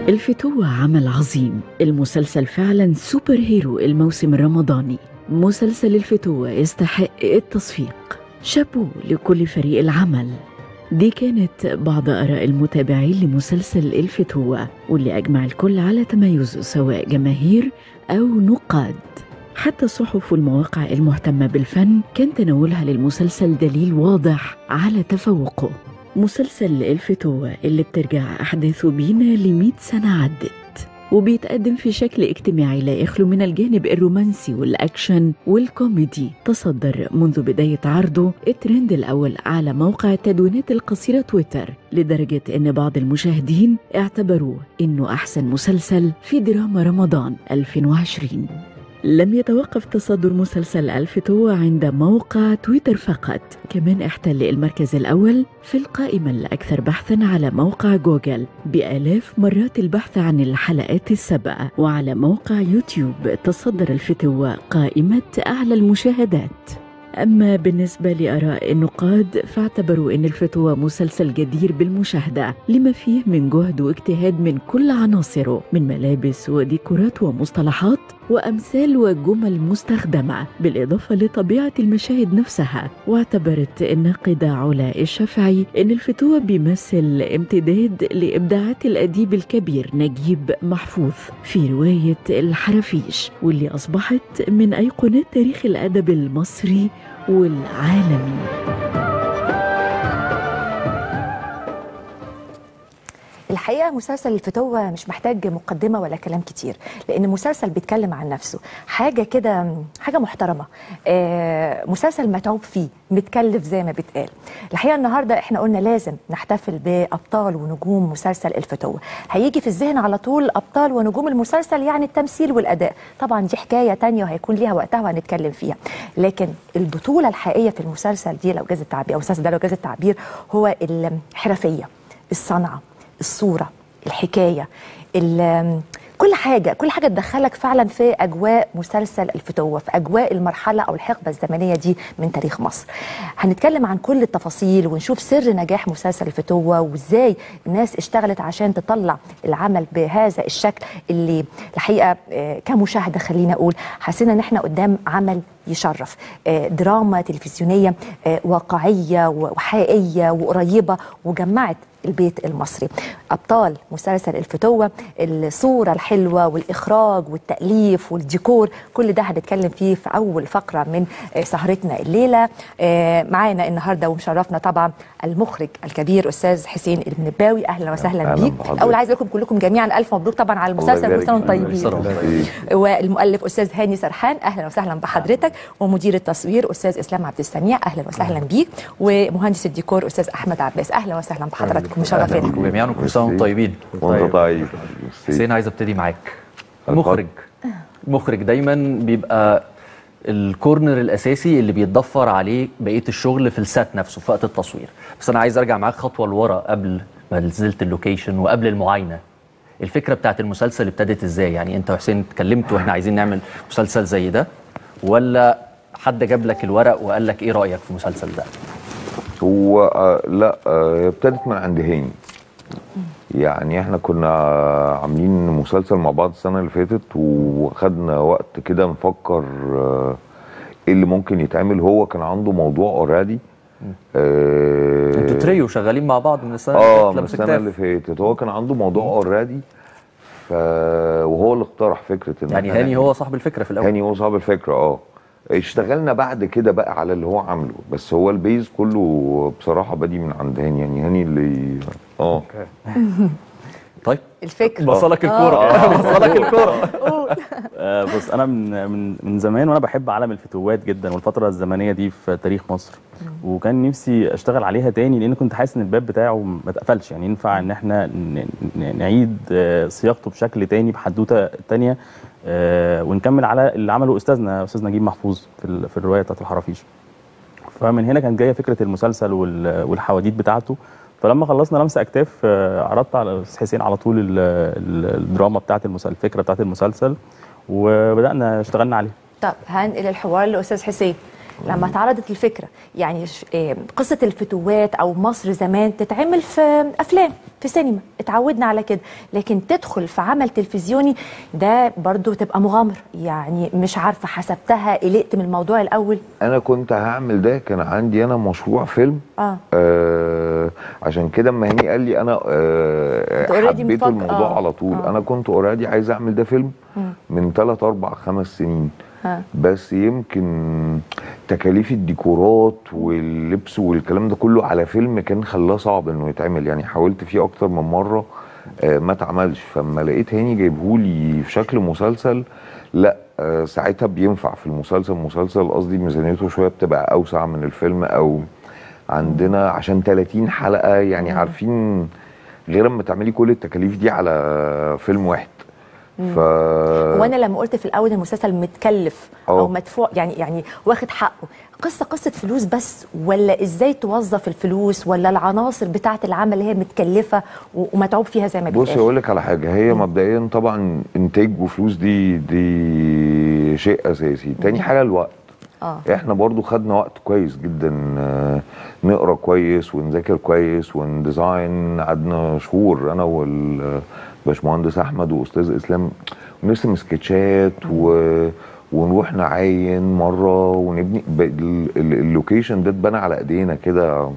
الفتوة عمل عظيم المسلسل فعلا سوبر هيرو الموسم الرمضاني مسلسل الفتوة يستحق التصفيق شابو لكل فريق العمل دي كانت بعض آراء المتابعين لمسلسل الفتوة واللي أجمع الكل على تميزه سواء جماهير أو نقاد حتى الصحف والمواقع المهتمة بالفن كان تناولها للمسلسل دليل واضح على تفوقه مسلسل الفتوة اللي بترجع أحداثه بينا لمئة سنة عدت وبيتقدم في شكل اجتماعي لا يخلو من الجانب الرومانسي والأكشن والكوميدي تصدر منذ بداية عرضه الترند الأول على موقع التدوينات القصيرة تويتر لدرجة أن بعض المشاهدين اعتبروه أنه أحسن مسلسل في دراما رمضان 2020 لم يتوقف تصدر مسلسل الفتوة عند موقع تويتر فقط كمان احتل المركز الأول في القائمة الأكثر بحثا على موقع جوجل بآلاف مرات البحث عن الحلقات السبعة وعلى موقع يوتيوب تصدر الفتوة قائمة أعلى المشاهدات أما بالنسبة لآراء النقاد فاعتبروا أن الفتوى مسلسل جدير بالمشاهدة لما فيه من جهد واجتهاد من كل عناصره من ملابس وديكورات ومصطلحات وأمثال وجمل مستخدمة بالإضافة لطبيعة المشاهد نفسها واعتبرت الناقدة علا الشافعي أن الفتوى بيمثل امتداد لإبداعات الأديب الكبير نجيب محفوظ في رواية الحرافيش واللي أصبحت من أيقونات تاريخ الأدب المصري والعالمي الحقيقه مسلسل الفتوه مش محتاج مقدمه ولا كلام كتير لان المسلسل بيتكلم عن نفسه حاجه كده حاجه محترمه آه مسلسل متعوب فيه متكلف زي ما بيتقال الحقيقه النهارده احنا قلنا لازم نحتفل بابطال ونجوم مسلسل الفتوه هيجي في الذهن على طول ابطال ونجوم المسلسل يعني التمثيل والاداء طبعا دي حكايه تانية وهيكون ليها وقتها وهنتكلم فيها لكن البطوله الحقيقيه في المسلسل دي لو جاز التعبير او المسلسل ده لو جاز التعبير هو الحرفيه الصنعه الصوره الحكايه كل حاجه كل حاجه تدخلك فعلا في اجواء مسلسل الفتوه في اجواء المرحله او الحقبه الزمنيه دي من تاريخ مصر هنتكلم عن كل التفاصيل ونشوف سر نجاح مسلسل الفتوه وازاي الناس اشتغلت عشان تطلع العمل بهذا الشكل اللي الحقيقه كمشاهده خلينا اقول حسينا ان احنا قدام عمل يشرف دراما تلفزيونيه واقعيه وحقيقيه وقريبه وجمعت البيت المصري ابطال مسلسل الفتوه الصوره الحلوه والاخراج والتاليف والديكور كل ده هنتكلم فيه في اول فقره من سهرتنا الليله معانا النهارده ومشرفنا طبعا المخرج الكبير استاذ حسين المنباوي اهلا وسهلا بيك اول عايز لكم كلكم جميعا الف مبروك طبعا على المسلسل وكل سنه طيبين والمؤلف استاذ هاني سرحان اهلا وسهلا بحضرتك ومدير التصوير استاذ اسلام عبد السميع اهلا وسهلا بيك ومهندس الديكور استاذ احمد عباس اهلا وسهلا بحضراتكم مشرفين جميعا وكل سنه وانتم طيبين وانت طيب حسين عايز ابتدي معاك المخرج المخرج دايما بيبقى الكورنر الاساسي اللي بيتضفر عليه بقيه الشغل في السات نفسه في وقت التصوير بس انا عايز ارجع معاك خطوه لورا قبل ما نزلت اللوكيشن وقبل المعاينه الفكره بتاعت المسلسل ابتدت ازاي يعني انت وحسين اتكلمتوا واحنا عايزين نعمل مسلسل زي ده ولا حد جاب لك الورق وقال لك ايه رايك في المسلسل ده هو آه لا آه ابتدت من عند هاني يعني احنا كنا عاملين مسلسل مع بعض السنه اللي فاتت وخدنا وقت كده نفكر آه ايه اللي ممكن يتعمل هو كان عنده موضوع اوريدي آه انتوا تريو شغالين مع بعض من السنه اه من السنه اللي فاتت هو كان عنده موضوع اوريدي ف وهو اللي اقترح فكره ان يعني هاني هو صاحب الفكره في الاول هاني هو صاحب الفكره اه اشتغلنا بعد كده بقى على اللي هو عامله بس هو البيز كله بصراحه بادي من عند هاني يعني هاني اللي اه طيب الفكره وصلك الكوره وصلك الكوره آه بص انا من من من زمان وانا بحب عالم الفتوات جدا والفتره الزمنيه دي في تاريخ مصر وكان نفسي اشتغل عليها تاني لان كنت حاسس ان الباب بتاعه ما اتقفلش يعني ينفع ان احنا نعيد صياغته بشكل تاني بحدوته تانيه آه ونكمل على اللي عمله استاذنا استاذ نجيب محفوظ في, في الروايه بتاعت الحرافيش فمن هنا كانت جايه فكره المسلسل والحواديت بتاعته فلما خلصنا لمسه اكتاف عرضت على الاستاذ حسين على طول الدراما بتاعت المسلسل الفكره بتاعت المسلسل وبدانا اشتغلنا عليه طب هنقل الحوار لاستاذ حسين لما اتعرضت الفكره يعني ش- آه، قصه الفتوات او مصر زمان تتعمل في افلام في سينما اتعودنا على كده لكن تدخل في عمل تلفزيوني ده برضو تبقى مغامره يعني مش عارفه حسبتها قلقت من الموضوع الاول انا كنت هعمل ده كان عندي انا مشروع فيلم اه آه عشان كده اما هاني قال لي انا آه أنت already حبيت مفكر- الموضوع آه. على طول آه. انا كنت اوريدي عايز اعمل ده فيلم من 3 4 5 سنين ها. بس يمكن تكاليف الديكورات واللبس والكلام ده كله على فيلم كان خلاه صعب انه يتعمل يعني حاولت فيه اكتر من مره آه ما اتعملش فلما لقيت هاني جايبهولي في شكل مسلسل لا آه ساعتها بينفع في المسلسل مسلسل قصدي ميزانيته شويه بتبقى اوسع من الفيلم او عندنا عشان 30 حلقه يعني عارفين غير اما تعملي كل التكاليف دي على فيلم واحد ف وانا لما قلت في الاول المسلسل متكلف او أه. مدفوع يعني يعني واخد حقه قصه قصه فلوس بس ولا ازاي توظف الفلوس ولا العناصر بتاعه العمل اللي هي متكلفه و- ومتعوب فيها زي ما بصي بيتقال اقول لك على حاجه هي مبدئيا طبعا انتاج وفلوس دي دي شيء اساسي تاني حاجه الوقت اه احنا برضو خدنا وقت كويس جدا آه، نقرا كويس ونذاكر كويس ونديزاين قعدنا شهور انا والباشمهندس احمد واستاذ اسلام ونرسم سكتشات و... ونروح نعاين مره ونبني ب- ال- ال- اللوكيشن ده اتبنى على ايدينا كده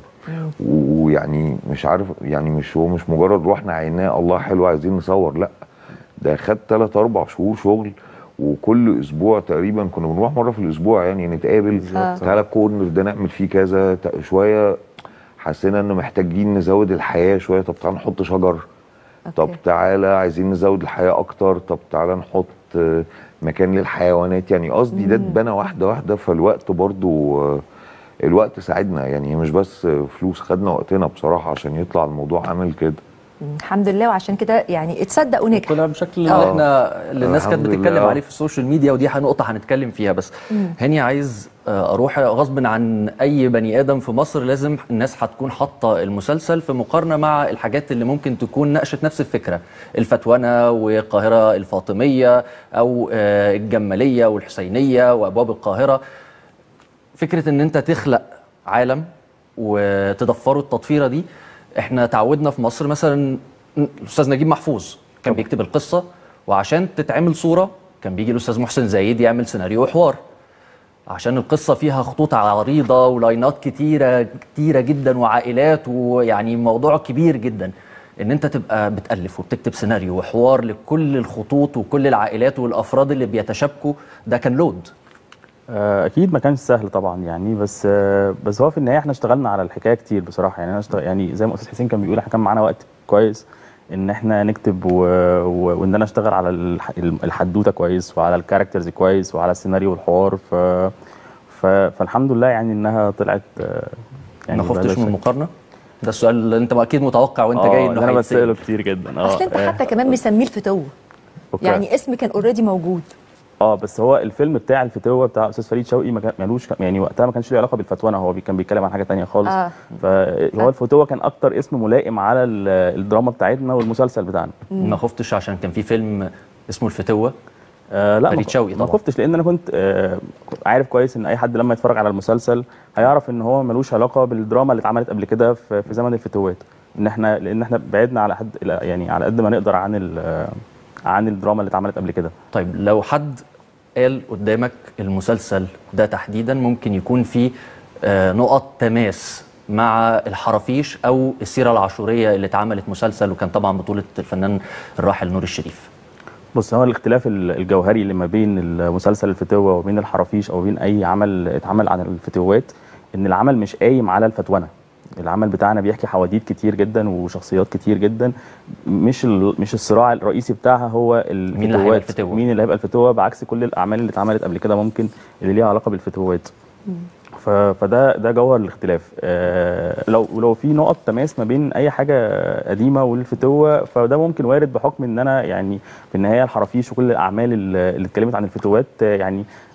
ويعني مش عارف يعني مش هو مش مجرد رحنا عيناه الله حلو عايزين نصور لا ده خد ثلاث اربع شهور شغل وكل اسبوع تقريبا كنا بنروح مره في الاسبوع يعني نتقابل آه. تعالى كورنر ده نعمل فيه كذا تا- شويه حسينا انه محتاجين نزود الحياه شويه طب تعالى نحط شجر طب أوكي. تعالى عايزين نزود الحياه اكتر طب تعالى نحط آه، مكان للحيوانات يعني قصدي ده اتبنى واحده واحده فالوقت برضو آه، الوقت ساعدنا يعني هي مش بس فلوس خدنا وقتنا بصراحه عشان يطلع الموضوع عامل كده الحمد لله وعشان كده يعني اتصدق ونجح كلها بشكل آه. اللي احنا اللي الناس كانت الحمد بتتكلم لله. عليه في السوشيال ميديا ودي نقطه هنتكلم فيها بس هاني عايز آه، اروح غصب عن اي بني ادم في مصر لازم الناس هتكون حاطه المسلسل في مقارنه مع الحاجات اللي ممكن تكون ناقشت نفس الفكره الفتونه والقاهره الفاطميه او آه، الجماليه والحسينيه وابواب القاهره فكره ان انت تخلق عالم وتضفره التضفيره دي احنا تعودنا في مصر مثلا الاستاذ نجيب محفوظ كان بيكتب القصه وعشان تتعمل صوره كان بيجي الاستاذ محسن زايد يعمل سيناريو وحوار عشان القصه فيها خطوط عريضه ولاينات كتيره كتيره جدا وعائلات ويعني موضوع كبير جدا ان انت تبقى بتالف وبتكتب سيناريو وحوار لكل الخطوط وكل العائلات والافراد اللي بيتشابكوا ده كان لود آه، اكيد ما كانش سهل طبعا يعني بس آه، بس هو في النهايه احنا اشتغلنا على الحكايه كتير بصراحه يعني انا اشتغل يعني زي ما استاذ حسين كان بيقول احنا كان معانا وقت كويس ان احنا نكتب و... و... وان انا اشتغل على الح... الحدوته كويس وعلى الكاركترز كويس وعلى السيناريو والحوار ف... ف... فالحمد لله يعني انها طلعت آه، يعني ما بهذا خفتش من الشكل. المقارنه ده السؤال اللي انت اكيد متوقع وانت آه، جاي ده انه انا هيتسأل. بساله كتير جدا اه اصل انت آه، حتى كمان مسميه الفتوه أوكي. يعني اسم كان اوريدي موجود اه بس هو الفيلم بتاع الفتوه بتاع استاذ فريد شوقي ما كان- مالوش يعني وقتها ما كانش له علاقه بالفتوانه هو بي- كان بيتكلم عن حاجه تانية خالص آه. فهو الفتوه كان اكتر اسم ملائم على ال- الدراما بتاعتنا والمسلسل بتاعنا ما خفتش عشان كان في فيلم اسمه الفتوه آه لا فريد ما- شوقي ما طبعا. خفتش لان انا كنت آه عارف كويس ان اي حد لما يتفرج على المسلسل هيعرف ان هو ملوش علاقه بالدراما اللي اتعملت قبل كده في, في زمن الفتوات ان احنا لان احنا بعدنا على حد يعني على قد ما نقدر عن ال- عن الدراما اللي اتعملت قبل كده طيب لو حد قال قدامك المسلسل ده تحديدا ممكن يكون فيه آه، نقط تماس مع الحرافيش او السيره العاشوريه اللي اتعملت مسلسل وكان طبعا بطوله الفنان الراحل نور الشريف بص هو الاختلاف ال- الجوهري اللي ما بين المسلسل الفتوة وبين الحرافيش او بين اي عمل اتعمل عن الفتوات ان العمل مش قايم على الفتونه العمل بتاعنا بيحكي حواديت كتير جدا وشخصيات كتير جدا مش ال- مش الصراع الرئيسي بتاعها هو الفتوات اللي هيبقى الفتوة؟ مين اللي هيبقى الفتوة بعكس كل الاعمال اللي اتعملت قبل كده ممكن اللي ليها علاقه بالفتوات ف- فده ده جوهر الاختلاف آه لو لو في نقط تماس ما بين اي حاجه قديمه والفتوه فده ممكن وارد بحكم ان انا يعني في النهايه الحرافيش وكل الاعمال اللي اللي اتكلمت عن الفتوات آه، يعني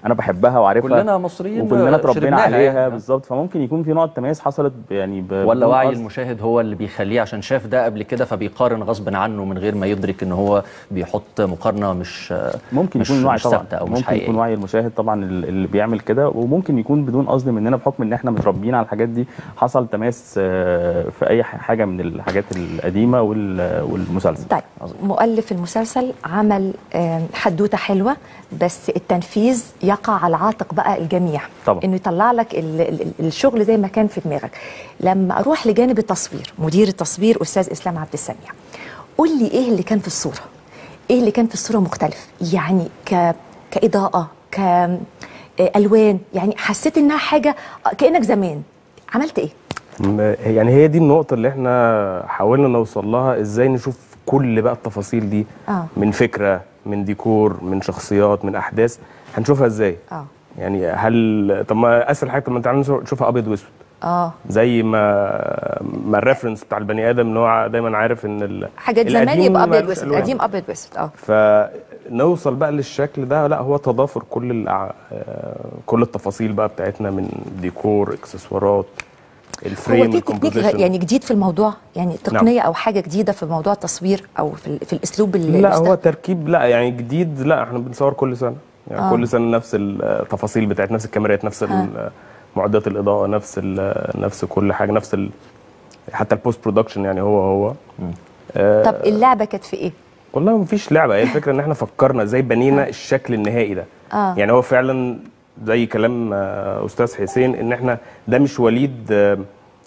انا بحبها وعارفها كلنا مصريين وكلنا اتربينا شربناها عليها يعني. بالظبط فممكن يكون في نوع تميز حصلت ب- يعني ب- ولا بدون وعي قصد. المشاهد هو اللي بيخليه عشان شاف ده قبل كده فبيقارن غصب عنه من غير ما يدرك ان هو بيحط مقارنه مش ممكن مش يكون وعي مش طبعا ثابته او مش ممكن حقيقيه يكون وعي المشاهد طبعا ال- اللي بيعمل كده وممكن يكون بدون قصد مننا بحكم ان احنا متربيين على الحاجات دي حصل تماس آه، في اي ح- حاجه من الحاجات القديمه وال- والمسلسل طيب مؤلف المسلسل عمل آم، حدوته حلوه بس التنفيذ يقع على عاتق بقى الجميع طبعا. انه يطلع لك ال ال الشغل زي ما كان في دماغك لما اروح لجانب التصوير مدير التصوير استاذ اسلام عبد السميع قول لي ايه اللي كان في الصوره ايه اللي كان في الصوره مختلف يعني ك كاضاءه ك آه، الوان يعني حسيت انها حاجه كانك زمان عملت ايه م- يعني هي دي النقطة اللي احنا حاولنا نوصل لها ازاي نشوف كل بقى التفاصيل دي آه. من فكرة من ديكور من شخصيات من احداث هنشوفها ازاي اه يعني هل طب ما اسهل حاجة طب ما تعالى نشوفها ابيض واسود اه زي ما ما الريفرنس بتاع البني ادم ان هو دايما عارف ان ال... حاجات زمان القديم يبقى ابيض مالوش واسود ألوان. قديم ابيض واسود اه فنوصل بقى للشكل ده لا هو تضافر كل الأع... آه، كل التفاصيل بقى بتاعتنا من ديكور اكسسوارات هو الفريم في تكنيك الكومبوزيشن يعني جديد في الموضوع يعني تقنيه او حاجه جديده في موضوع التصوير او في, ال- في الاسلوب اللي لا هو بيستخدم؟ تركيب لا يعني جديد لا احنا بنصور كل سنه يعني آه. آه. كل سنه نفس التفاصيل بتاعت نفس الكاميرات نفس ال- معدات الاضاءه نفس ال- نفس كل حاجه نفس ال حتى البوست برودكشن يعني هو هو آه طب اللعبه كانت في ايه؟ والله مفيش لعبه هي الفكره ان احنا فكرنا ازاي بنينا الشكل النهائي ده آه. يعني هو فعلا زي كلام آه، استاذ حسين ان احنا ده مش وليد آه،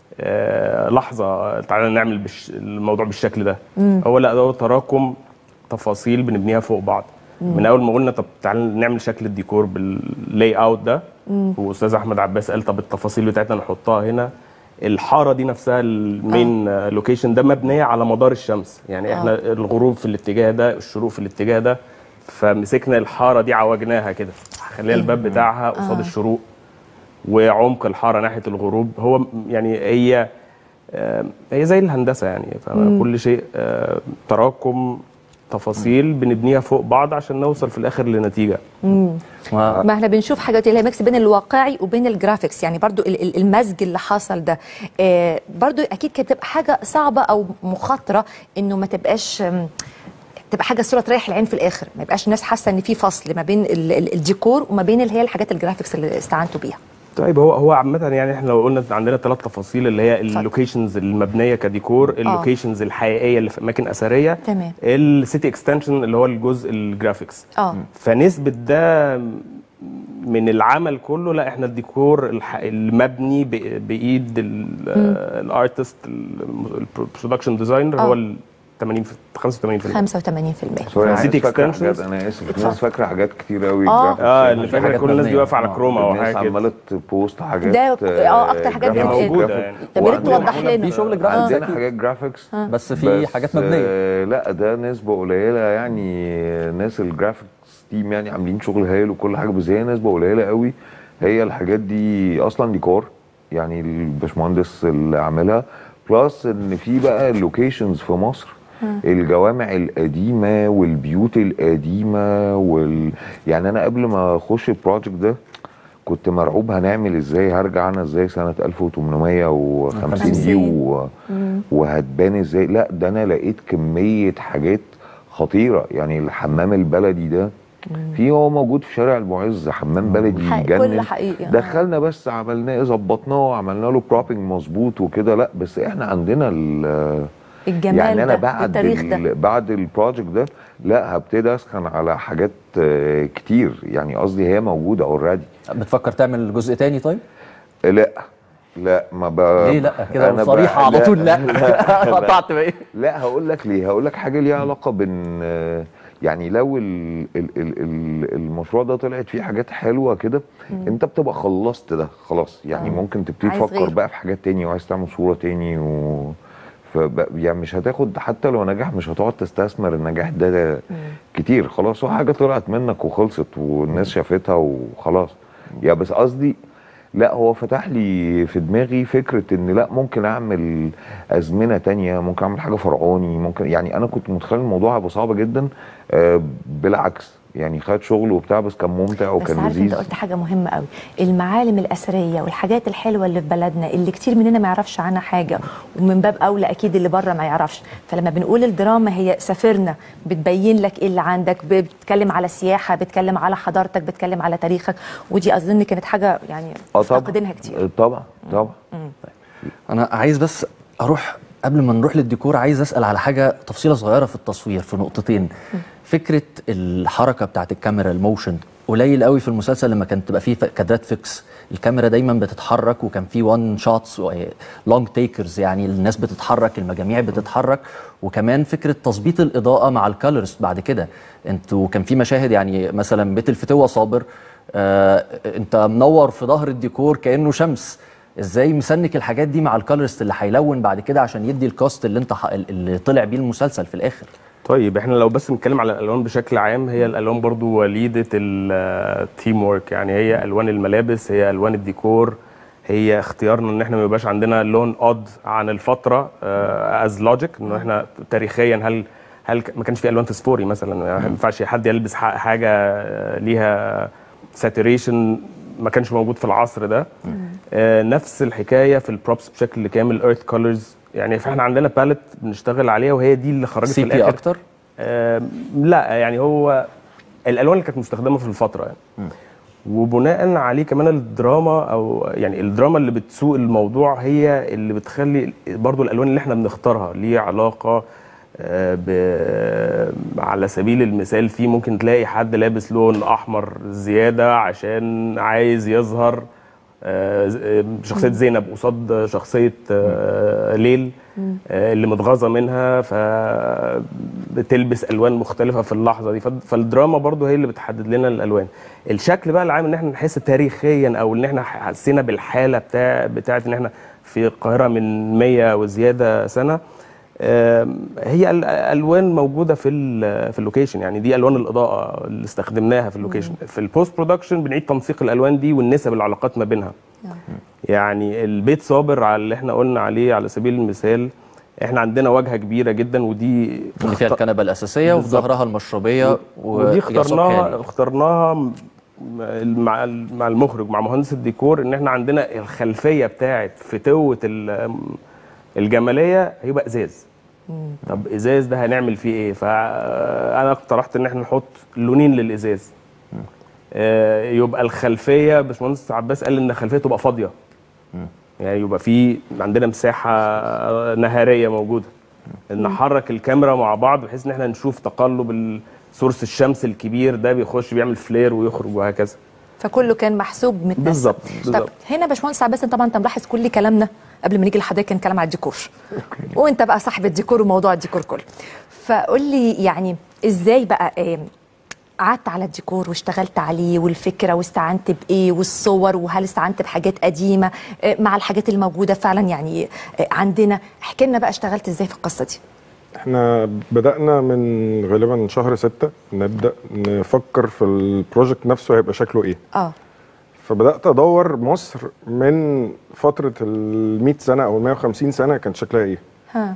آه، لحظه تعالى نعمل بالش... الموضوع بالشكل ده هو لا ده هو تراكم تفاصيل بنبنيها فوق بعض من اول ما قلنا طب تعالى نعمل شكل الديكور باللاي اوت ده واستاذ احمد عباس قال طب التفاصيل بتاعتنا نحطها هنا الحاره دي نفسها المين آه. لوكيشن ده مبنيه على مدار الشمس يعني احنا الغروب في الاتجاه ده الشروق في الاتجاه ده فمسكنا الحاره دي عوجناها كده خلينا الباب بتاعها قصاد الشروق وعمق الحاره ناحيه الغروب هو م- يعني هي آه، هي زي الهندسه يعني كل شيء آه، تراكم تفاصيل بنبنيها فوق بعض عشان نوصل في الاخر لنتيجه ما- ما احنا بنشوف حاجات اللي هي ميكس بين الواقعي وبين الجرافيكس يعني برضو ال- ال- المزج اللي حصل ده آه برضو اكيد كانت تبقى حاجه صعبه او مخاطره انه ما تبقاش آم، تبقى حاجه الصوره تريح العين في الاخر ما يبقاش الناس حاسه ان في فصل ما بين ال- ال- الديكور وما بين اللي هي الحاجات الجرافيكس اللي استعنتوا بيها طيب هو هو عامة يعني احنا لو قلنا عندنا ثلاث تفاصيل اللي هي اللوكيشنز المبنية كديكور، اللوكيشنز الحقيقية اللي في أماكن أثرية تمام. السيتي اكستنشن اللي هو الجزء الجرافيكس اه فنسبة ده من العمل كله لا احنا الديكور الح- المبني ب- بايد الارتست البرودكشن ديزاينر هو آه. ال 80 في- 85% 85% سوري City الناس فاكره extensions. حاجات انا اسف الناس فاكره حاجات كتير قوي آه. graphics. اه يعني اللي في فاكر حاجات كل الناس دي مبنية. واقفه على آه. كروما او الناس حاجه كده عماله تبوست حاجات ده اه اكتر حاجات هي بت- موجودة يعني. طب يا ريت وعندنا- توضح لنا في شغل جرافيكس عندنا أكيد. حاجات جرافيكس بس في حاجات مبنيه آه لا ده نسبة قليلة يعني ناس الجرافيكس تيم يعني عاملين شغل هايل وكل حاجة بس هي نسبة قليلة قوي هي الحاجات دي أصلا ديكور يعني الباشمهندس اللي عاملها بلس إن في بقى اللوكيشنز في مصر الجوامع القديمة والبيوت القديمة وال... يعني أنا قبل ما أخش البروجكت ده كنت مرعوب هنعمل ازاي هرجع انا ازاي سنه 1850 دي و... وهتبان ازاي لا ده انا لقيت كميه حاجات خطيره يعني الحمام البلدي ده في هو موجود في شارع المعز حمام بلدي حق- يجنن كل حقيقي، آه. دخلنا بس عملناه ظبطناه وعملنا له بروبنج مظبوط وكده لا بس احنا عندنا ال الجمال يعني انا ده بعد التاريخ ده ال- بعد البروجكت ده لا هبتدي اسخن على حاجات آه، كتير يعني قصدي هي موجوده اوريدي بتفكر تعمل جزء تاني طيب؟ لا لا ما ب... ليه لا كده أنا ب- صريحه على طول لا لا. قطعت بقى لا هقول لك ليه هقول لك حاجه ليها علاقه بان آه، يعني لو ال ال ال ال المشروع ده طلعت فيه حاجات حلوه كده انت بتبقى خلصت ده خلاص يعني آه. ممكن تبتدي عايز تفكر غيره. بقى في حاجات تاني وعايز تعمل صوره تاني و فب... يعني مش هتاخد حتى لو نجح مش هتقعد تستثمر النجاح ده كتير خلاص هو حاجه طلعت منك وخلصت والناس شافتها وخلاص يا بس قصدي لا هو فتح لي في دماغي فكره ان لا ممكن اعمل ازمنه تانية ممكن اعمل حاجه فرعوني ممكن يعني انا كنت متخيل الموضوع هيبقى صعب جدا آه، بالعكس يعني خد شغل وبتاع بس كان ممتع بس وكان عارف انت لذيذ قلت حاجه مهمه قوي المعالم الاثريه والحاجات الحلوه اللي في بلدنا اللي كتير مننا ما يعرفش عنها حاجه ومن باب اولى اكيد اللي بره ما يعرفش فلما بنقول الدراما هي سفرنا بتبين لك ايه اللي عندك ب- بتتكلم على سياحه بتتكلم على حضارتك بتتكلم على تاريخك ودي اظن كانت حاجه يعني اه طبعا مفتقدينها كتير آه، طبعا طبعا انا عايز بس اروح قبل ما نروح للديكور عايز اسال على حاجه تفصيله صغيره في التصوير في نقطتين فكره الحركه بتاعت الكاميرا الموشن قليل قوي في المسلسل لما كانت تبقى فيه ف- كادرات فيكس الكاميرا دايما بتتحرك وكان في وان شوتس لونج تيكرز يعني الناس بتتحرك المجاميع بتتحرك وكمان فكره تظبيط الاضاءه مع الكالرز بعد كده انتوا كان في مشاهد يعني مثلا بيت الفتوه صابر آه انت منور في ظهر الديكور كانه شمس ازاي مسنك الحاجات دي مع الكالرست اللي هيلون بعد كده عشان يدي الكاست اللي انت ح... اللي طلع بيه المسلسل في الاخر طيب احنا لو بس نتكلم على الالوان بشكل عام هي الالوان برضو وليده التيم وورك يعني هي الوان الملابس هي الوان الديكور هي اختيارنا ان احنا ما يبقاش عندنا لون اود عن الفتره از لوجيك انه احنا تاريخيا هل هل ك- ما كانش في الوان فسفوري مثلا يعني ما ينفعش حد يلبس ح- حاجه آه، ليها ساتوريشن ما كانش موجود في العصر ده آه، نفس الحكايه في البروبس بشكل كامل ايرث كولرز يعني فاحنا عندنا باليت بنشتغل عليها وهي دي اللي خرجت في سي بي الاخر اكتر آم، لا يعني هو الالوان اللي كانت مستخدمه في الفتره يعني وبناء عليه كمان الدراما او يعني الدراما اللي بتسوق الموضوع هي اللي بتخلي برضو الالوان اللي احنا بنختارها ليه علاقه آه، ب... على سبيل المثال في ممكن تلاقي حد لابس لون احمر زياده عشان عايز يظهر آه، ز- آه، شخصيه زينب قصاد شخصيه آه، ليل آه، اللي متغاظه منها فبتلبس الوان مختلفه في اللحظه دي فد- فالدراما برضو هي اللي بتحدد لنا الالوان الشكل بقى العام ان احنا نحس تاريخيا او ان احنا حسينا بالحاله بتاع بتاعت ان احنا في القاهره من 100 وزياده سنه آم، هي ال- الوان موجوده في ال- في اللوكيشن يعني دي الوان الاضاءه اللي استخدمناها في اللوكيشن في البوست برودكشن بنعيد تنسيق الالوان دي والنسب العلاقات ما بينها يعني البيت صابر على اللي احنا قلنا عليه على سبيل المثال احنا عندنا واجهه كبيره جدا ودي اللي فيها الكنبه الاساسيه وفي بالظبط. ظهرها المشربيه ودي يا اخترناها صبحي. اخترناها م- مع مع المخرج مع مهندس الديكور ان احنا عندنا الخلفيه بتاعه فتوه ال- الجماليه هيبقى ازاز طب ازاز ده هنعمل فيه ايه فانا اقترحت ان احنا نحط لونين للازاز آه، يبقى الخلفيه باشمهندس عباس قال ان الخلفيه تبقى فاضيه يعني يبقى في عندنا مساحه نهاريه موجوده ان نحرك الكاميرا مع بعض بحيث ان احنا نشوف تقلب سورس الشمس الكبير ده بيخش بيعمل فلير ويخرج وهكذا فكله كان محسوب متنسق بالظبط، طب بالظبط. هنا يا باشمهندس عباس انت طبعا انت ملاحظ كل كلامنا قبل ما نيجي لحضرتك كان كلام على الديكور وانت بقى صاحب الديكور وموضوع الديكور كله فقول لي يعني ازاي بقى آه، قعدت على الديكور واشتغلت عليه والفكره واستعنت بايه والصور وهل استعنت بحاجات قديمه آه، مع الحاجات الموجوده فعلا يعني آه، عندنا احكي لنا بقى اشتغلت ازاي في القصه دي احنا بدأنا من غالبا شهر ستة نبدأ نفكر في البروجكت نفسه هيبقى شكله ايه اه فبدأت أدور مصر من فترة ال 100 سنة أو ال 150 سنة كان شكلها ايه ها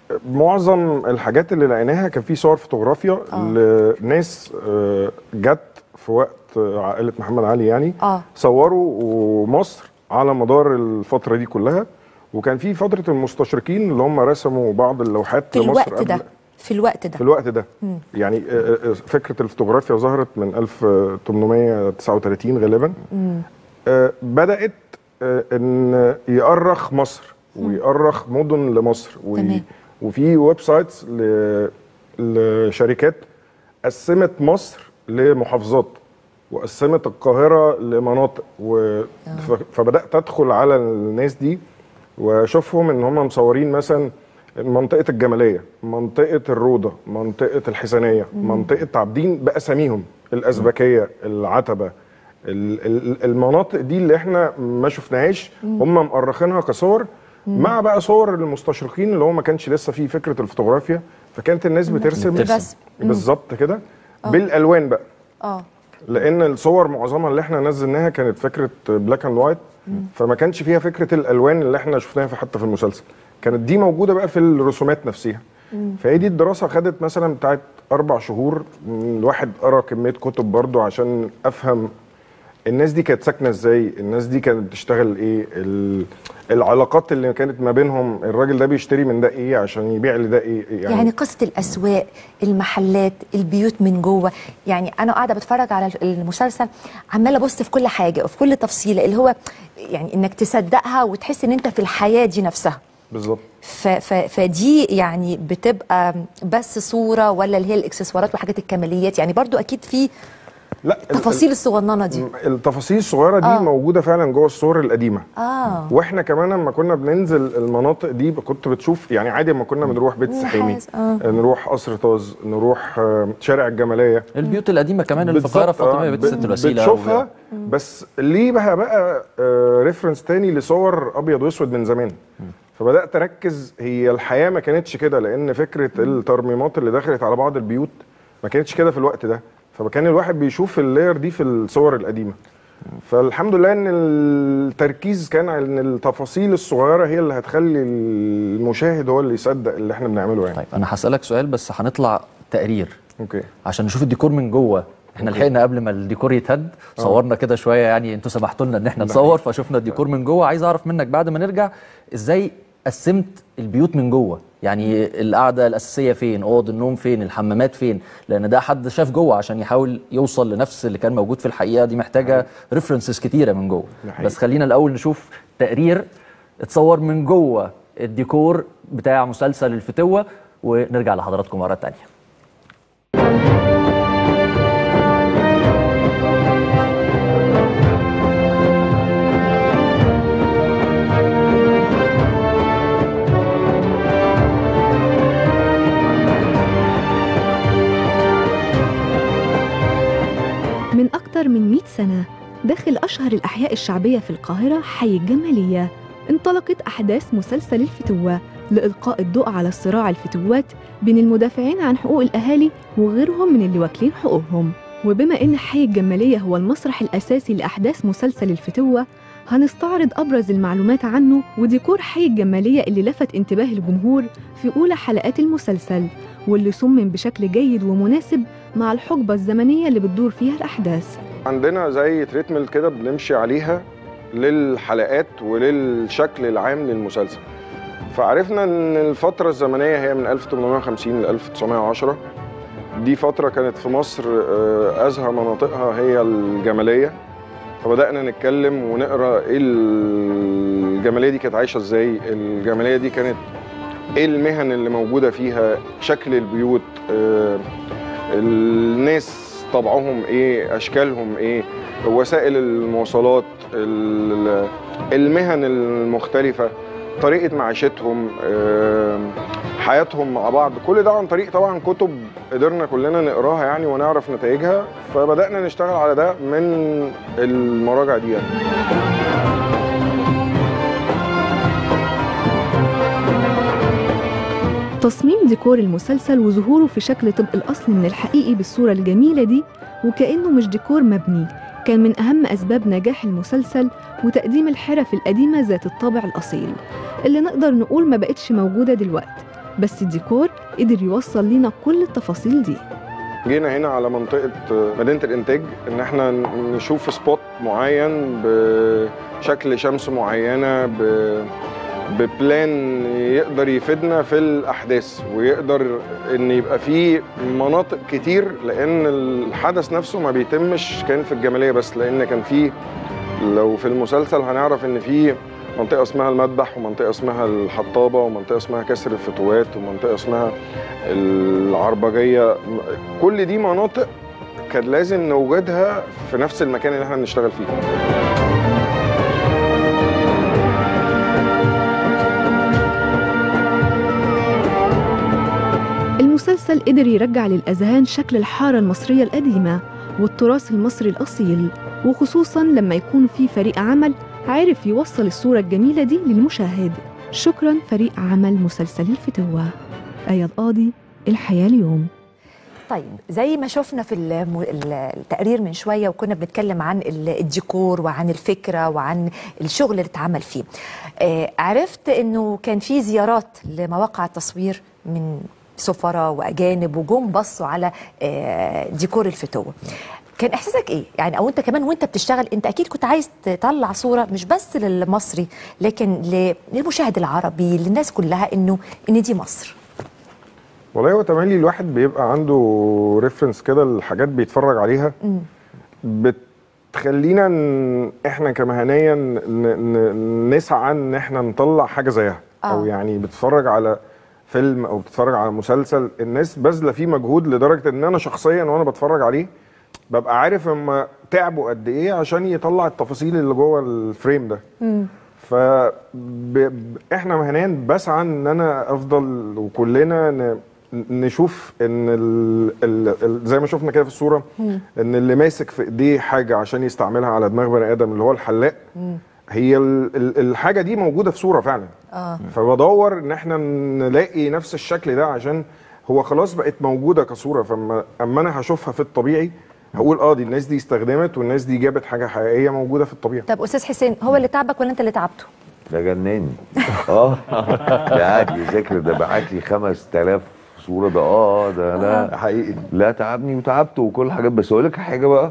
معظم الحاجات اللي لقيناها كان في صور فوتوغرافيا لناس آه، جت في وقت آه، عائلة محمد علي يعني اه صوروا مصر على مدار الفترة دي كلها وكان في فترة المستشرقين اللي هم رسموا بعض اللوحات في لمصر الوقت قبل ده في الوقت في ده الوقت ده يعني آه، آه، فكره الفوتوغرافيا ظهرت من 1839 غالبا آه، بدات آه، ان يؤرخ مصر ويؤرخ مدن لمصر وي- تمام. وفي ويب سايتس ل- لشركات قسمت مصر لمحافظات وقسمت القاهره لمناطق و... ف- فبدات ادخل على الناس دي واشوفهم ان هم مصورين مثلا منطقه الجماليه منطقه الروضه منطقه الحسنيه منطقه عابدين باساميهم الازبكيه العتبه ال- ال- المناطق دي اللي احنا ما شفناهاش هم مؤرخينها كصور مع بقى صور المستشرقين اللي هو ما كانش لسه فيه فكره الفوتوغرافيا فكانت الناس بترسم بس بالظبط كده بالالوان بقى اه لان الصور معظمها اللي احنا نزلناها كانت فكره بلاك اند وايت فما كانش فيها فكره الالوان اللي احنا شفناها في حتى في المسلسل كانت دي موجوده بقى في الرسومات نفسها فهي دي الدراسه خدت مثلا بتاعت اربع شهور م، الواحد قرا كميه كتب برضو عشان افهم الناس دي كانت ساكنه ازاي الناس دي كانت بتشتغل ايه ال- العلاقات اللي كانت ما بينهم الراجل ده بيشتري من ده ايه عشان يبيع لده ايه يعني, يعني قصه الاسواق المحلات البيوت من جوه يعني انا قاعده بتفرج على المسلسل عماله ابص في كل حاجه وفي كل تفصيله اللي هو يعني انك تصدقها وتحس ان انت في الحياه دي نفسها بالظبط ف ف فدي يعني بتبقى بس صوره ولا اللي هي الاكسسوارات وحاجات الكماليات يعني برضو اكيد في لا ال- التفاصيل الصغننه دي ال- التفاصيل الصغيره دي آه. آه. موجوده فعلا جوه الصور القديمه اه واحنا كمان لما كنا بننزل المناطق دي كنت بتشوف يعني عادي لما كنا بنروح بيت السحيمي نحاس، آه. نروح قصر طاز نروح آه، شارع الجماليه البيوت القديمه كمان اللي في القاهره بالظبط، الفاطميه آه، بيت ست بت- الوسيله بتشوفها بس ليه بقى بقى ريفرنس تاني لصور ابيض واسود من زمان فبدات اركز هي الحياه ما كانتش كده لان فكره الترميمات اللي دخلت على بعض البيوت ما كانتش كده في الوقت ده فكان الواحد بيشوف اللاير دي في الصور القديمه فالحمد لله ان التركيز كان على ان التفاصيل الصغيره هي اللي هتخلي المشاهد هو اللي يصدق اللي احنا بنعمله يعني طيب انا هسالك سؤال بس هنطلع تقرير اوكي عشان نشوف الديكور من جوه احنا لحقنا قبل ما الديكور يتهد صورنا كده شويه يعني انتوا سمحتوا لنا ان احنا نصور فشفنا الديكور من جوه عايز اعرف منك بعد ما نرجع ازاي قسمت البيوت من جوه يعني القعده الاساسيه فين اوض النوم فين الحمامات فين لان ده حد شاف جوه عشان يحاول يوصل لنفس اللي كان موجود في الحقيقه دي محتاجه ريفرنسز كتيره من جوه ده حقيقي. بس خلينا الاول نشوف تقرير اتصور من جوه الديكور بتاع مسلسل الفتوه ونرجع لحضراتكم مره تانية من أكتر من 100 سنة داخل أشهر الأحياء الشعبية في القاهرة حي الجمالية انطلقت أحداث مسلسل الفتوة لإلقاء الضوء على الصراع الفتوات بين المدافعين عن حقوق الأهالي وغيرهم من اللي واكلين حقوقهم وبما إن حي الجمالية هو المسرح الأساسي لأحداث مسلسل الفتوة هنستعرض أبرز المعلومات عنه وديكور حي الجمالية اللي لفت انتباه الجمهور في أولى حلقات المسلسل واللي صمم بشكل جيد ومناسب مع الحقبة الزمنية اللي بتدور فيها الأحداث عندنا زي تريتمل كده بنمشي عليها للحلقات وللشكل العام للمسلسل فعرفنا ان الفترة الزمنية هي من 1850 ل 1910 دي فترة كانت في مصر آه، أزهى مناطقها هي الجمالية فبدأنا نتكلم ونقرا ايه الجمالية دي كانت عايشة ازاي الجمالية دي كانت ايه المهن اللي موجودة فيها شكل البيوت آه، الناس طبعهم ايه اشكالهم ايه وسائل المواصلات ال- المهن المختلفه طريقه معيشتهم آم، حياتهم مع بعض كل ده عن طريق طبعا كتب قدرنا كلنا نقراها يعني ونعرف نتائجها فبدانا نشتغل على ده من المراجع دي يعني. تصميم ديكور المسلسل وظهوره في شكل طبق الأصل من الحقيقي بالصورة الجميلة دي وكأنه مش ديكور مبني كان من أهم أسباب نجاح المسلسل وتقديم الحرف القديمة ذات الطابع الأصيل اللي نقدر نقول ما بقتش موجودة دلوقتي بس الديكور قدر يوصل لنا كل التفاصيل دي جينا هنا على منطقة مدينة الإنتاج إن إحنا نشوف سبوت معين بشكل شمس معينة ب- ببلان يقدر يفيدنا في الأحداث ويقدر إن يبقى فيه مناطق كتير لأن الحدث نفسه ما بيتمش كان في الجمالية بس لأن كان فيه لو في المسلسل هنعرف إن فيه منطقة اسمها المذبح ومنطقة اسمها الحطابة ومنطقة اسمها كسر الفتوات ومنطقة اسمها العربجية كل دي مناطق كان لازم نوجدها في نفس المكان اللي احنا بنشتغل فيه المسلسل قدر يرجع للأذهان شكل الحارة المصرية القديمة والتراث المصري الأصيل وخصوصا لما يكون في فريق عمل عارف يوصل الصورة الجميلة دي للمشاهد شكرا فريق عمل مسلسل الفتوة آية القاضي الحياة اليوم طيب زي ما شفنا في الم- ال- التقرير من شويه وكنا بنتكلم عن ال- الديكور وعن الفكره وعن الشغل اللي اتعمل فيه آه، عرفت انه كان في زيارات لمواقع التصوير من سفراء واجانب وجم بصوا على آه، ديكور الفتوه كان احساسك ايه يعني او انت كمان وانت بتشتغل انت اكيد كنت عايز تطلع صوره مش بس للمصري لكن ل- للمشاهد العربي للناس كلها انه ان دي مصر والله هو تملي الواحد بيبقى عنده ريفرنس كده لحاجات بيتفرج عليها بتخلينا ن... احنا كمهنيا ن... ن... نسعى ان احنا نطلع حاجه زيها او آه. يعني بتتفرج على فيلم او بتتفرج على مسلسل الناس باذله فيه مجهود لدرجه ان انا شخصيا وانا بتفرج عليه ببقى عارف هم تعبوا قد ايه عشان يطلع التفاصيل اللي جوه الفريم ده ف ب... ب- احنا مهنيا بسعى ان انا افضل وكلنا ن... نشوف ان ال... ال... ال... زي ما شفنا كده في الصوره ان اللي ماسك في ايديه حاجه عشان يستعملها على دماغ بني ادم اللي هو الحلاق هي ال... ال... الحاجه دي موجوده في صوره فعلا اه فبدور ان احنا نلاقي نفس الشكل ده عشان هو خلاص بقت موجوده كصوره فاما اما انا هشوفها في الطبيعي هقول اه دي الناس دي استخدمت والناس دي جابت حاجه حقيقيه موجوده في الطبيعه طب استاذ حسين هو اللي تعبك ولا انت اللي تعبته ده جناني اه ده قاعد يذاكر ده بعت لي 5000 صوره ده اه ده لا حقيقي لا تعبني وتعبته وكل الحاجات بس اقول لك حاجه بقى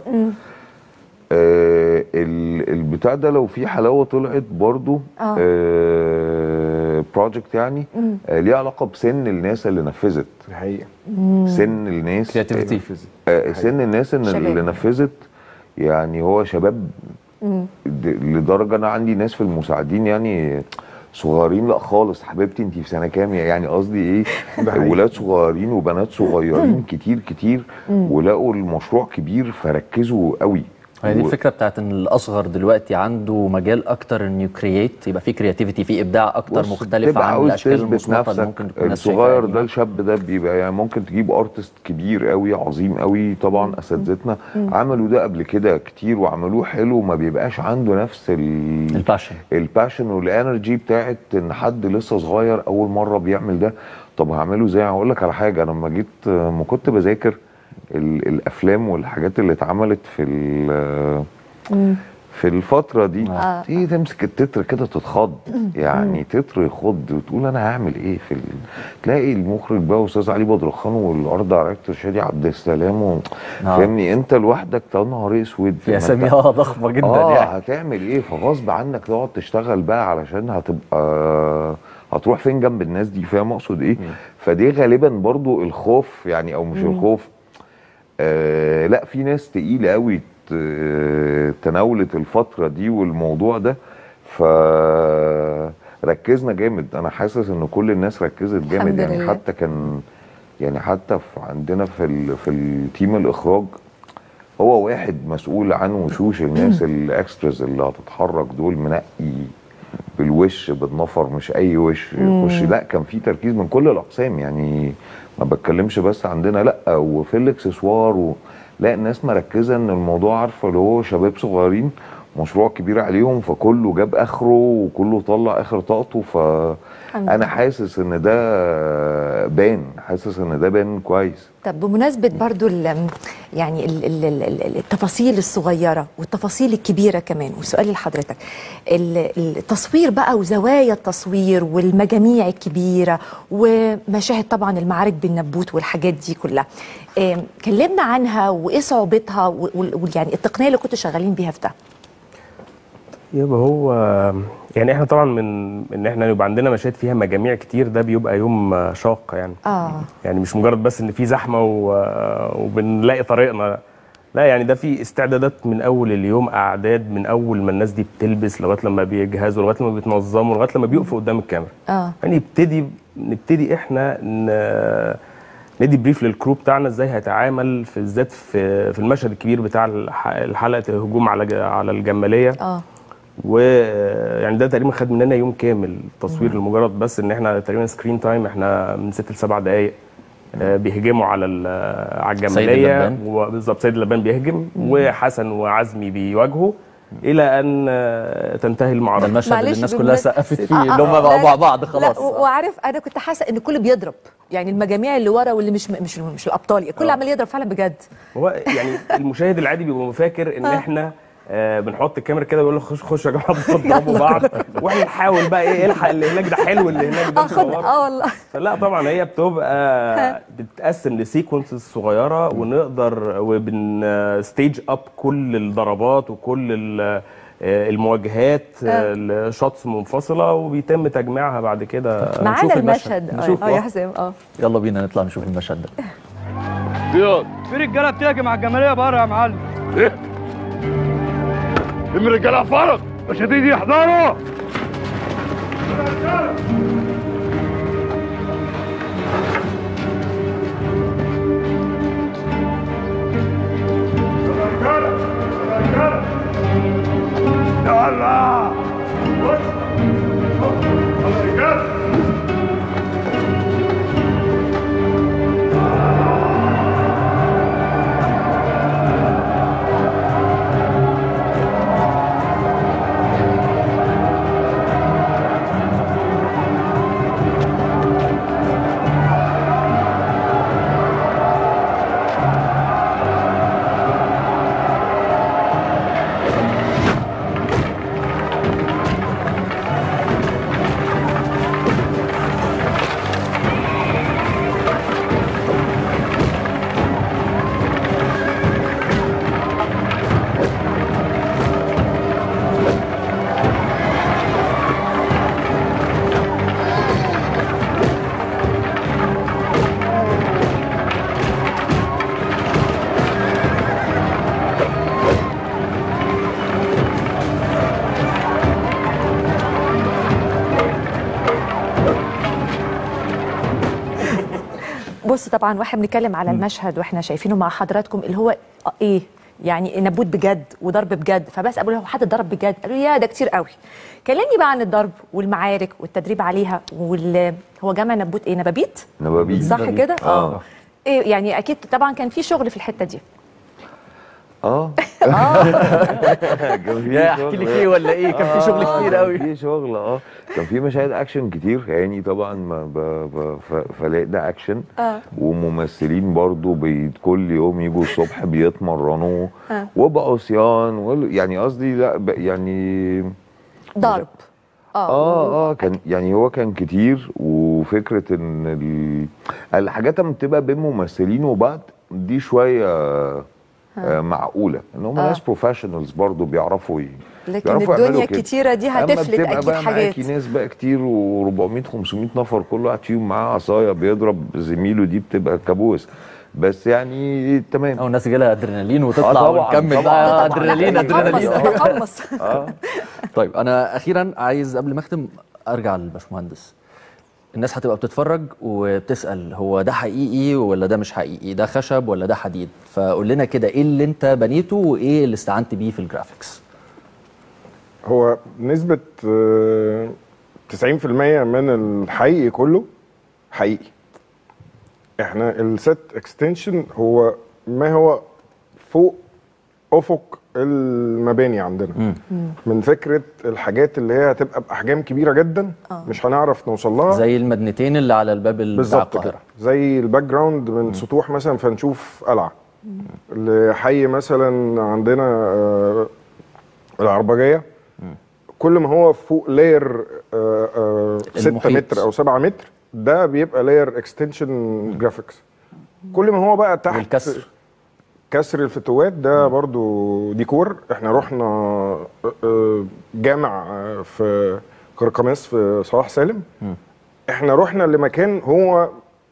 آه ال- البتاع ده لو في حلاوه طلعت برضو آه. آه بروجكت يعني آه ليه علاقه بسن الناس اللي نفذت دي حقيقه سن الناس Creativity. آه سن الناس ان شباب. اللي نفذت يعني هو شباب د- لدرجه انا عندي ناس في المساعدين يعني صغيرين لا خالص حبيبتي انت في سنه كام يعني قصدي ايه ده حقيقي. ولاد صغيرين وبنات صغيرين كتير كتير ولقوا المشروع كبير فركزوا قوي هي دي و- الفكره بتاعت ان الاصغر دلوقتي عنده مجال اكتر انه يكرييت يبقى في كرياتيفيتي في ابداع اكتر بص، مختلف بتبقى عن عاوز الاشكال تثبت المصنطه اللي نفسك ممكن تكون الناس شايفاها الصغير يعني. ده الشاب ده بيبقى يعني ممكن تجيب ارتست كبير قوي عظيم قوي طبعا اساتذتنا عملوا ده قبل كده كتير وعملوه حلو ما بيبقاش عنده نفس ال... الباشن الباشن والانرجي بتاعت ان حد لسه صغير اول مره بيعمل ده طب هعمله ازاي هقول لك على حاجه انا لما جيت ما كنت بذاكر ال... الافلام والحاجات اللي اتعملت في ال... في الفترة دي آه. تيجي تمسك التتر كده تتخض يعني تتر يخض وتقول انا هعمل ايه في ال... تلاقي المخرج بقى استاذ علي بدرخان والارت دايركتور شادي عبد السلام و... آه. فاهمني انت لوحدك يا نهار اسود في ما أنت- اساميها ضخمه جدا اه يعني هتعمل ايه فغصب عنك تقعد تشتغل بقى علشان هتبقى هتروح فين جنب الناس دي فاهم اقصد ايه فدي غالبا برضو الخوف يعني او مش الخوف آه لا في ناس تقيله قوي ت- تناولت الفتره دي والموضوع ده ف ركزنا جامد انا حاسس ان كل الناس ركزت الحمد جامد يعني لله. حتى كان يعني حتى في عندنا في ال في التيم الاخراج هو واحد مسؤول عن وشوش الناس الاكسترز اللي هتتحرك دول منقي بالوش بالنفر مش اي وش يخش لا كان في تركيز من كل الاقسام يعني ما بتكلمش بس عندنا لا وفي الاكسسوار و... لا الناس مركزه ان الموضوع عارفه اللي هو شباب صغيرين مشروع كبير عليهم فكله جاب اخره وكله طلع اخر طاقته ف الحمد انا لله. حاسس ان ده بان حاسس ان ده بان كويس طب بمناسبة برضو ال يعني ال ال ال ال- التفاصيل الصغيرة والتفاصيل الكبيرة كمان وسؤالي لحضرتك ال- التصوير بقى وزوايا التصوير والمجاميع الكبيرة ومشاهد طبعا المعارك بالنبوت والحاجات دي كلها آم، كلمنا عنها وايه صعوبتها ويعني التقنية اللي كنتوا شغالين بيها في ده يبقى هو يعني احنا طبعا من ان احنا يبقى عندنا مشاهد فيها مجاميع كتير ده بيبقى يوم شاق يعني اه يعني مش مجرد بس ان في زحمه و... وبنلاقي طريقنا لا يعني ده في استعدادات من اول اليوم اعداد من اول ما الناس دي بتلبس لغايه لما بيجهزوا لغايه لما بيتنظموا لغايه لما بيقفوا قدام الكاميرا اه يعني نبتدي نبتدي احنا ن... ندي بريف للكرو بتاعنا ازاي هيتعامل في بالذات في في المشهد الكبير بتاع الح- الحلقه الهجوم على ج- على الجماليه اه ويعني ده تقريبا خد مننا يوم كامل تصوير لمجرد بس ان احنا تقريبا سكرين تايم احنا من ست لسبع دقائق آه، بيهجموا على ال- على سيد الجماليه اللبان. وبالظبط سيد اللبان بيهجم وحسن وعزمي بيواجهوا الى ان آه، تنتهي ده المعركه المشهد اللي معلش الناس بمناسبة- كلها سقفت فيه آه، اللي هم آه، بقوا لا، مع بعض لا خلاص و- وعارف انا كنت حاسه ان الكل بيضرب يعني المجاميع اللي ورا واللي مش مش مش الابطال الكل آه. عمال يضرب فعلا بجد هو يعني المشاهد العادي بيبقى فاكر ان احنا آه بنحط الكاميرا كده ويقول لك خش خش يا جماعه بتضربوا بعض واحنا نحاول بقى ايه الحق اللي هناك ده حلو اللي هناك ده اه خد نصوره. اه والله لا طبعا هي بتبقى بتتقسم لسيكونسز صغيره ونقدر وبن ستيج اب كل الضربات وكل ال- آه، المواجهات الشوتس منفصله وبيتم تجميعها بعد كده معانا نشوف المشهد نشوف اه يا آه. حسام اه يلا بينا نطلع نشوف المشهد ده في رجاله بتهجم على الجماليه بره يا معلم من رجاله فرق مش هتيجي يحضروا يلا بص يلا رجاله بص طبعا واحنا بنتكلم على المشهد واحنا شايفينه مع حضراتكم اللي هو آه، ايه يعني نبوت بجد وضرب بجد فبس قالوا له هو حد ضرب بجد قالوا يا ده كتير قوي كلمني بقى عن الضرب والمعارك والتدريب عليها وال هو جمع نبوت ايه نبابيت نبابيت صح كده اه ايه يعني اكيد طبعا كان في شغل في الحته دي اه يا احكي لك ايه ولا ايه كان في شغل كتير قوي كان في شغل اه كان في مشاهد اكشن كتير يعني طبعا ما ب... ب... ف... فلاقي ده اكشن اه وممثلين برضو بي... كل يوم يجوا الصبح بيتمرنوا آه. وبعصيان وال... يعني قصدي لا ب... يعني ضرب اه اه اه كان يعني هو كان كتير وفكره ان ال... الحاجات لما بتبقى بين ممثلين وبعض دي شويه آه معقوله ان هم آه. ناس بروفيشنالز برضو بيعرفوا ي... لكن بيعرفوا يعملوا الدنيا كده. الكتيره دي أما هتفلت بتبقى اكيد بقى حاجات معاكي ناس بقى كتير و400 500 نفر كل واحد فيهم معاه عصايه بيضرب زميله دي بتبقى كابوس بس يعني تمام او الناس جالها ادرينالين وتطلع آه طبعاً، ونكمل طبعاً. بقى طبعاً. ادرينالين ادرينالين تقمص تقمص اه طيب انا اخيرا عايز قبل ما اختم ارجع للباشمهندس الناس هتبقى بتتفرج وبتسال هو ده حقيقي ولا ده مش حقيقي ده خشب ولا ده حديد فقول لنا كده ايه اللي انت بنيته وايه اللي استعنت بيه في الجرافيكس هو نسبة آه، 90% من الحقيقي كله حقيقي احنا الست اكستنشن هو ما هو فوق افق المباني عندنا من فكرة الحاجات اللي هي هتبقى بأحجام كبيرة جدا مش هنعرف نوصل لها زي المدنتين اللي على الباب ال- بتاع بالظبط كده القاهره زي الباك جراوند من سطوح مثلا فنشوف قلعه لحي مثلا عندنا آه، العربجيه كل ما هو فوق لاير 6 المحيط. متر او 7 متر ده بيبقى لاير اكستنشن جرافيكس كل ما هو بقى تحت والكسر كسر الفتوات ده برضو ديكور احنا رحنا آه، آه، جامع آه، في قرقميس في صلاح سالم احنا رحنا لمكان هو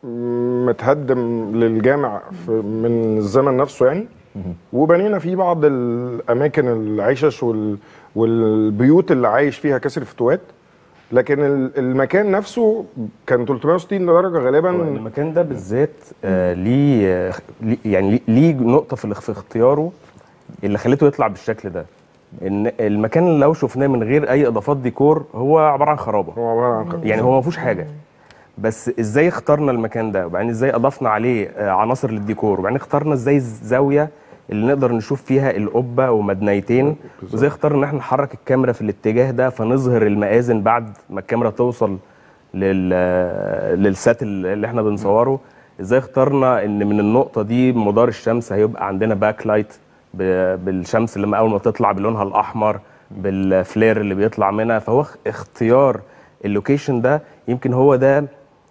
متهدم للجامع في من الزمن نفسه يعني وبنينا فيه بعض الاماكن العيشش وال والبيوت اللي عايش فيها كسر فتوات لكن ال- المكان نفسه كان 360 درجه غالبا المكان ده بالذات آه ليه آه، ليه- يعني ليه- ليه نقطه في الاخ- في اختياره اللي خليته يطلع بالشكل ده ان المكان لو شفناه من غير اي اضافات ديكور هو عباره عن خرابه هو عباره عن خ- يعني هو ما فيهوش حاجه بس ازاي اخترنا المكان ده وبعدين ازاي اضفنا عليه آه، عناصر للديكور وبعدين اخترنا ازاي الزاويه اللي نقدر نشوف فيها القبه ومدنيتين وازاي اخترنا ان احنا نحرك الكاميرا في الاتجاه ده فنظهر المآذن بعد ما الكاميرا توصل لل للسات اللي احنا بنصوره ازاي اخترنا ان من النقطه دي مدار الشمس هيبقى عندنا باك لايت ب- بالشمس لما اول ما تطلع بلونها الاحمر بالفلير اللي بيطلع منها فهو اخ- اختيار اللوكيشن ده يمكن هو ده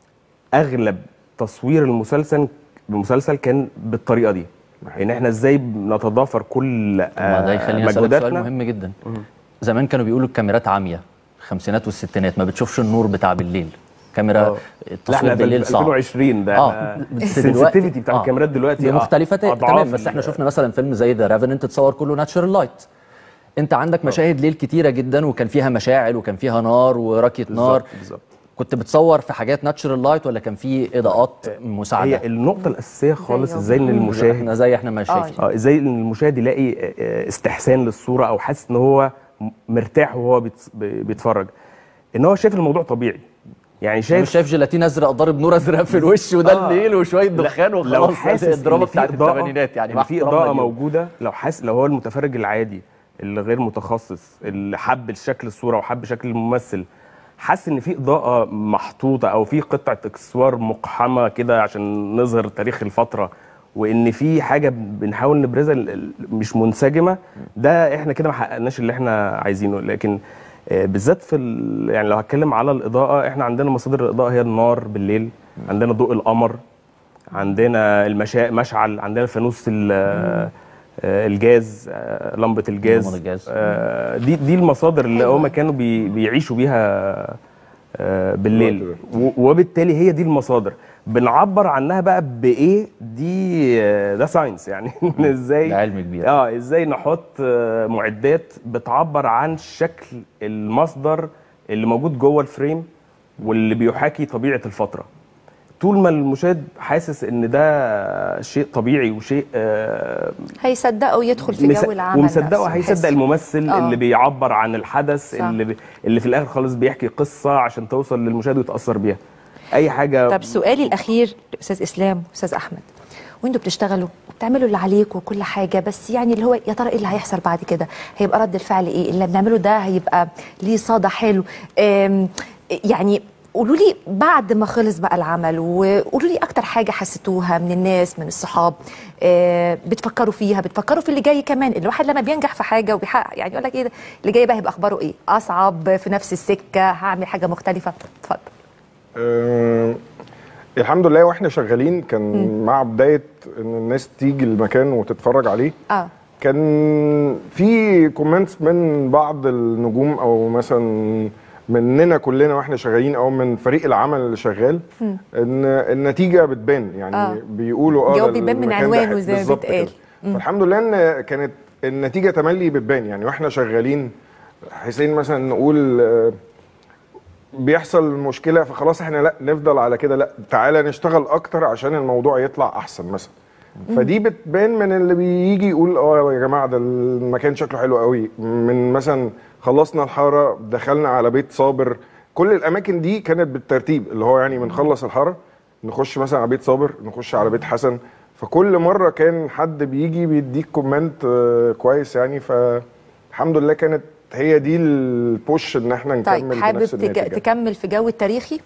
اغلب تصوير المسلسل المسلسل كان بالطريقه دي ان احنا ازاي نتضافر كل ما ده آه، يخليني اسالك سؤال مجهوداتنا مهم جدا زمان كانوا بيقولوا الكاميرات عاميه الخمسينات والستينات ما بتشوفش النور بتاع بالليل كاميرا آه. لا التصوير احنا بالليل في صعب 2020 ده اه السنسيتيفيتي بتاع الكاميرات دلوقتي آه، مختلفه أضعاف تمام بس احنا ال- شفنا مثلا فيلم زي ذا ريفننت اتصور كله ناتشرال لايت انت عندك مشاهد ليل كتيره جدا وكان فيها مشاعل وكان فيها نار وراكيه نار بالظبط بالظبط كنت بتصور في حاجات ناتشرال لايت ولا كان في اضاءات مساعده هي النقطه الاساسيه خالص زي ازاي ان احنا المشاهد زي احنا ما شايفين اه ازاي ان المشاهد يلاقي آه، آه، استحسان للصوره او حاسس ان هو م- مرتاح وهو بيتس- بي- بيتفرج ان هو شايف الموضوع طبيعي يعني مش شايف شايف جيلاتين ازرق ضارب نور ازرق في الوش وده آه. الليل وشويه لا، دخان لو وخلاص حاسس زي الدراما إن في بتاعت إضاءة- الثمانينات يعني ان مع في احترامنا اضاءه ليهم. موجوده لو حاسس لو هو المتفرج العادي اللي غير متخصص اللي حب شكل الصوره وحب شكل الممثل حاسس ان في اضاءه محطوطه او في قطعه اكسسوار مقحمه كده عشان نظهر تاريخ الفتره وان في حاجه بنحاول نبرزها ال- ال- مش منسجمه ده احنا كده ما حققناش اللي احنا عايزينه لكن آه، بالذات في ال... يعني لو هتكلم على الاضاءه احنا عندنا مصادر الاضاءه هي النار بالليل عندنا ضوء القمر عندنا المشا... مشعل عندنا فانوس ال- آه، الجاز آه، لمبه الجاز, لمبة الجاز. آه، دي دي المصادر اللي هم كانوا بي... بيعيشوا بيها آه، بالليل و- وبالتالي هي دي المصادر بنعبر عنها بقى بايه دي آه، ده ساينس يعني إن ازاي ده علم كبير. اه ازاي نحط آه، معدات بتعبر عن شكل المصدر اللي موجود جوه الفريم واللي بيحاكي طبيعه الفتره طول ما المشاهد حاسس ان ده شيء طبيعي وشيء آه، هيصدقه ويدخل في مس- جو العمل ومصدقه نفسه، هيصدق يحس. الممثل آه. اللي بيعبر عن الحدث صح. اللي بي... اللي في الاخر خالص بيحكي قصه عشان توصل للمشاهد ويتاثر بيها اي حاجه طب سؤالي الاخير استاذ اسلام استاذ احمد وانتوا بتشتغلوا وبتعملوا اللي عليكم وكل حاجه بس يعني اللي هو يا ترى ايه اللي هيحصل بعد كده هيبقى رد الفعل ايه اللي بنعمله ده هيبقى ليه صدى حلو أم، يعني قولوا لي بعد ما خلص بقى العمل وقولوا لي اكتر حاجه حسيتوها من الناس من الصحاب آه، بتفكروا فيها بتفكروا في اللي جاي كمان الواحد لما بينجح في حاجه وبيحقق يعني يقول لك ايه ده اللي جاي بقى هيبقى اخباره ايه اصعب في نفس السكه هعمل حاجه مختلفه اتفضل آه، الحمد لله واحنا شغالين كان مع بدايه ان الناس تيجي المكان وتتفرج عليه اه كان في كومنتس من بعض النجوم او مثلا مننا كلنا واحنا شغالين او من فريق العمل اللي شغال ان النتيجه بتبان يعني آه. آه. بيقولوا اه الجو ده بيبان من المكان ده عنوانه حلو. زي ما بالظبط بيتقال. كده. فالحمد لله ان كانت النتيجه تملي بتبان يعني واحنا شغالين حسين مثلا نقول آه، بيحصل مشكله فخلاص احنا لا نفضل على كده لا تعالى نشتغل اكتر عشان الموضوع يطلع احسن مثلا فدي بتبان من اللي بيجي يقول اه يا جماعه ده المكان شكله حلو قوي من مثلا خلصنا الحاره دخلنا على بيت صابر كل الاماكن دي كانت بالترتيب اللي هو يعني بنخلص الحاره نخش مثلا على بيت صابر نخش على بيت حسن فكل مره كان حد بيجي بيديك كومنت آه، كويس يعني فالحمد لله كانت هي دي البوش ان احنا نكمل طيب حابب بنفس تج... النتيجة. تكمل في جو التاريخي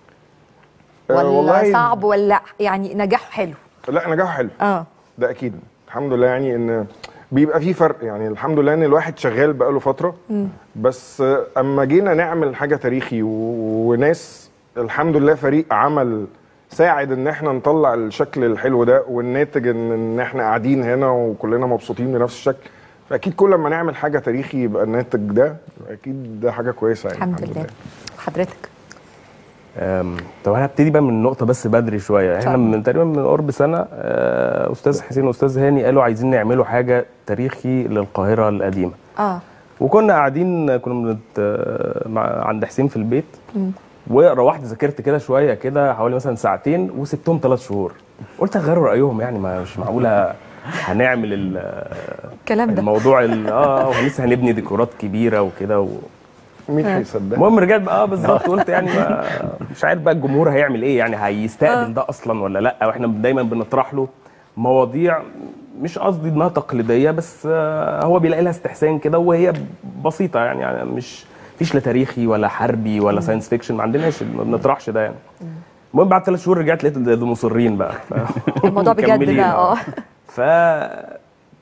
آه، ولا والله صعب ولا يعني نجاحه حلو لا نجاحه حلو اه ده اكيد الحمد لله يعني ان بيبقى في فرق يعني الحمد لله ان الواحد شغال بقاله فتره بس آه، اما جينا نعمل حاجه تاريخي و... وناس الحمد لله فريق عمل ساعد ان احنا نطلع الشكل الحلو ده والناتج ان, إن احنا قاعدين هنا وكلنا مبسوطين بنفس الشكل فاكيد كل ما نعمل حاجه تاريخي يبقى الناتج ده اكيد ده حاجه كويسه يعني الحمد لله حضرتك أم، طب انا هبتدي بقى من النقطه بس بدري شويه احنا اتفضل. من تقريبا من قرب سنه آه، استاذ حسين واستاذ هاني قالوا عايزين نعملوا حاجه تاريخي للقاهره القديمه اه وكنا قاعدين كنا بنت آه، مع عند حسين في البيت وروحت ذاكرت كده شويه كده حوالي مثلا ساعتين وسبتهم ثلاث شهور قلت هغيروا رايهم يعني ما مش معقوله هنعمل ال- الكلام ده الموضوع ال- اه ولسه هنبني ديكورات كبيره وكده و... مين هيصدق المهم رجعت بقى اه بالظبط قلت يعني ما مش عارف بقى الجمهور هيعمل ايه يعني هيستقبل ده اصلا ولا لا واحنا دايما بنطرح له مواضيع مش قصدي انها تقليديه بس آه، هو بيلاقي لها استحسان كده وهي بسيطه يعني, يعني مش فيش لا تاريخي ولا حربي ولا ساينس فيكشن ما عندناش ما بنطرحش ده يعني المهم بعد ثلاث شهور رجعت لقيت ده ده مصرين بقى الموضوع بجد مكملين، بقى اه ف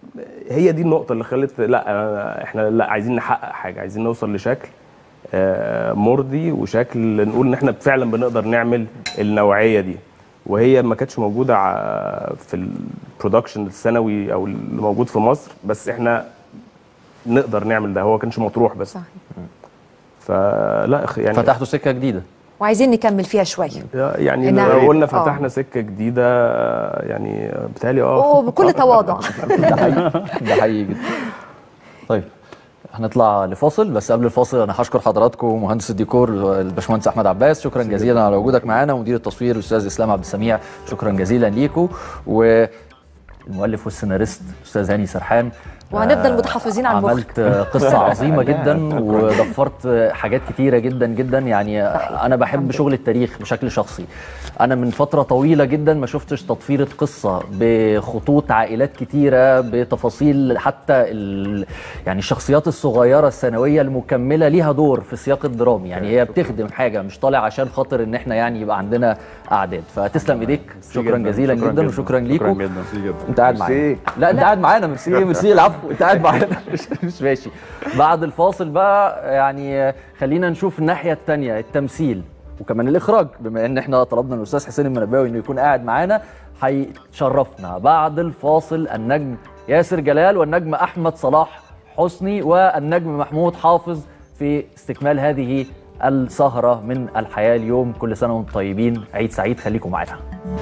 هي دي النقطه اللي خلت لا أنا- احنا لا عايزين نحقق حاجه عايزين نوصل لشكل آه، مرضي وشكل نقول ان احنا فعلا بنقدر نعمل النوعيه دي وهي ما كانتش موجوده ع- في البرودكشن السنوي او اللي موجود في مصر بس احنا نقدر نعمل ده هو كانش مطروح بس صحيح. فلا أخ- يعني فتحتوا سكه جديده وعايزين نكمل فيها شويه يعني نعم. لو قلنا آه. فتحنا سكه جديده آه، يعني بتهيألي اه وبكل تواضع ده حقيقي ده حقيقي جدا طيب هنطلع لفاصل بس قبل الفاصل انا هشكر حضراتكم مهندس الديكور الباشمهندس احمد عباس شكرا جزيلا على وجودك معانا ومدير التصوير الاستاذ اسلام عبد السميع شكرا جزيلا ليكم والمؤلف والسيناريست استاذ هاني سرحان وهنفضل آه، متحفظين على المخ. عملت آه، قصه عظيمه جدا وضفرت آه، حاجات كتيره جدا جدا يعني آه، انا بحب شغل التاريخ بشكل شخصي انا من فتره طويله جدا ما شفتش تطفيره قصه بخطوط عائلات كتيره بتفاصيل حتى ال... يعني الشخصيات الصغيره الثانويه المكمله ليها دور في السياق الدرامي يعني هي بتخدم حاجه مش طالع عشان خاطر ان احنا يعني يبقى عندنا اعداد فتسلم ايديك شكرا جداً، جدا شكراً جدا جداً، وشكرا شكراً ليكم جداً. انت قاعد معانا ميرسي. لا انت قاعد معانا ميرسي ميرسي العفو انت قاعد معانا مش, مش ماشي بعد الفاصل بقى يعني خلينا نشوف الناحيه الثانيه التمثيل وكمان الاخراج بما ان احنا طلبنا من الاستاذ حسين المنباوي انه يكون قاعد معانا هيشرفنا بعد الفاصل النجم ياسر جلال والنجم احمد صلاح حسني والنجم محمود حافظ في استكمال هذه السهره من الحياه اليوم كل سنه وانتم طيبين عيد سعيد خليكم معانا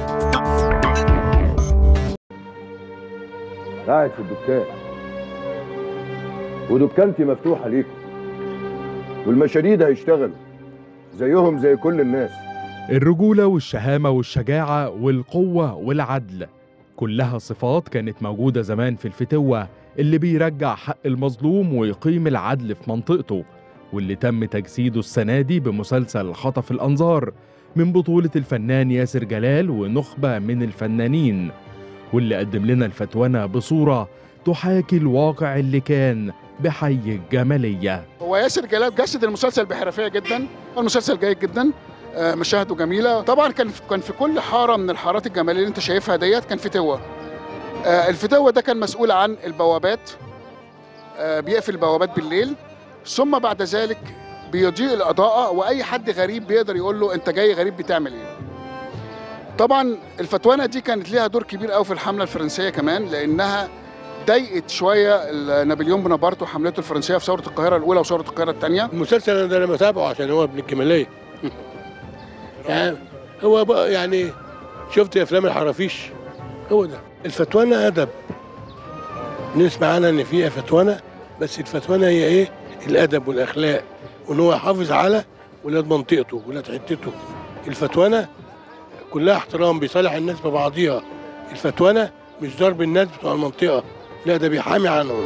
قاعد في الدكان ودكانتي مفتوحة ليكم والمشاريد هيشتغلوا زيهم زي كل الناس الرجولة والشهامة والشجاعة والقوة والعدل كلها صفات كانت موجودة زمان في الفتوة اللي بيرجع حق المظلوم ويقيم العدل في منطقته واللي تم تجسيده السنة دي بمسلسل خطف الأنظار من بطولة الفنان ياسر جلال ونخبة من الفنانين واللي قدم لنا الفتونة بصورة تحاكي الواقع اللي كان بحي الجمالية هو ياسر جلال جسد المسلسل بحرفيه جدا المسلسل جيد جدا آه، مشاهده جميله طبعا كان في كان في كل حاره من الحارات الجماليه اللي انت شايفها ديت كان فتوه آه، الفتوه ده كان مسؤول عن البوابات آه، بيقفل البوابات بالليل ثم بعد ذلك بيضيء الاضاءه واي حد غريب بيقدر يقول له انت جاي غريب بتعمل ايه طبعا الفتوانه دي كانت ليها دور كبير قوي في الحمله الفرنسيه كمان لانها ضايقت شويه ال- نابليون بونابرت وحملته الفرنسيه في ثوره القاهره الاولى وثوره القاهره الثانيه المسلسل ده انا بتابعه عشان هو ابن الجماليه يعني هو بقى يعني شفت افلام الحرافيش هو ده الفتوانه ادب نسمع عنها ان فيها فتوانه بس الفتوانه هي ايه الادب والاخلاق وان هو يحافظ على ولاد منطقته ولاد حتته الفتوانه كلها احترام بيصالح الناس ببعضيها الفتوانه مش ضرب الناس بتوع المنطقه لا ده بيحامي عنهم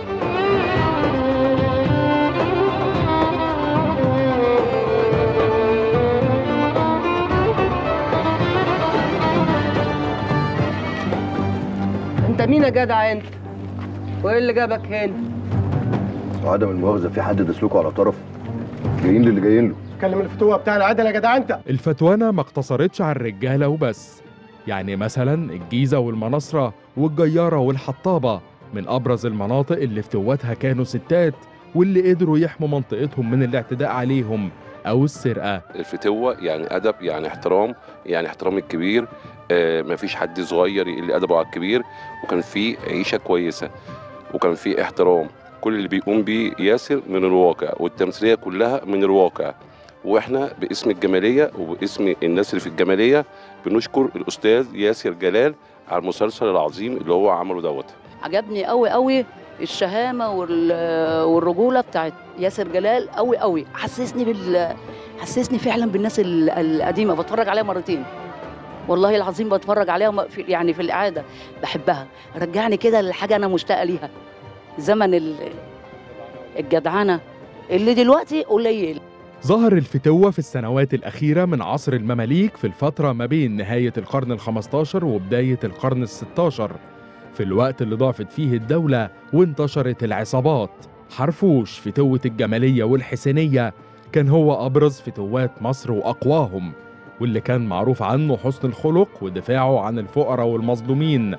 انت مين يا جدع انت؟ وايه اللي جابك هنا؟ وعدم المؤاخذة في حد دسلكوا على طرف جايين للي جايين له كلم الفتوه بتاعنا عدل يا جدع انت الفتوانة ما اقتصرتش على الرجالة وبس يعني مثلا الجيزة والمناصرة والجيارة والحطابة من أبرز المناطق اللي فتواتها كانوا ستات واللي قدروا يحموا منطقتهم من الاعتداء عليهم أو السرقة الفتوة يعني أدب يعني احترام يعني احترام الكبير آه مفيش حد صغير اللي أدبه على الكبير وكان في عيشة كويسة وكان في احترام كل اللي بيقوم بيه ياسر من الواقع والتمثيلية كلها من الواقع واحنا باسم الجمالية وباسم الناس اللي في الجمالية بنشكر الأستاذ ياسر جلال على المسلسل العظيم اللي هو عمله دوت عجبني قوي قوي الشهامه وال- والرجوله بتاعت ياسر جلال قوي قوي حسسني بال حسسني فعلا بالناس ال- القديمه بتفرج عليها مرتين والله العظيم بتفرج عليها م- في يعني في الاعاده بحبها رجعني كده لحاجه انا مشتاقه ليها زمن ال- الجدعنه اللي دلوقتي قليل ظهر الفتوة في السنوات الأخيرة من عصر المماليك في الفترة ما بين نهاية القرن الخمستاشر وبداية القرن الستاشر في الوقت اللي ضعفت فيه الدولة وانتشرت العصابات حرفوش فتوة الجمالية والحسينية كان هو أبرز فتوات مصر وأقواهم واللي كان معروف عنه حسن الخلق ودفاعه عن الفقراء والمظلومين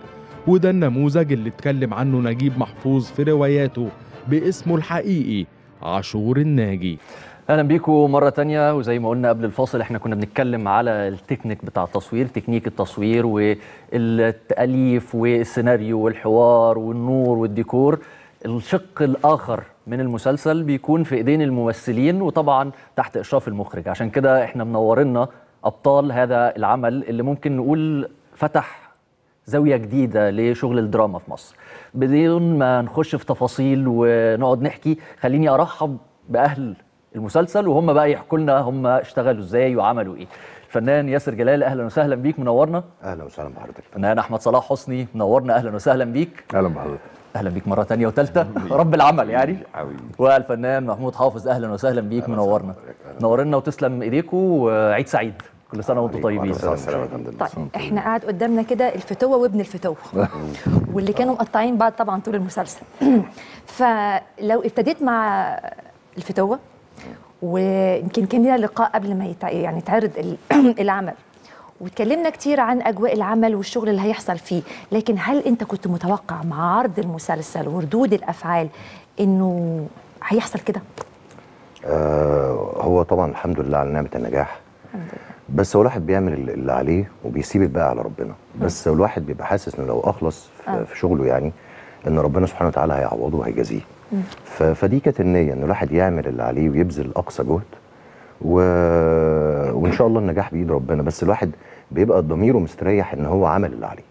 وده النموذج اللي اتكلم عنه نجيب محفوظ في رواياته باسمه الحقيقي عاشور الناجي اهلا بيكم مره تانية وزي ما قلنا قبل الفاصل احنا كنا بنتكلم على التكنيك بتاع التصوير تكنيك التصوير والتاليف والسيناريو والحوار والنور والديكور الشق الاخر من المسلسل بيكون في ايدين الممثلين وطبعا تحت اشراف المخرج عشان كده احنا منورنا ابطال هذا العمل اللي ممكن نقول فتح زاويه جديده لشغل الدراما في مصر بدون ما نخش في تفاصيل ونقعد نحكي خليني ارحب باهل المسلسل وهم بقى يحكوا لنا هم اشتغلوا ازاي وعملوا ايه الفنان ياسر جلال اهلا وسهلا بيك منورنا اهلا وسهلا بحضرتك الفنان احمد صلاح حسني منورنا اهلا وسهلا بيك اهلا بحضرتك اهلا بيك مره تانية وثالثه رب العمل يعني والفنان محمود حافظ اهلا وسهلا بيك منورنا نورنا وتسلم ايديكم وعيد سعيد كل سنه وانتم طيبين طيب احنا قاعد قدامنا كده الفتوه وابن الفتوه واللي كانوا مقطعين بعض طبعا طول المسلسل فلو ابتديت مع الفتوه ويمكن كان لنا لقاء قبل ما يتع... يعني يتعرض ال- العمل واتكلمنا كتير عن اجواء العمل والشغل اللي هيحصل فيه لكن هل انت كنت متوقع مع عرض المسلسل وردود الافعال انه هيحصل كده آه هو طبعا الحمد لله على نعمه النجاح بس هو الواحد بيعمل اللي عليه وبيسيب الباقي على ربنا بس الواحد بيبقى حاسس انه لو اخلص في, آه. في شغله يعني ان ربنا سبحانه وتعالى هيعوضه وهيجازيه ف- فدي كانت النيه ان الواحد يعمل اللي عليه ويبذل اقصى جهد و... وان شاء الله النجاح بايد ربنا بس الواحد بيبقى ضميره مستريح ان هو عمل اللي عليه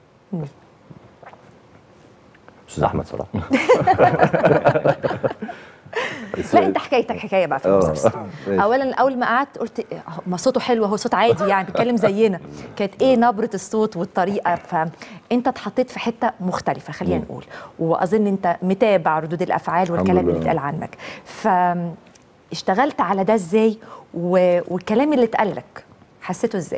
استاذ احمد صلاح لا انت حكايتك حكايه بقى في آه، المسلسل ماشي. اولا اول ما قعدت قلت إيه، ما صوته حلو هو صوت عادي يعني بيتكلم زينا كانت ايه نبره الصوت والطريقه فانت اتحطيت في حته مختلفه خلينا مم. نقول واظن انت متابع ردود الافعال والكلام اللي لله. اتقال عنك فاشتغلت على ده ازاي و... والكلام اللي اتقال لك حسيته ازاي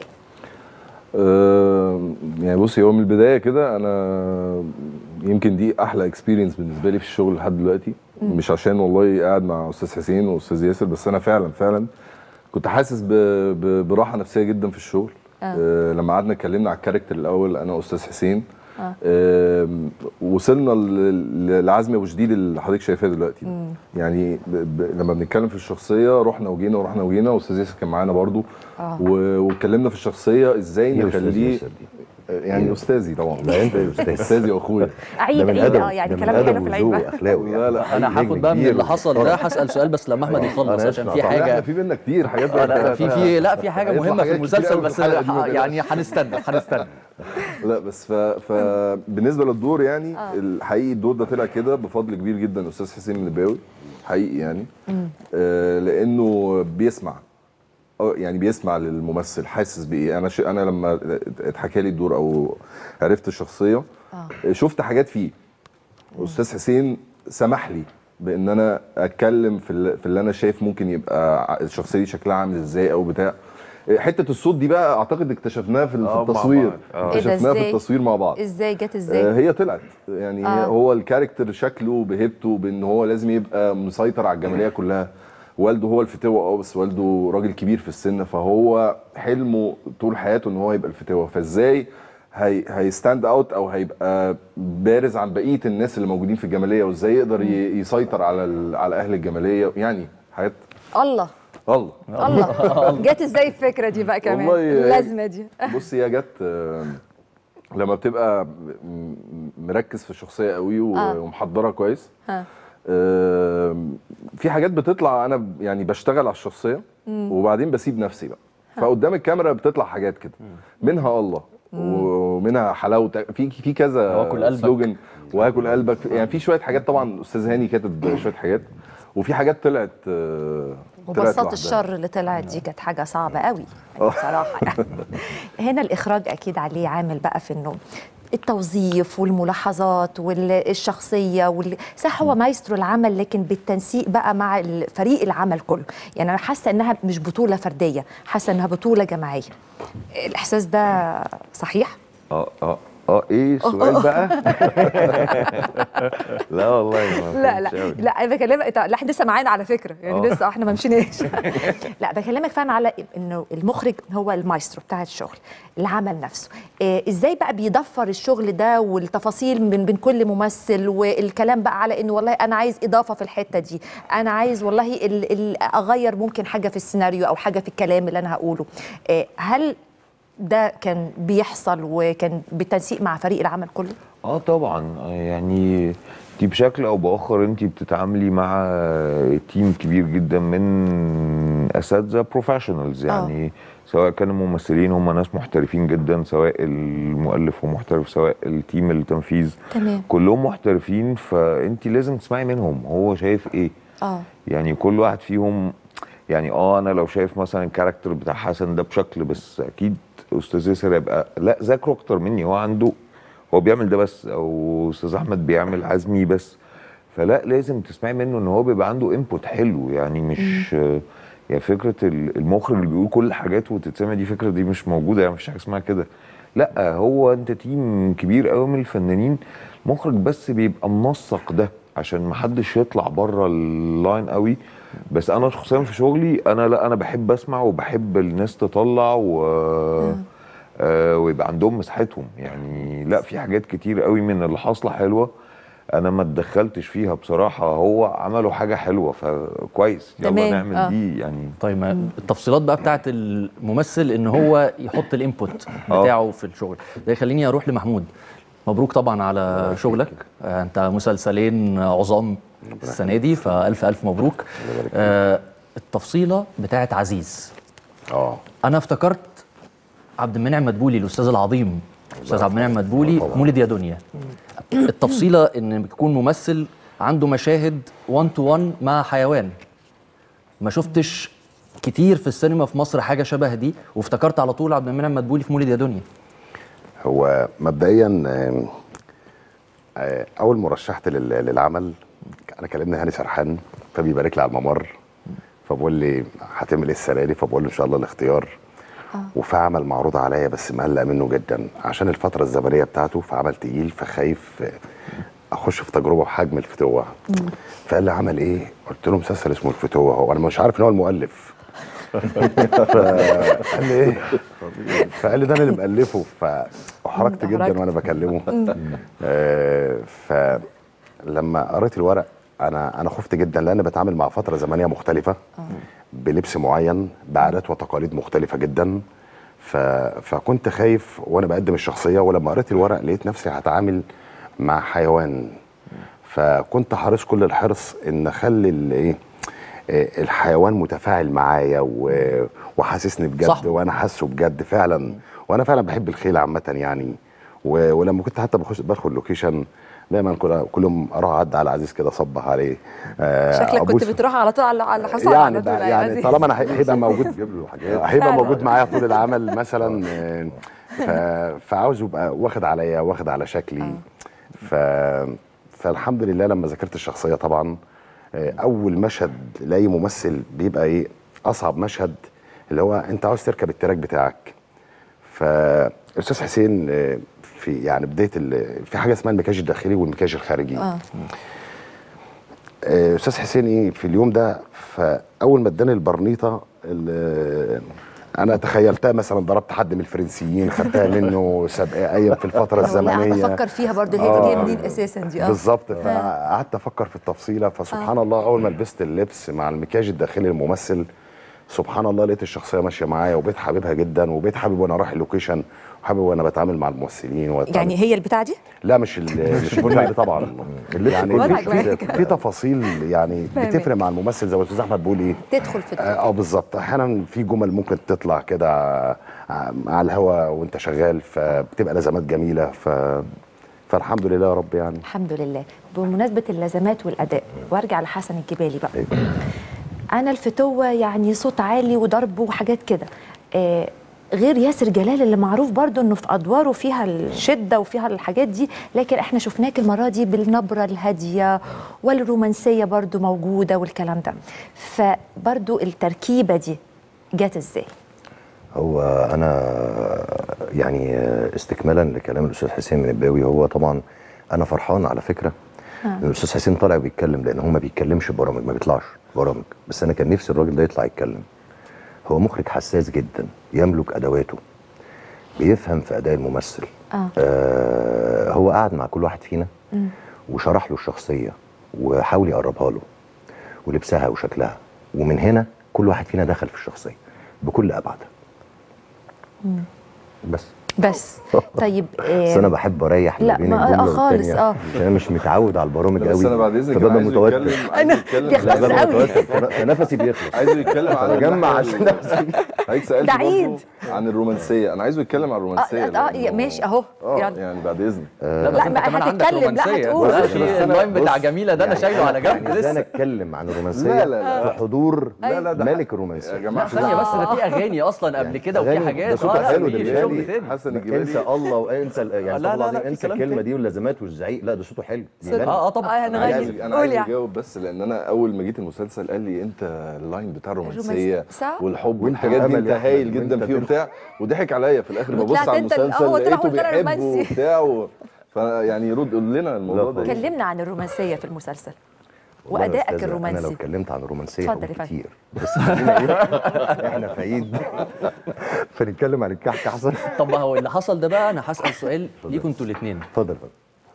آه، يعني بصي هو من البدايه كده انا يمكن دي احلى اكسبيرينس بالنسبه لي في الشغل لحد دلوقتي مم. مش عشان والله قاعد مع استاذ حسين واستاذ ياسر بس انا فعلا فعلا كنت حاسس ب... ب... براحه نفسيه جدا في الشغل آه. آه لما قعدنا اتكلمنا على الكاركتر الاول انا واستاذ حسين آه. آم، وصلنا ل- ل- لعزم ابو شديد اللي حضرتك شايفاه دلوقتي مم. يعني ب... ب... لما بنتكلم في الشخصيه رحنا وجينا ورحنا وجينا واستاذ ياسر كان معانا برضو آه. و... واتكلمنا في الشخصيه ازاي مين أستاذ نخليه ياسر يعني استاذي طبعا لا، أنت أستاذ. استاذي واخويا عيد- ده من عيد، أدب- آه، يعني ده من كلام حلو أدب في العيد بقى. وذوق وأخلاقه لا لا انا هاخد بقى من اللي حصل ده هسال سؤال بس لما احمد يخلص عشان في حاجه احنا في بينا كتير حاجات آه، لا في في لا في حاجه هيطلع مهمه في حاجات كتير المسلسل أوي في بس الحلقة دي، ما ح- تقلقش. يعني هنستنى هنستنى لا بس ف... فبالنسبه للدور يعني الحقيقي الدور ده طلع كده بفضل كبير جدا استاذ حسين النباوي حقيقي يعني آه لانه بيسمع اه يعني بيسمع للممثل حاسس بايه انا ش... انا لما اتحكى لي الدور او عرفت الشخصيه شفت حاجات فيه استاذ حسين سمح لي بان انا اتكلم في ال- في اللي انا شايف ممكن يبقى ع- الشخصيه دي شكلها عامل ازاي او بتاع حته الصوت دي بقى اعتقد اكتشفناها في ال- في آه، مع التصوير بعض. آه. إيه ده اكتشفناها في إزاي؟ التصوير مع بعض ازاي جت آه، ازاي هي طلعت يعني آه. آه. هو الكاركتر شكله بهيبته بان هو لازم يبقى مسيطر على الجماليه كلها والده هو الفتوه اه بس والده راجل كبير في السن فهو حلمه طول حياته ان هو يبقى الفتوه فازاي هي هيستاند اوت او هيبقى بارز عن بقيه الناس اللي موجودين في الجماليه وازاي يقدر ي- يسيطر على ال- على اهل الجماليه يعني حاجات الله الله الله جت ازاي الفكره دي بقى كمان والله اللازمه دي بص هي جت آه، لما بتبقى م- مركز في الشخصيه قوي و- آه. ومحضرها كويس ها آم، في حاجات بتطلع انا ب- يعني بشتغل على الشخصيه مم. وبعدين بسيب نفسي بقى ها. فقدام الكاميرا بتطلع حاجات كده منها الله ومنها حلاوتك في في كذا وآكل قلبك. سلوجن واكل قلبك يعني في شويه حاجات طبعا استاذ هاني كاتب شويه حاجات وفي حاجات طلعت آه، طلعت وبساط لوحدها. الشر اللي طلعت دي كانت حاجه صعبه قوي آه. بصراحه يعني هنا الاخراج اكيد عليه عامل بقى في النوم التوظيف والملاحظات والشخصيه وال... صح هو مايسترو العمل لكن بالتنسيق بقى مع ال- فريق العمل كله يعني انا حاسه انها مش بطوله فرديه حاسه انها بطوله جماعيه الاحساس ده صحيح اه اه اه ايه السؤال بقى لا والله ما لا لا فهمتش أوي. لا انا بكلمك انت لا احنا لسه معانا على فكره يعني آه. لسه احنا ما مشيناش لا بكلمك فعلا على انه المخرج هو المايسترو بتاع الشغل العمل نفسه إيه ازاي بقى بيضفر الشغل ده والتفاصيل من بين كل ممثل والكلام بقى على انه والله انا عايز اضافه في الحته دي انا عايز والله ال ال اغير ممكن حاجه في السيناريو او حاجه في الكلام اللي انا هقوله إيه هل ده كان بيحصل وكان بالتنسيق مع فريق العمل كله اه طبعا آه، يعني دي بشكل او باخر انت بتتعاملي مع تيم كبير جدا من اساتذه بروفيشنالز يعني سواء كانوا ممثلين هم ناس محترفين جدا سواء المؤلف هو محترف سواء التيم التنفيذ تمام كلهم محترفين فانت لازم تسمعي منهم هو شايف ايه اه يعني كل واحد فيهم يعني اه انا لو شايف مثلا الكاركتر بتاع حسن ده بشكل بس اكيد استاذ ياسر يبقى لا ذاكره اكتر مني هو عنده هو بيعمل ده بس او استاذ احمد بيعمل عزمي بس فلا لازم تسمعي منه ان هو بيبقى عنده انبوت حلو يعني مش يعني فكره ال- المخرج اللي بيقول كل الحاجات وتتسمع دي فكره دي مش موجوده يعني مفيش حاجه اسمها كده لا هو انت تيم كبير قوي من الفنانين مخرج بس بيبقى منسق ده عشان محدش يطلع بره اللاين قوي بس انا شخصيا في شغلي انا لا انا بحب اسمع وبحب الناس تطلع و آه ويبقى عندهم مساحتهم يعني لا في حاجات كتير قوي من اللي حاصله حلوه انا ما اتدخلتش فيها بصراحه هو عملوا حاجه حلوه فكويس يلا تمام، نعمل آه. دي يعني طيب ما التفصيلات بقى بتاعت الممثل ان هو يحط الانبوت بتاعه في الشغل ده يخليني اروح لمحمود مبروك طبعا على شغلك آه، انت مسلسلين عظام السنه دي فالف الف مبروك آه، التفصيله بتاعت عزيز اه انا افتكرت عبد المنعم مدبولي الاستاذ العظيم الاستاذ عبد المنعم مدبولي مولد يا دنيا التفصيله ان بيكون ممثل عنده مشاهد 1 تو 1 مع حيوان ما شفتش كتير في السينما في مصر حاجه شبه دي وافتكرت على طول عبد المنعم مدبولي في مولد يا دنيا هو مبدئيا آم، آه، اول ما رشحت لل- للعمل انا كلمني هاني سرحان فبيبارك لي على الممر فبقول لي هتعمل ايه السنه دي فبقول له ان شاء الله الاختيار وفي عمل معروض عليا بس مقلق منه جدا عشان الفتره الزمنيه بتاعته في عمل تقيل فخايف آه، اخش في تجربه بحجم الفتوه فقال لي عمل ايه قلت له مسلسل اسمه الفتوه هو انا مش عارف ان هو المؤلف فقال لي ايه فقال لي ده انا اللي مؤلفه فاحرجت جدا وانا بكلمه آه، فلما قريت الورق انا انا خفت جدا لان بتعامل مع فتره زمنيه مختلفه بلبس معين بعادات وتقاليد مختلفه جدا ف... فكنت خايف وانا بقدم الشخصيه ولما قريت الورق لقيت نفسي هتعامل مع حيوان فكنت حريص كل الحرص ان اخلي ال- ايه آه، الحيوان متفاعل معايا و- وحاسسني بجد صح. وانا حاسه بجد فعلا وانا فعلا بحب الخيل عامه يعني و- ولما كنت حتى بخش بدخل لوكيشن دايما كل كل يوم اروح اعدي على عزيز كده اصبح عليه آه، شكلك كنت أبوس- بتروح على طول على على الحصان يعني على طول بقى يا يعني عزيز. طالما انا هي- هيبقى موجود هيبقى فعلا. موجود معايا طول العمل مثلا آه، ف- فعاوز يبقى واخد عليا واخد على شكلي ف فالحمد لله لما ذاكرت الشخصيه طبعا آه، اول مشهد لاي ممثل بيبقى ايه اصعب مشهد اللي هو انت عاوز تركب التراك بتاعك فالاستاذ حسين آه، في يعني بدايه ال- في حاجه اسمها المكياج الداخلي والمكياج الخارجي اه آه، استاذ حسين ايه في اليوم ده فاول ما اداني البرنيطه ال- انا تخيلتها مثلا ضربت حد من الفرنسيين خدتها منه سابقه ايام في الفتره والله قعدت الزمنيه افكر فيها برضه هي آه. جايه منين اساسا دي اه بالظبط فقعدت افكر في التفصيله فسبحان آه. الله اول ما لبست اللبس مع المكياج الداخلي الممثل سبحان الله لقيت الشخصيه ماشيه معايا وبقيت حاببها جدا وبقيت حابب وانا رايح اللوكيشن وحابب وانا بتعامل مع الممثلين وأتعامل- يعني هي البتاعه دي لا مش ال- مش البتاع دي طبعا يعني وضعك في, معاك. في, في تفاصيل يعني فاهمك. بتفرق مع الممثل زي ما الاستاذ احمد بيقول ايه تدخل في اه آه، بالظبط احيانا في جمل ممكن تطلع كده ع- على الهوا وانت شغال فبتبقى لازمات جميله ف فالحمد لله يا رب يعني الحمد لله بمناسبه اللازمات والاداء وارجع لحسن الجبالي بقى انا الفتوه يعني صوت عالي وضرب وحاجات كده آه غير ياسر جلال اللي معروف برضو انه في ادواره فيها الشده وفيها الحاجات دي لكن احنا شفناك المره دي بالنبره الهاديه والرومانسيه برضو موجوده والكلام ده فبرضو التركيبه دي جت ازاي هو انا يعني استكمالا لكلام الاستاذ حسين من الباوي هو طبعا انا فرحان على فكره ان الاستاذ حسين طالع بيتكلم لان هو ما بيتكلمش برامج ما بيطلعش برامج بس انا كان نفسي الراجل ده يطلع يتكلم هو مخرج حساس جدا يملك ادواته بيفهم في اداء الممثل اه آه هو قعد مع كل واحد فينا مم. وشرح له الشخصيه وحاول يقربها له ولبسها وشكلها ومن هنا كل واحد فينا دخل في الشخصيه بكل ابعادها مم. بس بس طيب بس انا بحب اريح ما لا، بين ما- الجمله آه، خالص، والتانية آه. عشان انا مش متعود على البرامج لا، قوي بس أنا بعد إذنك فببقى أنا عايزه متوتر يتكلم- عايزه يتكلم- بيختصر لا، ببقى قوي. متوتر، فنفسي بيخلص عايزه يتكلم عن بجمع الناحية عشان ال- نفسي حضرتك سالت ده عيد. عن الرومانسيه انا عايزه يتكلم عن الرومانسيه اه, آه لأنه- ماشي اهو اه يلا. يعني بعد اذنك لا, بس لا، انت ما كمان عندك هتتكلم، لا، رومانسية. هتقول. لا، بص، في بس أنا- اللاين بتاع بص، جميله ده انا يعني شايله على جنب يعني ازاي لسه نتكلم عن الرومانسيه لا، لا، لا. في حضور لا، لا، ده ملك الرومانسيه يا لا جماعه ثانيه بس ده في اغاني اصلا قبل كده وفي أغاني، حاجات ده صوته لا، حلو في ده شغل بيتهيألي تاني. حسن انسى الجبالي الله وانسى ال- يعني لا، استغفر لا، الله لا، العظيم في انسى كلام الكلمه تاني. دي واللازمات والزعيق لا ده صوته حلو صدق. بيغني. اه اه طبعا آه، انا هنغني. عايز انا قول عايز يعني. اجاوب بس لان انا اول ما جيت المسلسل قال لي انت اللاين بتاع الرومانسيه صح؟ والحب وانت والحاجات دي أمل انت يا أحمد، هايل جدا وانت فيه تلف. وبتاع وضحك عليا في الاخر ببص وطلعت على انت ال- المسلسل هو طلع لقيته هو طلع بيحبه رومانسي. وبتاع و... فيعني رد قول لنا الموضوع ده خالص. إيه؟ كلمنا عن الرومانسيه في المسلسل والله يا وادائك أستاذة، انا لو الرومانسي اتكلمت عن الرومانسيه اتفضل هقول يا فندم. كتير بس خلينا ايه احنا في عيد فنتكلم عن الكحك احسن طب ما هو اللي حصل ده بقى انا هسال سؤال ليكوا انتوا الاثنين اتفضل اتفضل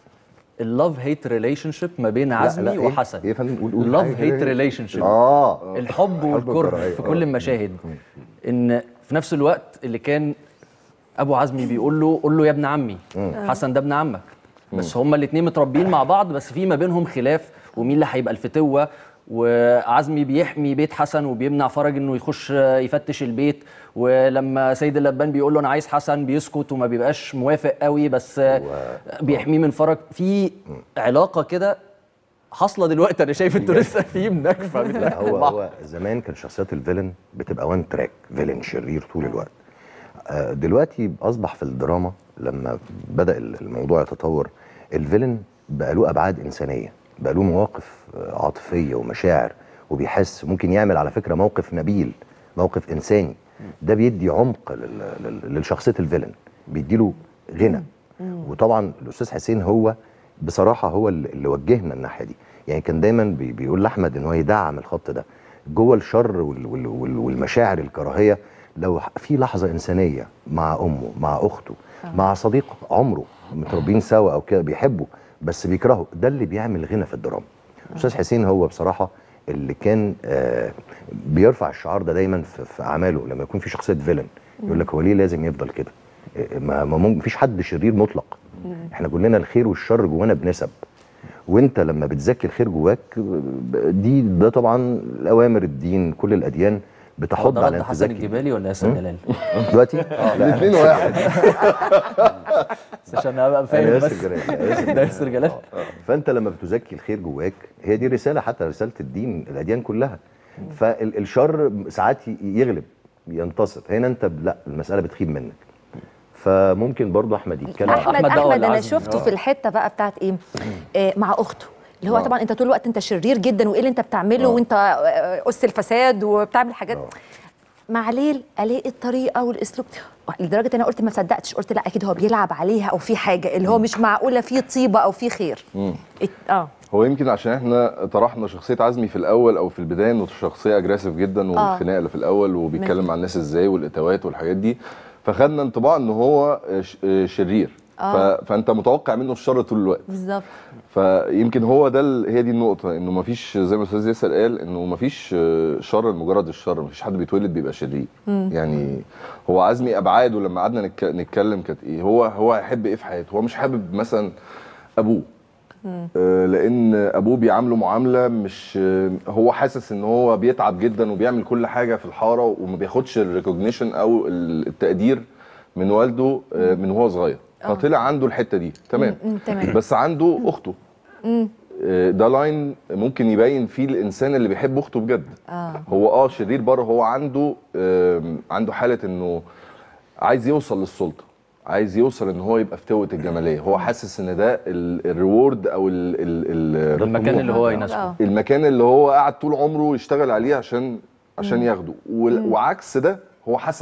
اللاف هيت ريليشن شيب ما بين عزمي لا، إيه؟ وحسن ايه يا فندم قول قول اللاف حاجة هيت كده. ريليشن شيب اه الحب والكره والكراهية. في آه. كل المشاهد ان في نفس الوقت اللي كان ابو عزمي بيقول له قول له يا ابن عمي حسن ده ابن عمك بس هما الاثنين متربيين مع بعض بس في ما بينهم خلاف ومين اللي هيبقى الفتوه وعزمي بيحمي بيت حسن وبيمنع فرج انه يخش يفتش البيت ولما سيد اللبان بيقول له انا عايز حسن بيسكت وما بيبقاش موافق قوي بس بيحميه من فرج في علاقه كده حاصله دلوقتي انا شايف انتوا لسه في مناكفه لا هو هو زمان كان شخصيات الفيلن بتبقى وان تراك فيلن شرير طول الوقت آه، دلوقتي اصبح في الدراما لما بدا الموضوع يتطور الفيلن بقى له ابعاد انسانيه بقى له مواقف آه، عاطفيه ومشاعر وبيحس ممكن يعمل على فكره موقف نبيل موقف انساني ده بيدي عمق لل- لل- للشخصيه الفيلن بيديله غنى وطبعا الاستاذ حسين هو بصراحه هو اللي اللي وجهنا الناحيه دي يعني كان دايما بي- بيقول لاحمد ان هو يدعم الخط ده جوه الشر وال- وال- وال- والمشاعر الكراهيه لو في لحظه انسانيه مع امه مع اخته مع صديق عمره متربيين سوا او كده بيحبه بس بيكرهه ده اللي بيعمل غنى في الدراما استاذ حسين هو بصراحه اللي كان آه بيرفع الشعار ده دايما في, في اعماله لما يكون في شخصيه فيلن يقول لك هو ليه لازم يفضل كده آه، ما ما ممكن فيش حد شرير مطلق احنا كلنا الخير والشر جوانا بنسب وانت لما بتزكي الخير جواك ب- دي ده طبعا الاوامر الدين كل الاديان هو بتحض ده على رد انت حسن تزكي الجبالي ولا ياسر مم؟ جلال؟ دلوقتي الاثنين واحد بس عشان ابقى أنا فاهم ياسر بس جلال، ياسر ده ياسر جلال فانت لما بتزكي الخير جواك هي دي رساله حتى رساله الدين الاديان كلها فالشر ساعات ي- يغلب ينتصر هنا انت ب- لا المساله بتخيب منك فممكن برضو احمد يتكلم احمد أحمد ده احمد ولا انا عزمي؟ شفته آه. في الحته بقى بتاعت ايه آه مع اخته اللي هو آه. طبعا انت طول الوقت انت شرير جدا وايه اللي انت بتعمله وانت آه، اس الفساد وبتعمل حاجات مع ليل الاقي الطريقه والاسلوب لدرجه ان انا قلت ما صدقتش قلت لا اكيد هو بيلعب عليها او في حاجه اللي هو مش معقوله في طيبه او في خير مم. ات- اه هو يمكن عشان احنا طرحنا شخصيه عزمي في الاول او في البدايه انه شخصيه اجريسيف جدا آه. والخناقه اللي في الاول وبيتكلم مع الناس ازاي والاتوات والحاجات دي فخدنا انطباع ان هو ش- شرير آه. ف... فانت متوقع منه الشر طول الوقت بالظبط فيمكن هو ده ال... هي دي النقطه انه مفيش زي ما الاستاذ ياسر قال انه مفيش آه، شر لمجرد الشر مفيش حد بيتولد بيبقى شرير مم. يعني هو عزمي ابعاده لما قعدنا نتك... نتكلم كانت ايه هو هو هيحب ايه في حياته هو مش حابب مثلا ابوه آه، لان ابوه بيعامله معامله مش آه، هو حاسس ان هو بيتعب جدا وبيعمل كل حاجه في الحاره وما بياخدش الريكوجنيشن او ال- التقدير من والده آه، من وهو صغير فطلع عنده الحته دي تمام مم، تمام. بس عنده اخته مم. آه، ده لاين ممكن يبين فيه الانسان اللي بيحب اخته بجد اه هو اه شرير بره هو عنده آم، عنده حاله انه عايز يوصل للسلطه عايز يوصل ان هو يبقى فتوه الجماليه هو حاسس ان ده الريورد او ال ال ال المكان اللي هو يناسبه آه. المكان اللي هو قاعد طول عمره يشتغل عليه عشان عشان مم. ياخده وال- مم. وعكس ده هو حسن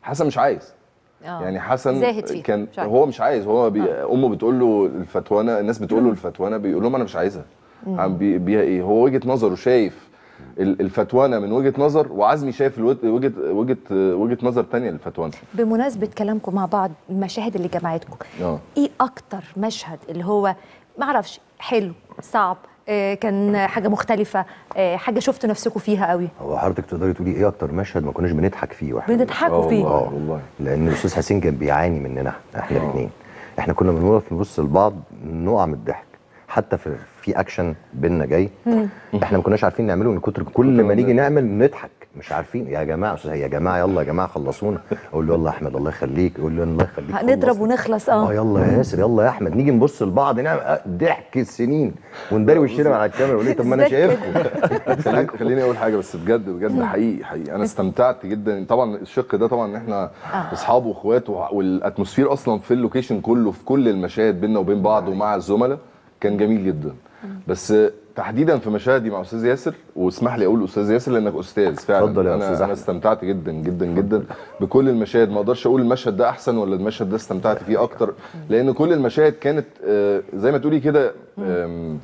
حسن مش عايز آه. يعني حسن زاهد فيها. كان مش عايز. هو مش عايز هو بي... امه بتقول له الفتوانه الناس بتقول له الفتوانه بيقول لهم انا مش عايزها مم. عم بي... بيها ايه هو وجهه نظره شايف ال- الفتوانه من وجهه نظر وعزمي شايف الوجه وجهه وجهه وجهه نظر تانية للفتوانه بمناسبه كلامكم مع بعض المشاهد اللي جمعتكم اه ايه اكتر مشهد اللي هو معرفش حلو صعب آه، كان حاجه مختلفه آه، حاجه شفتوا نفسكم فيها قوي هو حضرتك تقدري تقولي ايه اكتر مشهد ما كناش بنضحك فيه واحنا بنضحكوا آه فيه. والله. آه والله. لان الاستاذ حسين كان بيعاني مننا احنا الاثنين احنا كنا بنقف نبص لبعض نقع من الضحك حتى في في اكشن بينا جاي احنا ما كناش عارفين نعمله من كتر كل ما نيجي نعمل نضحك مش عارفين يا جماعه استاذ يا جماعه يلا يا جماعه خلصونا اقول له يلا يا احمد الله يخليك يقول له الله يخليك هنضرب ونخلص اه اه يلا يا ياسر يلا يا احمد نيجي نبص لبعض نعمل آه، ضحك السنين ونداري وشنا على الكاميرا ونقول طب ما انا إزاي شايفكم خليني خليني اقول حاجه بس بجد بجد حقيقي حقيقي انا استمتعت جدا طبعا الشق ده طبعا ان احنا اصحاب واخوات وع- والاتموسفير اصلا في اللوكيشن كله في كل المشاهد بيننا وبين بعض ومع الزملاء كان جميل جدا بس تحديدا في مشاهدي مع استاذ ياسر واسمح لي اقول استاذ ياسر لانك استاذ فعلا اتفضل يا انا أستاذ انا أحمد. استمتعت جدا جدا جدا بكل المشاهد ما اقدرش اقول المشهد ده احسن ولا المشهد ده استمتعت فيه اكتر لان كل المشاهد كانت آه، زي ما تقولي كده آم،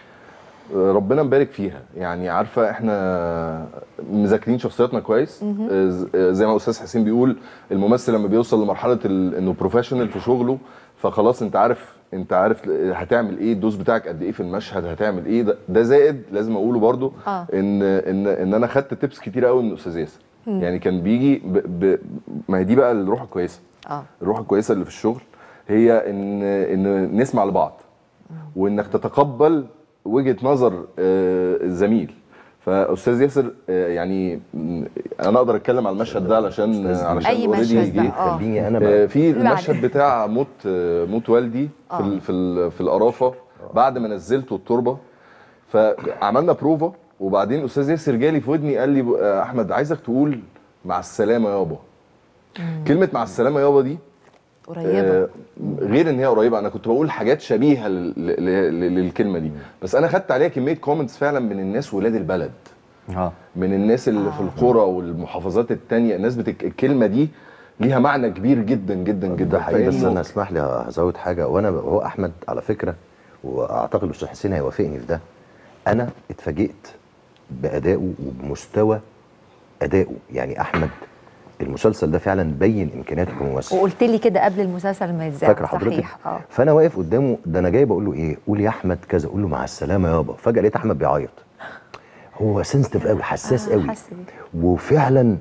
ربنا مبارك فيها يعني عارفه احنا مذاكرين شخصياتنا كويس مهم. آه، ز- آه، زي ما استاذ حسين بيقول الممثل لما بيوصل لمرحله ال- انه بروفيشنال في شغله فخلاص انت عارف انت عارف هتعمل ايه الدوز بتاعك قد ايه في المشهد هتعمل ايه ده, ده زائد لازم اقوله برضو آه. ان ان ان انا خدت تيبس كتير قوي من استاذ ياسر مم. يعني كان بيجي ب... ب... ما هي دي بقى الروح الكويسه اه الروح الكويسه اللي في الشغل هي ان ان نسمع لبعض وانك تتقبل وجهه نظر آه، الزميل فاستاذ ياسر آه، يعني م، انا اقدر اتكلم على المشهد ده علشان علشان أي already مشهد بقى، جه. آه. خليني انا آه، بقى في اللي المشهد بعده. بتاع موت آه، موت والدي في آه. ال- في ال- في القرافه بعد ما نزلته التربه فعملنا بروفا وبعدين استاذ ياسر جالي في ودني قال لي آه، احمد عايزك تقول مع السلامه يابا كلمه مع السلامه يابا دي قريبه آه، غير ان هي قريبه انا كنت بقول حاجات شبيهه لل- لل- للكلمه دي بس انا خدت عليها كميه كومنتس فعلا من الناس ولاد البلد اه من الناس اللي في القرى والمحافظات التانية الناس بتك... الكلمه دي ليها معنى كبير جدا جدا جدا ده حقيقي بس فإنه- انا اسمح لي هزود حاجه وانا هو احمد على فكره واعتقد الاستاذ حسين هيوافقني في ده انا اتفاجئت بادائه وبمستوى ادائه يعني احمد المسلسل ده فعلا بين امكانياته كممثل وقلت لي كده قبل المسلسل ما يتذاع فاكره حضرتك صحيح اه فانا واقف قدامه ده انا جاي بقول له ايه قول يا احمد كذا اقول له مع السلامه يابا فجاه لقيت احمد بيعيط هو سنسيتيف قوي حساس قوي حاسه بيه. وفعلا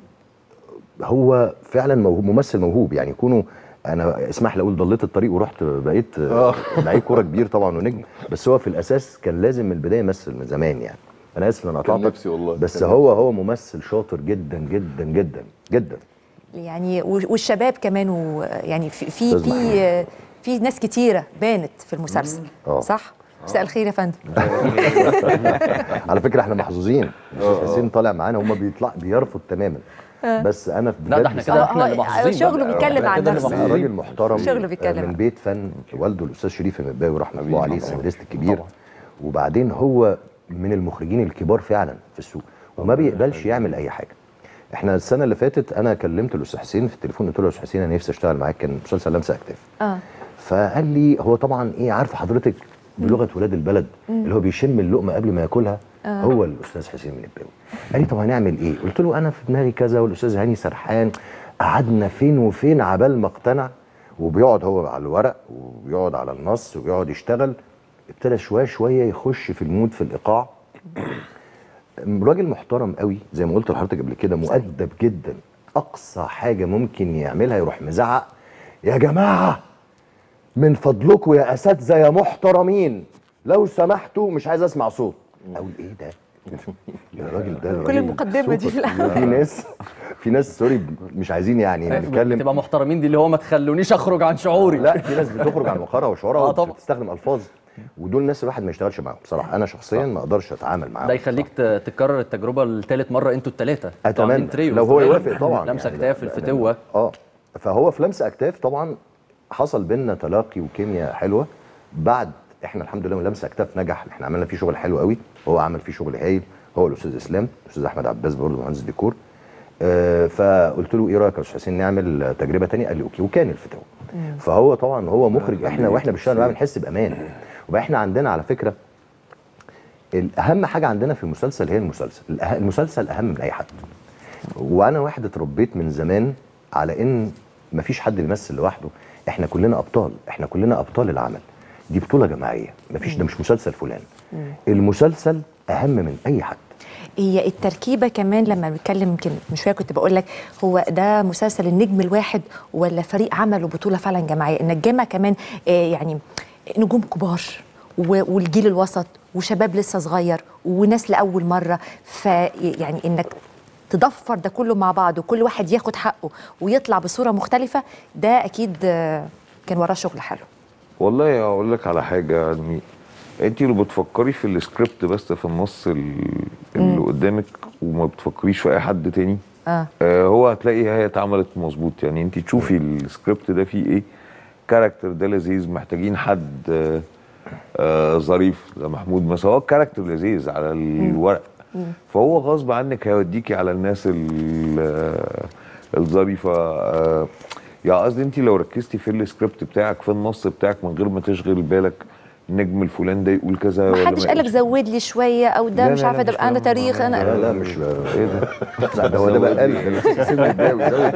هو فعلا موهوب ممثل موهوب يعني يكونوا انا اسمح لي اقول ضليت الطريق ورحت بقيت آه. لعيب كوره كبير طبعا ونجم بس هو في الاساس كان لازم من البدايه يمثل من زمان يعني انا اسف ان انا كان قطعتك نفسي والله بس كان هو هو ممثل شاطر جدا جدا جدا جدا يعني و- والشباب كمان و- يعني في في أستاذ في, في ناس كتيره بانت في المسلسل آه. صح مساء الخير يا فندم على فكره احنا محظوظين آه، استاذ حسين طالع معانا هم بيطلع بيرفض تماما آه. بس انا لا، ده احنا كده احنا اللي هو- محظوظين شغله بقى. بيتكلم احنا عن كده اللي نفسه. محظوظين. راجل محترم شغله بيتكلم من عنه. بيت فن والده الاستاذ شريف المباوي رحمه الله عليه طبعاً. السيناريست الكبير وبعدين هو من المخرجين الكبار فعلا في السوق وما بيقبلش يعمل اي حاجه احنا السنه اللي فاتت انا كلمت الاستاذ حسين في التليفون قلت له يا استاذ حسين انا نفسي اشتغل معاك كان مسلسل لمسه اكتاف اه فقال لي هو طبعا ايه عارفه حضرتك بلغه ولاد البلد مم. اللي هو بيشم اللقمه قبل ما ياكلها آه. هو الاستاذ حسين من الباوي قال لي طب هنعمل ايه قلت له انا في دماغي كذا والاستاذ هاني سرحان قعدنا فين وفين عبال ما اقتنع وبيقعد هو على الورق وبيقعد على النص وبيقعد يشتغل ابتدى شويه شويه يخش في المود في الايقاع راجل محترم قوي زي ما قلت لحضرتك قبل كده مؤدب جدا اقصى حاجه ممكن يعملها يروح مزعق يا جماعه من فضلكم يا اساتذه يا محترمين لو سمحتوا مش عايز اسمع صوت اقول ايه ده الراجل ده كل راجل المقدمة دي في سوبر. الأول. في ناس في ناس سوري مش عايزين يعني نتكلم تبقى محترمين دي اللي هو ما تخلونيش اخرج عن شعوري لا في ناس بتخرج عن وقارها وشعورها آه طبعا. وبتستخدم الفاظ ودول ناس الواحد ما يشتغلش معاهم بصراحه انا شخصيا ما اقدرش اتعامل معاهم ده يخليك ت- تكرر التجربه لثالث مره انتوا الثلاثه اتمنى لو هو يوافق طبعا لمسه يعني كتاف لا- لا- الفتوه اه فهو في لمسه اكتاف طبعا حصل بينا تلاقي وكيمياء حلوه بعد احنا الحمد لله من لمسه اكتاف نجح احنا عملنا فيه شغل حلو قوي هو عمل فيه شغل هايل هو الاستاذ اسلام الاستاذ احمد عباس برضه مهندس ديكور آه، فقلت له ايه رايك يا استاذ حسين نعمل تجربه تانية قال لي اوكي وكان الفتاوى فهو طبعا هو مخرج احنا واحنا بنشتغل معاه بنحس بامان وبقى احنا عندنا على فكره الاهم حاجه عندنا في المسلسل هي المسلسل الأه- المسلسل اهم من اي حد وانا واحد اتربيت من زمان على ان مفيش حد بيمثل لوحده احنا كلنا ابطال احنا كلنا ابطال العمل دي بطوله جماعيه مفيش ده مش مسلسل فلان المسلسل اهم من اي حد هي التركيبه كمان لما بنتكلم يمكن من شويه كنت بقول لك هو ده مسلسل النجم الواحد ولا فريق عمل وبطوله فعلا جماعيه النجامه كمان آه، يعني نجوم كبار و- والجيل الوسط وشباب لسه صغير وناس لاول مره فيعني انك تضفر ده كله مع بعض وكل واحد ياخد حقه ويطلع بصوره مختلفه ده اكيد آه، كان وراه شغل حلو والله اقول لك على حاجه يعني انت اللي بتفكري في السكريبت بس في النص ال- اللي قدامك وما بتفكريش في اي حد تاني اه آه هو هتلاقي هي اتعملت مظبوط يعني انت تشوفي السكريبت ده فيه ايه كاركتر ده لذيذ محتاجين حد آه آه ظريف زي محمود مثلا هو الكاركتر لذيذ على الورق فهو غصب عنك هيوديكي على الناس ال- آه، الظريفه آه، يعني قصدي انت لو ركزتي في السكريبت بتاعك في النص بتاعك من غير ما تشغل بالك النجم الفلان ده يقول كذا ما حدش قالك زود لي شويه او ده لا، مش لا، عارفه لا، ده مش بقى انا كده. تاريخ انا لا لا مش ايه ده؟ لا ده هو ده بقى قال ده أستاذ حسين متضايق زود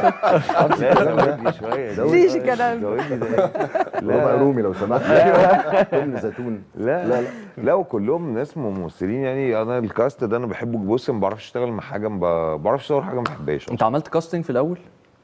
شويه مفيش كلام. زودي ده ربع رومي لو سمحت تمن زيتون لا لا لا لا وكلهم ناس ممثلين يعني انا الكاست ده انا بحبه بص ما بعرفش اشتغل مع حاجه ما بعرفش اصور حاجه ما بحبهاش انت عملت كاستنج في الاول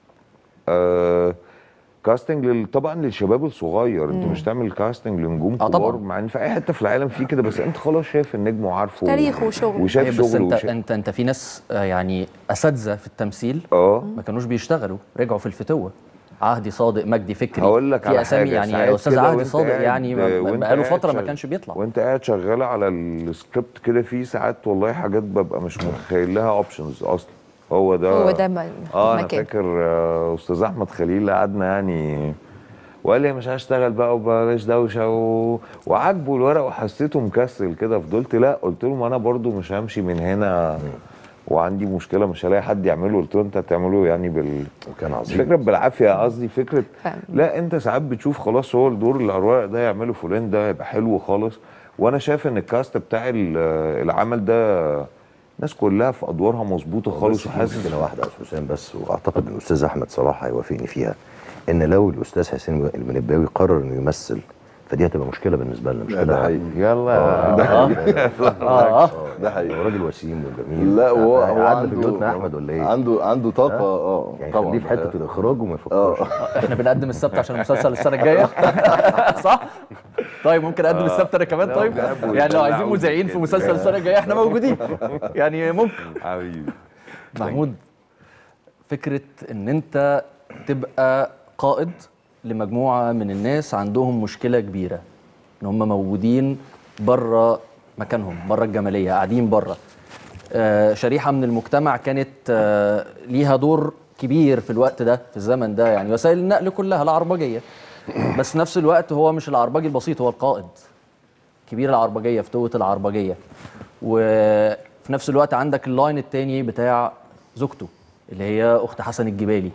آه كاستنج لل... طبعا للشباب الصغير انت مش تعمل كاستنج لنجوم آه كبار طبعاً. مع ان في اي حته في العالم في كده بس انت خلاص شايف النجم وعارفه تاريخه وشغله. وشايف أيوة، بس شغله انت وشايف... انت انت في ناس آه، يعني اساتذه في التمثيل اه ما كانوش بيشتغلوا رجعوا في الفتوه عهدي صادق مجدي فكري هقول لك في على اسامي حاجة، يعني ساعات استاذ كده عهدي وانت صادق قاعد- يعني ما- وانت بقاله قاعد فتره ما شغال- كانش بيطلع وانت قاعد شغال على السكريبت كده في ساعات والله حاجات ببقى مش متخيل لها اوبشنز اصلا هو ده هو ده م- اه انا مكان. فاكر آه، استاذ احمد خليل قعدنا يعني وقال لي مش هشتغل بقى وبلاش دوشه و... وعاجبه الورق وحسيته مكسل كده فضلت لا قلت له ما انا برضو مش همشي من هنا وعندي مشكله مش هلاقي حد يعمله قلت له انت هتعمله يعني بال وكان مش عظيم فكره بالعافيه قصدي فكره فاهم. لا انت ساعات بتشوف خلاص هو الدور اللي على الورق ده يعمله فلان ده هيبقى حلو خالص وانا شايف ان الكاست بتاع ال- العمل ده الناس كلها في ادوارها مظبوطه خالص بس في وحاسس مشكله واحده يا استاذ حسين بس واعتقد ان الاستاذ احمد صلاح هيوافقني فيها ان لو الاستاذ حسين المنباوي قرر انه يمثل فدي هتبقى مشكله بالنسبه لنا مش لا، كده ده حقيقي. يلا آه، ده آه، حقيقي. آه، آه. ده حقيقي. هو راجل وسيم وجميل لا هو هو قعدنا في عنده بيوتنا يا احمد ولا ايه؟ عنده عنده طاقه اه يعني طبعا خليه في حته الاخراج وما يفكرش احنا بنقدم السبت عشان المسلسل السنه الجايه صح طيب ممكن اقدم السبت انا كمان طيب يعني لو عايزين مذيعين في مسلسل السنه الجايه احنا موجودين يعني ممكن حبيبي محمود فكره ان انت تبقى قائد لمجموعه من الناس عندهم مشكله كبيره ان هم موجودين بره مكانهم بره الجماليه قاعدين بره آه، شريحه من المجتمع كانت آه، ليها دور كبير في الوقت ده في الزمن ده يعني وسائل النقل كلها العربجيه بس نفس الوقت هو مش العربجي البسيط هو القائد كبير العربجيه فتوه العربجيه وفي نفس الوقت عندك اللاين التاني بتاع زوجته اللي هي اخت حسن الجبالي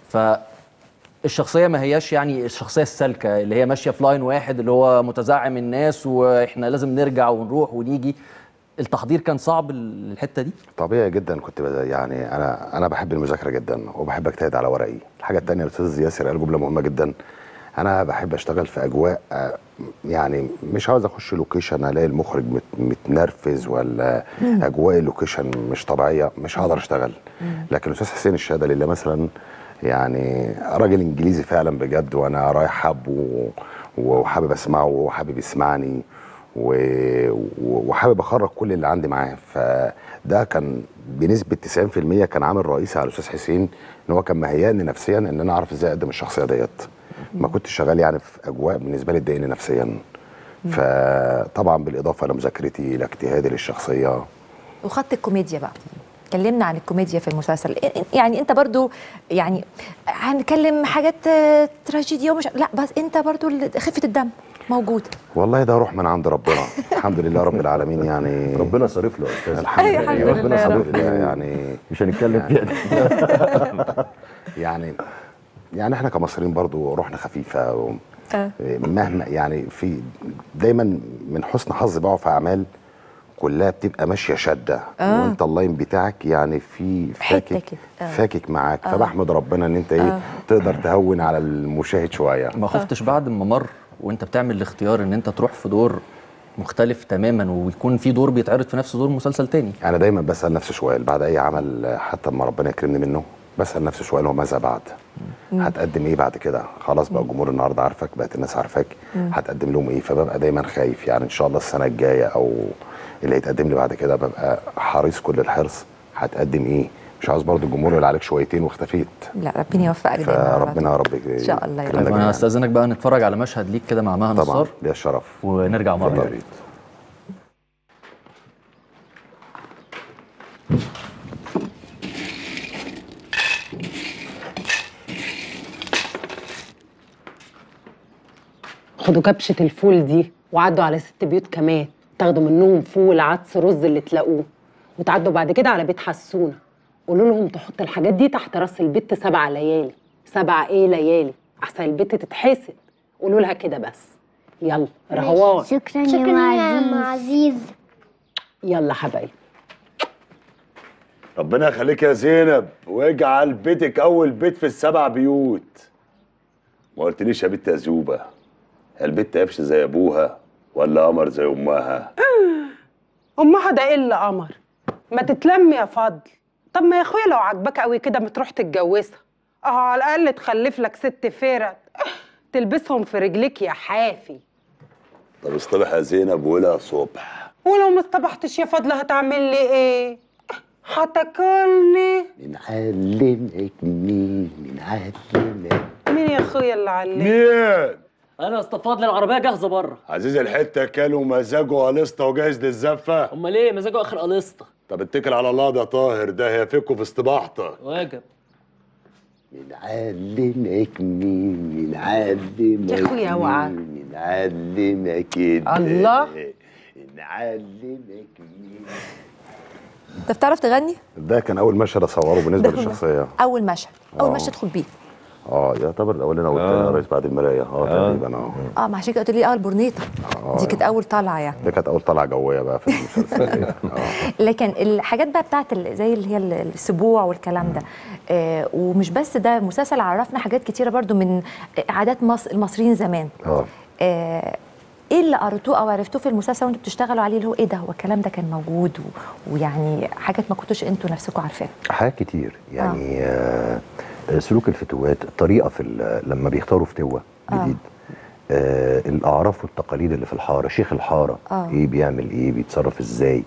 فالشخصيه ما هياش يعني الشخصيه السالكه اللي هي ماشيه في لاين واحد اللي هو متزعم الناس واحنا لازم نرجع ونروح ونيجي التحضير كان صعب الحته دي طبيعي جدا كنت بد- يعني انا انا بحب المذاكره جدا وبحب اجتهد على ورقي الحاجه الثانيه الاستاذ ياسر قال جمله مهمه جدا انا بحب اشتغل في اجواء آه، يعني مش عاوز اخش لوكيشن الاقي المخرج مت متنرفز ولا اجواء اللوكيشن مش طبيعيه مش هقدر اشتغل لكن الاستاذ حسين الشهاده لله مثلا يعني راجل انجليزي فعلا بجد وانا رايح حابه وحابب اسمعه وحابب يسمعني و- و- وحابب اخرج كل اللي عندي معاه فده كان بنسبه 90% كان عامل رئيسي على الاستاذ حسين ان هو كان مهيئني نفسيا ان انا اعرف ازاي اقدم الشخصيه ديت ما كنتش شغال يعني في اجواء بالنسبه لي تضايقني نفسيا فطبعا بالاضافه لمذاكرتي الى اجتهادي للشخصيه وخط الكوميديا بقى كلمنا عن الكوميديا في المسلسل يعني انت برضو يعني هنتكلم حاجات آه، تراجيديا ومش لا بس انت برضو ال- خفه الدم موجود والله ده روح من عند ربنا الحمد لله رب العالمين يعني ربنا صارف له يا استاذ الحمد أيوة، لله الحمد ربنا لله يا صارف رب. له يعني مش هنتكلم فيها دي. يعني يعني احنا كمصريين برضو روحنا خفيفه و... آه. مهما يعني في دايما من حسن حظي بقى في اعمال كلها بتبقى ماشيه شده آه. وانت اللاين بتاعك يعني في حتة فاكك كده. آه. فاكك معاك آه. فبحمد ربنا ان انت ايه آه. تقدر تهون على المشاهد شويه ما خفتش بعد ما مر وانت بتعمل الاختيار ان انت تروح في دور مختلف تماما ويكون في دور بيتعرض في نفس دور مسلسل تاني انا دايما بسال نفسي سؤال بعد اي عمل حتى لما ربنا يكرمني منه بسال نفسي سؤال هو ماذا بعد مم. هتقدم ايه بعد كده خلاص بقى الجمهور النهارده عارفك بقت الناس عارفاك مم. هتقدم لهم ايه فببقى دايما خايف يعني ان شاء الله السنه الجايه او اللي هيتقدم لي بعد كده ببقى حريص كل الحرص هتقدم ايه مش عاوز برضو الجمهور يقول عليك شويتين واختفيت لا ربنا يوفقك دايما على طول. فربنا يا رب ان شاء الله يا يكرمنا رب انا جميعاً. استاذنك بقى نتفرج على مشهد ليك كده مع مها طبعا نصار ليا الشرف ونرجع مره اتفضل. تانية. خدوا كبشة الفول دي وعدوا على ست بيوت كمان تاخدوا منهم فول عدس رز اللي تلاقوه وتعدوا بعد كده على بيت حسونة قولوا لهم تحط الحاجات دي تحت راس البت سبع ليالي سبع ايه ليالي احسن البت تتحسد قولوا لها كده بس يلا رهوان شكرا يا ام عزيز يلا حبايبي ربنا يخليك يا زينب واجعل بيتك اول بيت في السبع بيوت ما قلتليش يا بنت يا زوبه البت قفش زي ابوها ولا قمر زي امها امها ده ايه اللي قمر ما تتلم يا فضل طب ما يا اخويا لو عجبك قوي كده ما تروح تتجوزها اه على الاقل تخلف لك ست فرد تلبسهم في رجليك يا حافي طب اصطبح يا زينب ولا صبح ولو ما اصطبحتش يا فضل هتعمل لي ايه هتاكلني نعلمك مين نعلمك مين يا اخويا اللي علمك مين انا يا اسطى فضل العربيه جاهزه بره عزيز الحته كانوا مزاجه قليسطه وجاهز للزفه امال ايه مزاجه اخر قليسطه طب اتكل على الله ده طاهر ده هيفكوا في استباحتك واجب نعلمك مين نعلمك يا أخويا اوعى. مين نعلمك إيه الله. نعلمك مين انت بتعرف تغني ده كان اول مشهد اصوره بالنسبه ده للشخصيه اول مشهد اول آه. مشهد تدخل بيه اه يعتبر الاولاني او الثاني يا ريس بعد المرايه اه تقريبا اه اه ما عشان كده قلت لي اه البورنيطه دي كانت اول طلعه يعني دي كانت اول طلعه جويه بقى في المسلسل آه. لكن الحاجات بقى بتاعت ال- زي اللي هي ال- السبوع والكلام ده آه ومش بس ده مسلسل عرفنا حاجات كتيره برضو من عادات مصر المصريين زمان اه آه ايه اللي قريتوه او عرفتوه في المسلسل وانتوا بتشتغلوا عليه اللي هو ايه ده هو الكلام ده كان موجود و... ويعني حاجات ما كنتوش انتوا نفسكم عارفينها حاجات كتير يعني آه. سلوك الفتوات الطريقه في ال- لما بيختاروا فتوه آه. جديد آه الاعراف والتقاليد اللي في الحاره شيخ الحاره آه. ايه بيعمل ايه بيتصرف ازاي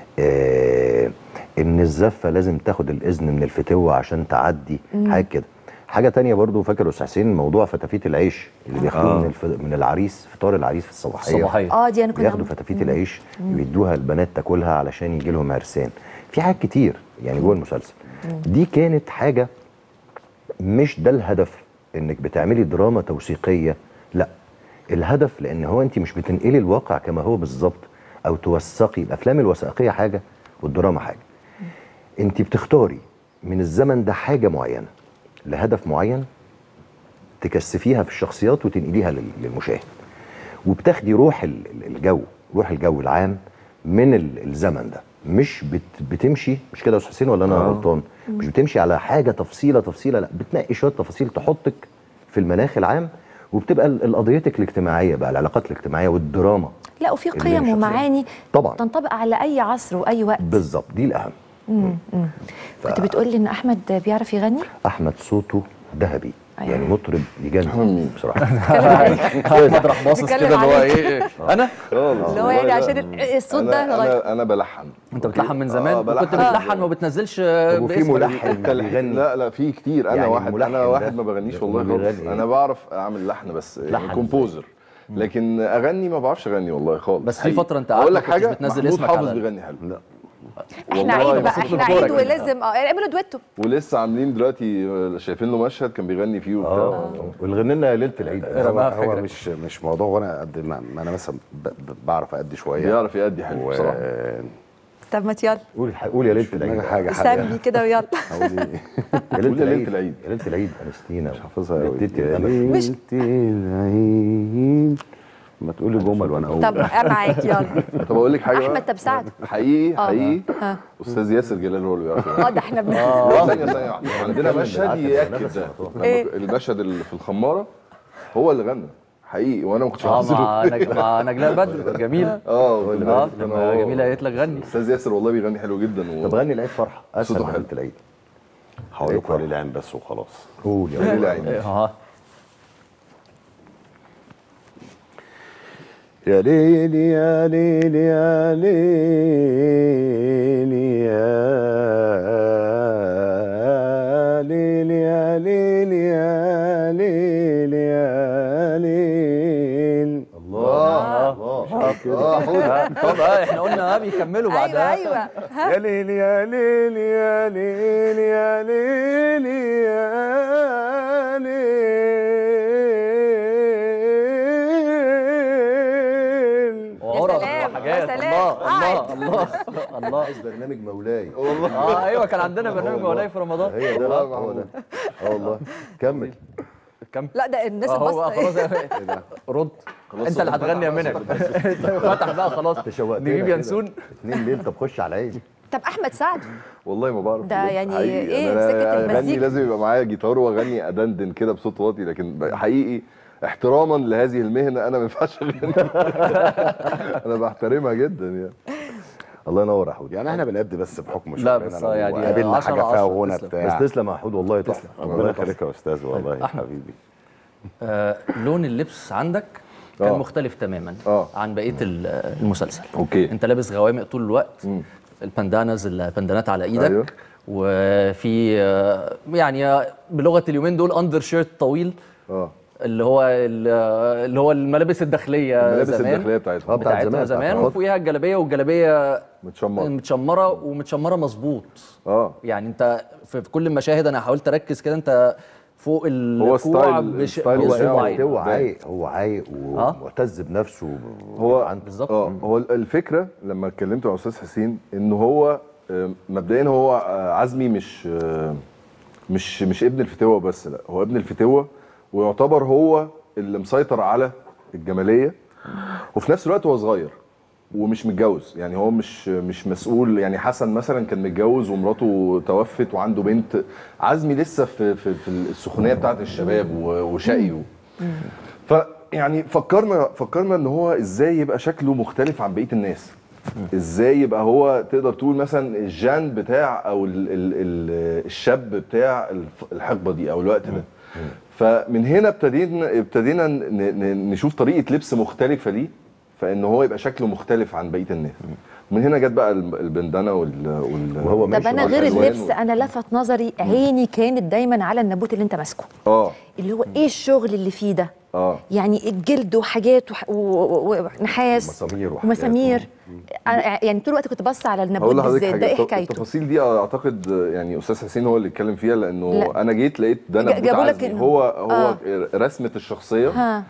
آه ان الزفه لازم تاخد الاذن من الفتوه عشان تعدي مم. حاجه كده حاجه تانية برضو فاكر يا استاذ حسين موضوع فتافيت العيش اللي بياخدوه آه. من الف... من العريس فطار العريس في الصباحيه الصباحية. اه دي انا كنت بياخدوا عم- فتافيت مم. العيش مم. ويدوها البنات تاكلها علشان يجي لهم عرسان في حاجات كتير يعني جوه المسلسل دي كانت حاجه مش ده الهدف انك بتعملي دراما توثيقيه لا الهدف لان هو انت مش بتنقلي الواقع كما هو بالظبط او توثقي الافلام الوثائقيه حاجه والدراما حاجه انت بتختاري من الزمن ده حاجه معينه لهدف معين تكثفيها في الشخصيات وتنقليها لل- للمشاهد وبتاخدي روح ال- ال- الجو روح الجو العام من ال- الزمن ده مش بت بتمشي مش كده يا استاذ حسين ولا انا آه. غلطان مش بتمشي على حاجه تفصيله تفصيله لا بتنقي شويه تفاصيل تحطك في المناخ العام وبتبقى ال- القضيات الاجتماعيه بقى العلاقات الاجتماعيه والدراما لا وفي اللي قيم شخصية. ومعاني طبعا تنطبق على اي عصر واي وقت بالظبط دي الاهم مم. مم. كنت بتقول لي ان احمد بيعرف يغني احمد صوته ذهبي أيوة. يعني مطرب يجنن بصراحه احمد راح باصص بيتكلم كده اللي هو عليك. ايه انا اللي هو يعني عشان ال- الصوت ده انا لغاية- انا, أنا بلحن انت بتلحن من زمان آه، وكنت بلحن. بتلحن وما بتنزلش طب وفي باسمك. ملحن بيغني لا لا في كتير انا يعني واحد الملحن انا ده واحد ما بغنيش والله بيغني خالص إيه؟ انا بعرف اعمل لحن بس لحن كومبوزر لكن اغني ما بعرفش اغني والله خالص بس في حقيقي. فترة أنت اقول قعدت لك ما كنتش حاجه بتنزل محمود اسمك حافظ على ال- بيغني حلو لا احنا والله عيد بقى بصيت احنا للكورة عيد كمان. ولازم اه اعملوا دويتو ولسه عاملين دلوقتي آه، شايفين له مشهد كان بيغني فيه وبتاع والغني لنا ليله العيد هو, رماها في هو حجرك. مش مش موضوع غنى قد ما, ما انا مثلا ب- ب- بعرف ادي شويه بيعرف يأدي حلو بصراحة. طب ما يلا قول قول يا ليله العيد حاجه سمي كده ويلا قول ايه يا قول يا ليله ليلة العيد يا ليله العيد انستينا مش حافظها قوي يا مش- ليله العيد ما تقولي جمل وانا اقول طب معاك يلا طب اقول لك حاجه بقى احمد طب ساعده حقيقي آه. حقيقي ها. استاذ ياسر جلال هو اللي بيعرف اه ده احنا بن اه ثانيه ثانيه واحدة. عندنا مشهد ياكد ده لما إيه؟ ك- المشهد اللي في الخماره هو اللي غنى حقيقي وانا ما كنتش اه حافظه. مع نج- مع نجلاء بدر جميل اه اه كان لما هو. جميله قالت لك غني استاذ ياسر والله بيغني حلو جدا و... طب غني العيد فرحه اسهل صوته من حلو. ليله العيد هقول لكم ليله العيد بس وخلاص قول يا ليلة ليله العيد. اه يا ليل يا ليل يا ليل يا ليل يا ليل يا ليل يا ليل الله الله طب اه احنا قلنا اه بيكملوا بعدها ايوه يا ليل يا ليل يا ليل يا ليل يا ليل وعرب سلام، وحاجات يا سلام. الله الله الله الله عايز برنامج مولاي اه ايوه كان عندنا برنامج مولاي في رمضان هي ده بقى هو ده اه والله كمل كم لا ده الناس آه، هو البسطه خلاص رد انت اللي هتغني يا منى انت فتح بقى خلاص تشوقتنا نجيب كده. ينسون اتنين ليل طب خش على العيد طب احمد سعد والله ما بعرف ده بجد. يعني حقيقي. إيه أنا سكة اغني المزيكا؟ لازم يبقى معايا جيتار واغني ادندن كده بصوت واطي لكن حقيقي احتراما لهذه المهنه انا ما ينفعش اغني انا بحترمها جدا يعني الله ينور يا حود يعني احنا بنأدي بس بحكم لا، شغلنا بس يعني قابلنا عشرة حاجه فيها عشرة. غنى تسلم. بتاع بس تسلم يا حود والله تسلم الله ربنا يخليك. يخليك يا استاذ والله أحمد. حبيبي آه لون اللبس عندك كان آه. مختلف تماما آه. عن بقيه ال- المسلسل اوكي انت لابس غوامق طول الوقت البندانز البندانات على ايدك أيوه. وفي آه، يعني بلغه اليومين دول اندر شيرت طويل اه اللي هو ال- اللي هو الملابس الداخليه الملابس زمان الداخليه بتاعتهم آه، بتاعت بتاعتنا زمان، زمان بتاعت الخط. وفوقيها الجلابيه والجلابيه متشمر متشمره ومتشمره مظبوط اه يعني انت في في كل المشاهد انا حاولت اركز كده انت فوق الكوع ستايل- بش- ستايل بصباعين. بتاعه. هو باين. عايق هو عايق آه. ومعتز بنفسه هو بالظبط اه هو الفكره لما اتكلمت مع استاذ حسين ان هو آه، مبدئيا هو آه، عزمي مش آه، مش مش ابن الفتوه بس لا هو ابن الفتوه ويعتبر هو اللي مسيطر على الجماليه وفي نفس الوقت هو صغير ومش متجوز يعني هو مش مش مسؤول يعني حسن مثلا كان متجوز ومراته توفت وعنده بنت عزمي لسه في في, في السخونيه بتاعت الشباب و- وشقي و- فيعني فكرنا فكرنا ان هو ازاي يبقى شكله مختلف عن بقيه الناس ازاي يبقى هو تقدر تقول مثلا الجان بتاع او ال ال ال الشاب بتاع الف- الحقبه دي او الوقت ده فمن هنا ابتدينا ابتدينا ن- ن- نشوف طريقه لبس مختلفه ليه فان هو يبقى شكله مختلف عن بقيه الناس من هنا جت بقى الب- البندانه وال, وال وهو طب انا غير والألوان اللبس وال- انا لفت نظري عيني كانت دايما على النبوت اللي انت ماسكه اه اللي هو ايه الشغل اللي فيه ده اه يعني الجلد وحاجات وح- و- و- ونحاس مسامير وحاجات. ومسامير أنا يعني طول الوقت كنت بص على النبوت هقول لحضرتك بالذات ده ايه حاجه حكايته التفاصيل دي اعتقد يعني استاذ حسين هو اللي اتكلم فيها لانه لا. انا جيت لقيت ده ج- نبوت جابوا لك عزمي إنه- هو هو آه. رسمه الشخصيه ها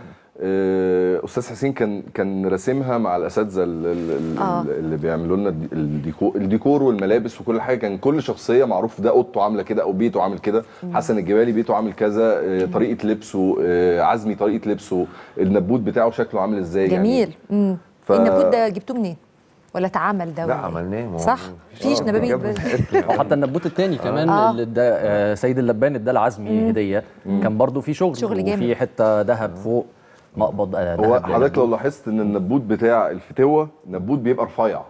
آه، استاذ حسين كان كان راسمها مع الاساتذه ال- ال- ال- آه. اللي بيعملوا لنا الدي- الديكور الديكور والملابس وكل حاجه كان كل شخصيه معروف ده اوضته عامله كده او بيته عامل كده حسن الجبالي بيته عامل كذا آه، طريقه لبسه آه، عزمي طريقه لبسه النبوت بتاعه شكله عامل ازاي جميل امم ف- النبوت ده جبتوه منين ولا اتعمل ده لا ولا إيه؟ عملناه ما هو صح مفيش آه، نبابيت جاب بس. وحتى النبوت التاني كمان آه. اللي ادى آه، سيد اللبان ادى لعزمي هديه كان برضو في شغل شغل جامد. وفي حته ذهب فوق مقبض آه، هو ذهب حضرتك لو لاحظت ان النبوت بتاع الفتوه نبوت بيبقى رفيع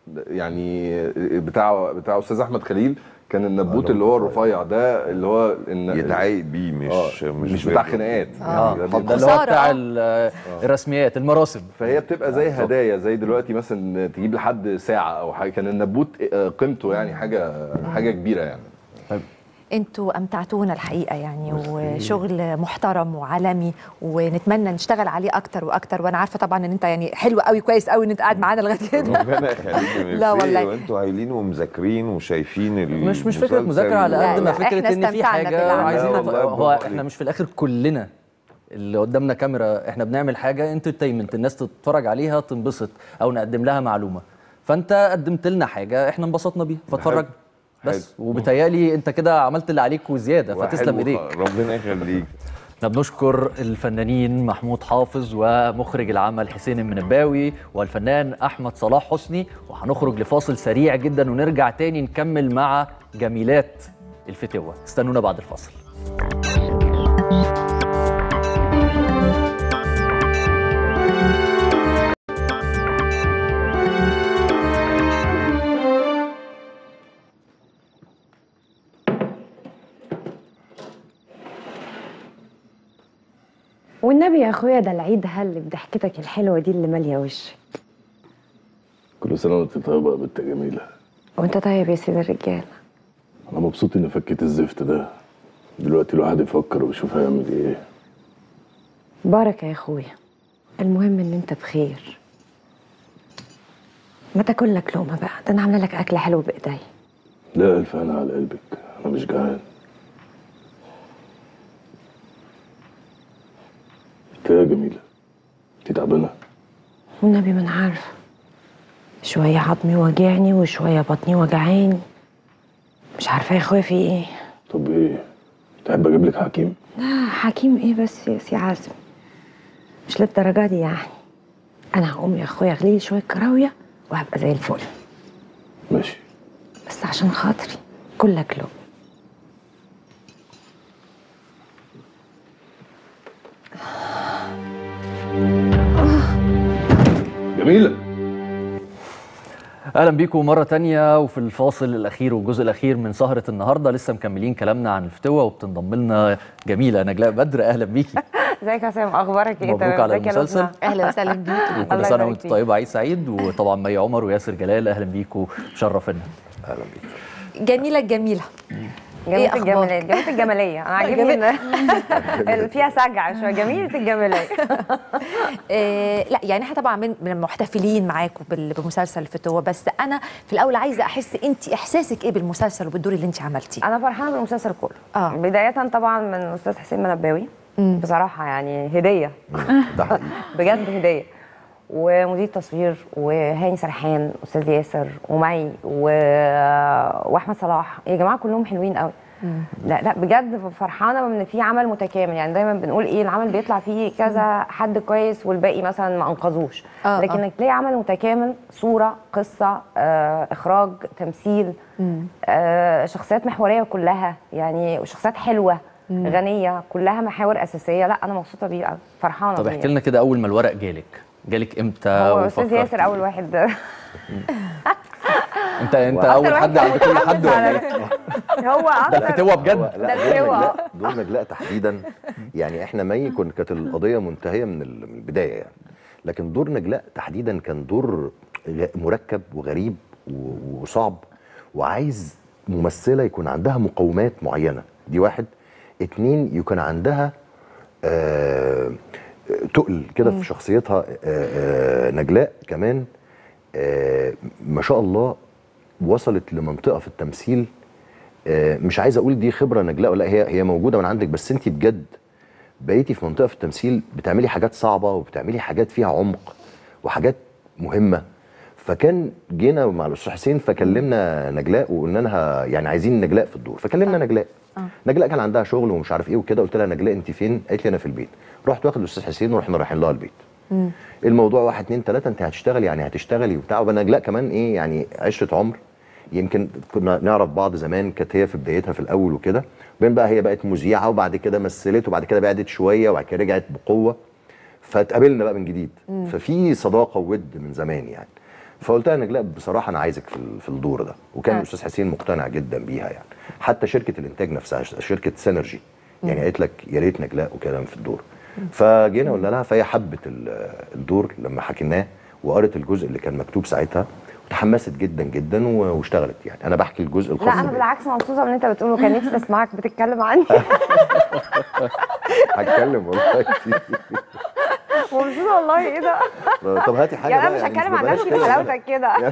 يعني بتاع بتاع استاذ احمد خليل كان النبوت اللي هو الرفيع ده اللي هو ان يتعايد بيه مش آه، مش مش بتاع بيرضى. خناقات اه يعني ده ده اللي هو خسارة، بتاع آه. ال- الرسميات المراسم فهي بتبقى زي هدايا زي دلوقتي مثلا تجيب لحد ساعه او حاجه كان النبوت آه، قيمته يعني حاجه حاجه كبيره يعني انتوا امتعتونا الحقيقه يعني وشغل محترم وعالمي ونتمنى نشتغل عليه اكتر واكتر وانا عارفه طبعا ان انت يعني حلو قوي كويس قوي ان انت قاعد معانا لغايه كده ربنا يخليك يا لا ميرسي، والله. وانتوا هايلين ومذاكرين وشايفين مش مش فكره مذاكره على قد ما فكره إحنا ان في استمتعنا حاجه بالعمل. عايزين لا نط- والله هو برافو احنا عليك. مش في الاخر كلنا اللي قدامنا كاميرا احنا بنعمل حاجه انترتينمنت الناس تتفرج عليها تنبسط او نقدم لها معلومه فانت قدمت لنا حاجه احنا انبسطنا بيها فاتفرج بس وبالتالي انت كده عملت اللي عليك وزياده فتسلم وحلو ايديك خ- ربنا يخليك احنا بنشكر الفنانين محمود حافظ ومخرج العمل حسين المنباوي والفنان احمد صلاح حسني وهنخرج لفاصل سريع جدا ونرجع تاني نكمل مع جميلات الفتوه استنونا بعد الفاصل والنبي يا اخويا ده العيد هل بضحكتك الحلوه دي اللي ماليه وشي كل سنه وانت طيبه يا بنت جميله وانت طيب يا سيد الرجال انا مبسوط اني فكيت الزفت ده دلوقتي الواحد يفكر ويشوف هيعمل ايه بارك يا اخويا المهم ان انت بخير ما تاكل لك لقمه بقى ده انا عامله لك اكل حلو بايدي لا الف انا على قلبك انا مش جعان انت يا جميله انت تعبانه والنبي ما انا عارفه شويه عظمي واجعني وشويه بطني وجعاني مش عارفه يا اخويا في ايه طب ايه تحب اجيب لك حكيم لا حكيم ايه بس يا سي عازم مش للدرجه دي يعني انا هقوم يا اخويا اغلي لي شويه كراويه وهبقى زي الفل ماشي بس عشان خاطري كلك لقمه جميله اهلا بيكم مره تانية وفي الفاصل الاخير والجزء الاخير من سهره النهارده لسه مكملين كلامنا عن الفتوه وبتنضم لنا جميله نجلاء بدر اهلا بيكي ازيك يا سام اخبارك ايه مبروك على ازيك يا المسلسل. لبنى؟ اهلا وسهلا بيكي الله وكل سنه يبارك وانت فيك. طيبه عيد سعيد وطبعا مي عمر وياسر جلال اهلا بيكم شرفنا اهلا بيك جميله الجميله جميلة أخبارك؟ الجمالية جميلة الجمالية أنا عاجبني إن فيها سجع شوية جميلة الجمالية آه لا يعني احنا طبعا من من محتفلين معاكم بال- بمسلسل الفتوه بس انا في الاول عايزه احس انت احساسك ايه بالمسلسل وبالدور اللي انت عملتيه أنا فرحانة بالمسلسل كله آه. بداية طبعا من الأستاذ حسين منباوي بصراحة يعني هدية ده حقيقي بجد هدية ومدير تصوير وهاني سرحان استاذ ياسر ومي و... واحمد صلاح يا جماعه كلهم حلوين قوي لا لا بجد فرحانه ان في عمل متكامل يعني دايما بنقول ايه العمل بيطلع فيه كذا حد كويس والباقي مثلا ما انقذوش آه، لكن آه. انك تلاقي عمل متكامل صوره قصه آه، اخراج تمثيل آه، شخصيات محوريه كلها يعني شخصيات حلوه مم. غنيه كلها محاور اساسيه لا انا مبسوطه بيه قوي فرحانه طب بيه احكي لنا كده اول ما الورق جالك جالك امتى هو استاذ وفكرتي؟ ياسر اول واحد انت انت وأكتر اول واحد حد عند كل متحمس حد ولا على- ايه؟ هو ده اكتر الفتوه بجد لا ده دور الفتوة. نجلاء دور نجلاء تحديدا يعني احنا مي كن كانت القضيه منتهيه من ال- من البدايه يعني لكن دور نجلاء تحديدا كان دور غ- مركب وغريب و- وصعب وعايز ممثله يكون عندها مقومات معينه دي واحد اتنين يكون عندها آه تقل كده مم. في شخصيتها آه آه نجلاء كمان آه ما شاء الله وصلت لمنطقه في التمثيل آه، مش عايز اقول دي خبره نجلاء ولا هي هي موجوده من عندك بس انت بجد بقيتي في منطقه في التمثيل بتعملي حاجات صعبه وبتعملي حاجات فيها عمق وحاجات مهمه فكان جينا مع الاستاذ حسين فكلمنا نجلاء وقلنا لها يعني عايزين نجلاء في الدور فكلمنا نجلاء نجلاء كان عندها شغل ومش عارف ايه وكده قلت لها نجلاء انت فين؟ قالت لي انا في البيت رحت واخد الاستاذ حسين ورحنا رايحين لها البيت الموضوع واحد اتنين تلاته انت هتشتغلي يعني هتشتغلي وبتاع وبنجلاء كمان ايه يعني عشره عمر يمكن كنا نعرف بعض زمان كانت هي في بدايتها في الاول وكده بين بقى هي بقت مذيعه وبعد كده مثلت وبعد كده بعدت شويه وبعد كده رجعت بقوه فاتقابلنا بقى من جديد مم. ففي صداقه وود من زمان يعني فقلت لها نجلاء بصراحه انا عايزك في ال- في الدور ده وكان آه. الاستاذ حسين مقتنع جدا بيها يعني حتى شركه الانتاج نفسها شركه سينرجي يعني مم. قالت لك يا ريت نجلاء وكده في الدور فجينا قلنا لها فهي حبت ال- الدور لما حكيناه وقرت الجزء اللي كان مكتوب ساعتها تحمست جدا جدا و- واشتغلت يعني انا بحكي الجزء لا الخاص انا بيا. بالعكس مبسوطه من اللي انت بتقوله كان نفسي اسمعك بتتكلم عني هتكلم والله كتير مبسوطه والله ايه ده طب هاتي حاجه يعني بقى انا مش هتكلم عن بلاش نفسي كده. بحلاوتك كده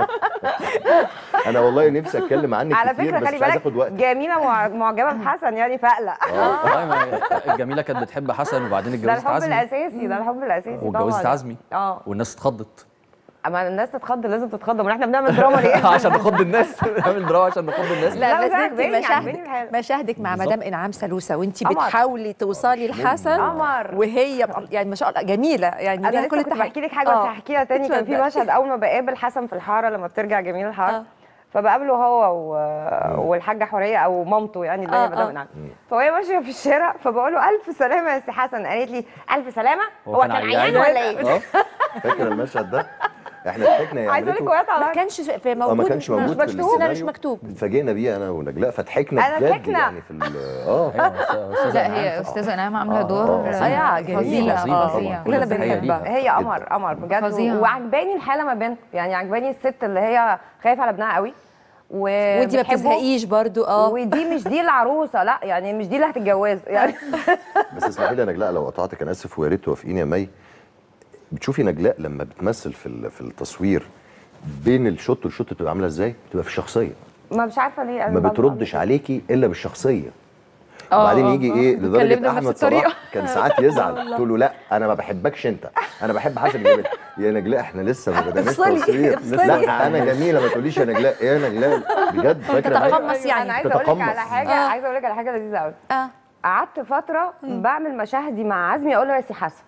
انا والله نفسي اتكلم عنك على كتير فكره بس خلي مش عايز بالك اخد وقت جميله مع- معجبه بحسن يعني فاقلق والله ما هي الجميله كانت بتحب حسن وبعدين ده اتجوزت الحب عزمي الاساسي ده الحب الاساسي واتجوزت طبعاً. عزمي اه والناس اتخضت اما الناس تتخض لازم تتخض ما احنا بنعمل دراما ليه عشان نخض الناس نعمل دراما عشان نخض الناس لا, لا، بس بس انت عجباني- مشاهدك عجباني الحال. مشاهدك مع بالظبط. مدام انعام سلوسه وانت قمر. بتحاولي توصلي لحسن قمر. وهي يعني ما شاء الله جميله يعني انا ليها لسه كل كنت التحية. بحكي لك حاجه بس آه. هحكيها تاني كان في اتفضل. مشهد اول ما بقابل حسن في الحاره لما بترجع جميل الحاره فبقابله هو و... والحاجه حوريه او مامته يعني اللي آه، هي مدام آه. انعام فوهي ماشيه في الشارع فبقول له الف سلامه يا سي حسن قالت لي الف سلامه هو كان عيان ولا ايه؟ اه فاكر المشهد ده احنا ضحكنا يا عايزه اقول لك عملته وقعت على ما كانش في اه موجود ما كانش موجود مش في مكتوب السيناريو مش السيناريو. مكتوب اتفاجئنا بيه انا ونجلاء فضحكنا أنا بجد ضحكنا. يعني في ال- اه لا هي استاذه انعام عامله دور صيعة جميله جميلة فظيعه كلنا بنحبها هي قمر قمر بجد فظيعة. وعجباني الحاله ما بينهم يعني عجباني الست اللي هي خايفه على ابنها قوي و وانت ما بتحبه. بتزهقيش برضو اه ودي مش دي العروسه لا يعني مش دي اللي هتتجوزه يعني بس اسمحي لي يا نجلاء لو قطعتك انا اسف ويا ريت توافقيني يا مي بتشوفي نجلاء لما بتمثل في ال- في التصوير بين الشوت والشوت بتبقى عامله ازاي؟ بتبقى في الشخصيه ما مش عارفه ليه أنا ما بعمل- بتردش عليكي الا بالشخصيه آه، وبعدين آه، يجي آه. ايه بتكلمنا لدرجه بنفس احمد الطريقة. صلاح كان ساعات يزعل والله. تقول له لا انا ما بحبكش انت انا بحب حسن جميل يا نجلاء احنا لسه ما بدأناش افصلي، تصوير افصلي. لا انا جميله ما تقوليش يا نجلاء ايه يا نجلاء بجد فاكره معايا؟ تتقمص يعني. انا عايزه اقول لك على تتقمص. حاجه عايزه اقول لك على حاجه لذيذه قوي اه قعدت فتره بعمل مشاهدي مع عزمي اقول له يا سي حسن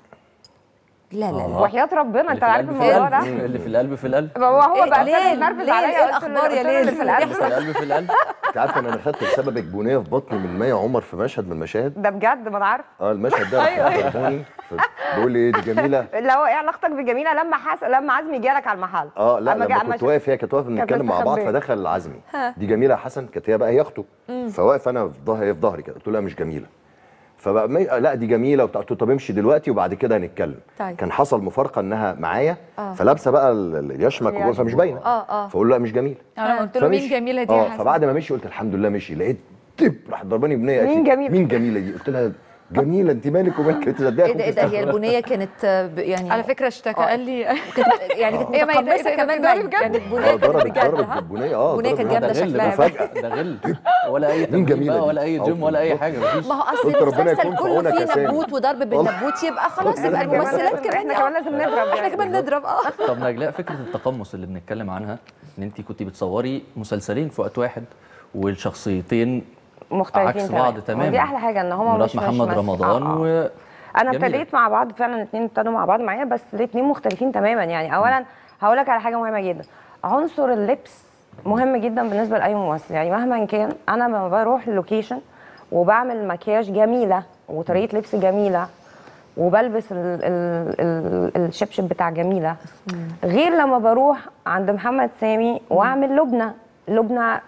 لا لا لا وحياه ربنا اللي انت في عارف القلب في الموضوع القلب ده اللي في القلب في القلب ما هو هو إيه، بقى ليه؟ ابتدى يتنرفز ليه؟ عليا إيه قلت له- الأخبار يا قلت له ليل؟ اللي في القلب في القلب في القلب انت عارفه ان انا خدت بسببك بنيه في بطني من مي عمر في مشهد من المشاهد ده بجد ما انا عارف اه المشهد ده أيوة، أيوة. ضربوني بيقول لي ايه دي جميله اللي هو ايه علاقتك بجميله لما حس لما عزمي جالك على المحل اه لا أما جا- لما أما كنت ش- واقف هي كانت واقفه كانت بنتكلم مع بعض مستخبية. فدخل عزمي ها. دي جميله يا حسن كانت هي بقى هي اخته مم. فواقف انا في ظهري هي في ظهري كده قلت له لا مش جميله فبقى مي... لا دي جميله وبتاع قلت له طب امشي دلوقتي وبعد كده هنتكلم طيب. كان حصل مفارقه انها معايا آه. فلابسه بقى ال- ال- اليشمك وجوه فمش باينه اه اه فاقول له لا مش جميله انا قلت له مين فمشي. جميله دي يا اه حسن فبعد ما مشي قلت الحمد لله مشي لقيت دب راح ضرباني بنيه مين جميلة؟ مين جميله دي قلت لها جميله انت مالك ومالك انت تصدقي ايه ده ايه ده هي البنيه كانت آه، ب- يعني على فكره اشتكى آه. قال لي كانت يعني كانت إيه ما يضايق- متقمصه إيه ده كمان بتضربي مي. بجد؟ يعني البنيه اه كانت ضربت بجد ضربت ها بالبنيه اه البنيه كانت ضربت جامده ده غل شكلها ده فجأة. ده غل ولا اي تمرين جميلة بقى دي؟ ولا اي أو جيم في ولا اي البطن. حاجه مفيش ما هو اصل قلت ربنا المسلسل يكون في كله عونك يا فيه سامي. نبوت وضرب بالنبوت يبقى خلاص يبقى إحنا كمان الممثلات لازم- كمان احنا كمان لازم نضرب احنا يعني كمان نضرب اه طب نجلاء فكره التقمص اللي بنتكلم عنها ان انت كنت بتصوري مسلسلين في وقت واحد والشخصيتين مختلفين عكس بعض تماما ودي احلى حاجه ان هما مرات مش مش محمد مس- رمضان آه، آه. و انا جميلة. ابتديت مع بعض فعلا الاثنين ابتدوا مع بعض معايا بس الاثنين مختلفين تماما يعني اولا هقول لك على حاجه مهمه جدا عنصر اللبس مهم جدا بالنسبه لاي ممثل يعني مهما كان انا لما بروح اللوكيشن وبعمل مكياج جميله وطريقه لبس جميله وبلبس ال ال ال الشبشب بتاع جميله غير لما بروح عند محمد سامي واعمل لبنه لبنه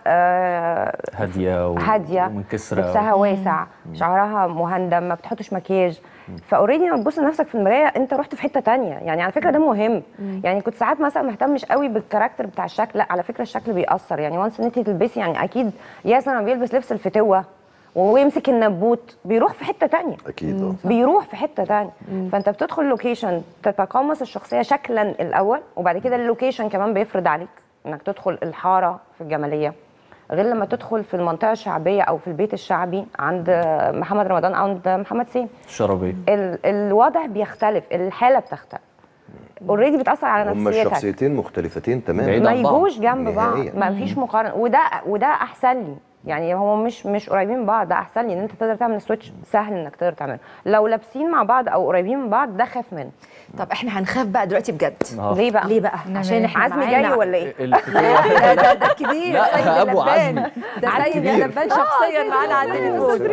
آه هاديه و... هاديه ومنكسره لبسها واسع شعرها مهندم ما بتحطش مكياج فاوريدي لما تبص لنفسك في المرايه انت رحت في حته تانية يعني على فكره ده مهم يعني كنت ساعات مثلا ما اهتمش قوي بالكاركتر بتاع الشكل لا على فكره الشكل بيأثر يعني وانس ان انت تلبسي يعني اكيد ياسر لما بيلبس لبس الفتوه ويمسك النبوت بيروح في حته تانية اكيد اه بيروح في حته تانية فانت بتدخل لوكيشن تتقمص الشخصيه شكلا الاول وبعد كده اللوكيشن كمان بيفرض عليك انك تدخل الحاره في الجماليه غير لما تدخل في المنطقه الشعبيه او في البيت الشعبي عند محمد رمضان او عند محمد سين الشرابيه ال- الوضع بيختلف الحاله بتختلف اوريدي بتاثر على هم نفسيتك الشخصيتين مختلفتين تماما بعيد ما عن بعض. يجوش جنب بعض نهائياً. ما فيش مقارنه وده وده احسن لي يعني هو مش مش قريبين من بعض ده احسن لي ان انت تقدر تعمل سويتش سهل انك تقدر تعمله لو لابسين مع بعض او قريبين من بعض ده خاف منه طب احنا هنخاف بقى دلوقتي بجد آه. ليه بقى ليه بقى عشان احنا عزمي معانا- جاي ولا ايه الفتوة ده ده ده كبير لا، سيد أبو اللبان عزمي. ده سيد كبير. اللبان شخصيا معانا على التليفون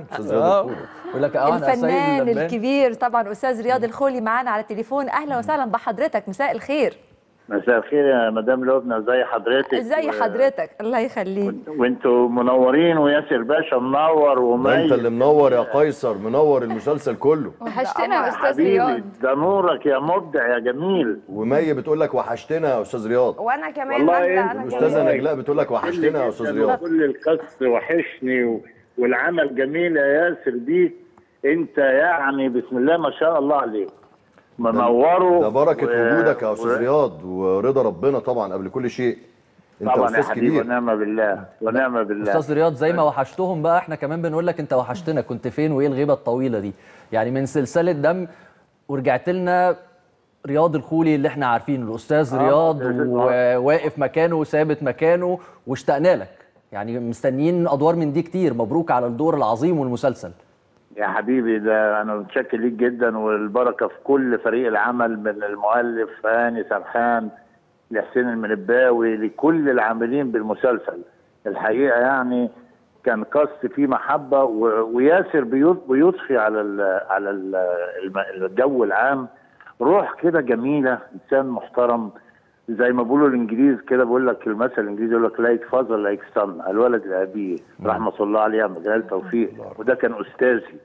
اه يقول لك اه انا سيد الفنان اللبان. الكبير طبعا استاذ رياض الخولي معانا على التليفون اهلا وسهلا بحضرتك مساء الخير مساء الخير يا مدام لبنى ازي حضرتك ازي و- حضرتك الله يخليك وانتوا منورين وياسر باشا منور ده ومي انت اللي منور يا قيصر منور المسلسل كله وحشتنا يا استاذ حبيبي رياض ده نورك يا مبدع يا جميل ومي بتقول لك وحشتنا يا استاذ رياض وانا كمان والله نجلة انت- انا الاستاذه كمان نجلاء بتقول لك وحشتنا يا استاذ رياض كل القص وحشني و... والعمل جميل يا ياسر دي انت يعني بسم الله ما شاء الله عليك منوره ده بركه و- وجودك يا استاذ و- رياض ورضا ربنا طبعا قبل كل شيء انت طبعا يا استاذ حبيبي كبير ونعم بالله ونعم بالله استاذ رياض زي ما وحشتهم بقى احنا كمان بنقول لك انت وحشتنا كنت فين وايه الغيبه الطويله دي يعني من سلسله دم ورجعت لنا رياض الخولي اللي احنا عارفينه الاستاذ آه، رياض أستاذ وواقف مكانه وثابت مكانه واشتقنا لك يعني مستنيين ادوار من دي كتير مبروك على الدور العظيم والمسلسل يا حبيبي ده انا متشكر ليك جدا والبركه في كل فريق العمل من المؤلف هاني سرحان لحسين المنباوي لكل العاملين بالمسلسل الحقيقه يعني كان قص فيه محبه و- وياسر بيض- بيضفي على ال على ال الم- الجو العام روح كده جميله انسان محترم زي ما بيقولوا الانجليز كده بيقول لك المثل الانجليزي يقول لك لايك فازر لايك سن الولد لابيه رحمه الله عليه يا مجال توفيق وده كان استاذي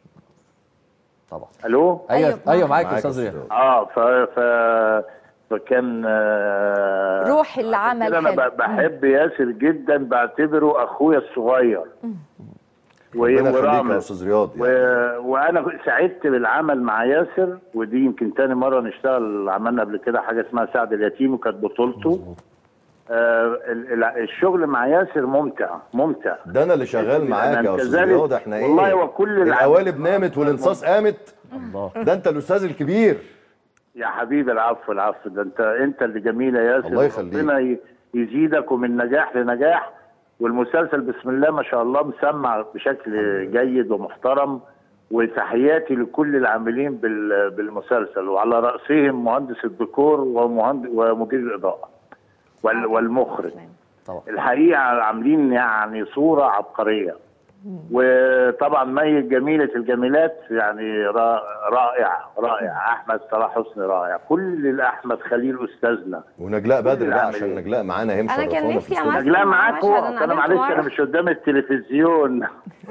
طبعا الو ايوه ايوه معاك يا استاذ رياض اه ف ف فكان آه، روح العمل كده انا حلو. ب- بحب ياسر جدا بعتبره اخويا الصغير و- ربنا يخليك يا ورامز. استاذ رياض و... وانا سعدت بالعمل مع ياسر ودي يمكن تاني مره نشتغل عملنا قبل كده حاجه اسمها سعد اليتيم وكانت بطولته آه ال- ال- الشغل مع ياسر ممتع ممتع ده انا اللي شغال معاك يا استاذ كذلك- رياض احنا ايه والله هو كل العمل- القوالب نامت والانصاص قامت الله ده انت الاستاذ الكبير يا حبيبي العفو العفو ده انت انت اللي جميل يا ياسر الله يخليك. ربنا ي- يزيدك ومن نجاح لنجاح والمسلسل بسم الله ما شاء الله مسمع بشكل جيد ومحترم وتحياتي لكل العاملين بال- بالمسلسل وعلى رأسهم مهندس الديكور ومهندس ومدير الإضاءة وال- والمخرج طبعا. الحقيقة عاملين يعني صورة عبقرية وطبعا مي جميلة الجميلات يعني را- رائع رائع أحمد صلاح حسني رائع كل الأحمد خليل أستاذنا ونجلاء بدر بقى العاملين. عشان نجلاء معانا هي أنا كان مشرفانا في نفسي الاستوديو. أمثل نجلاء مع معاكم مشهد، أنا انا قابلته معلش مرة. انا مش قدام التلفزيون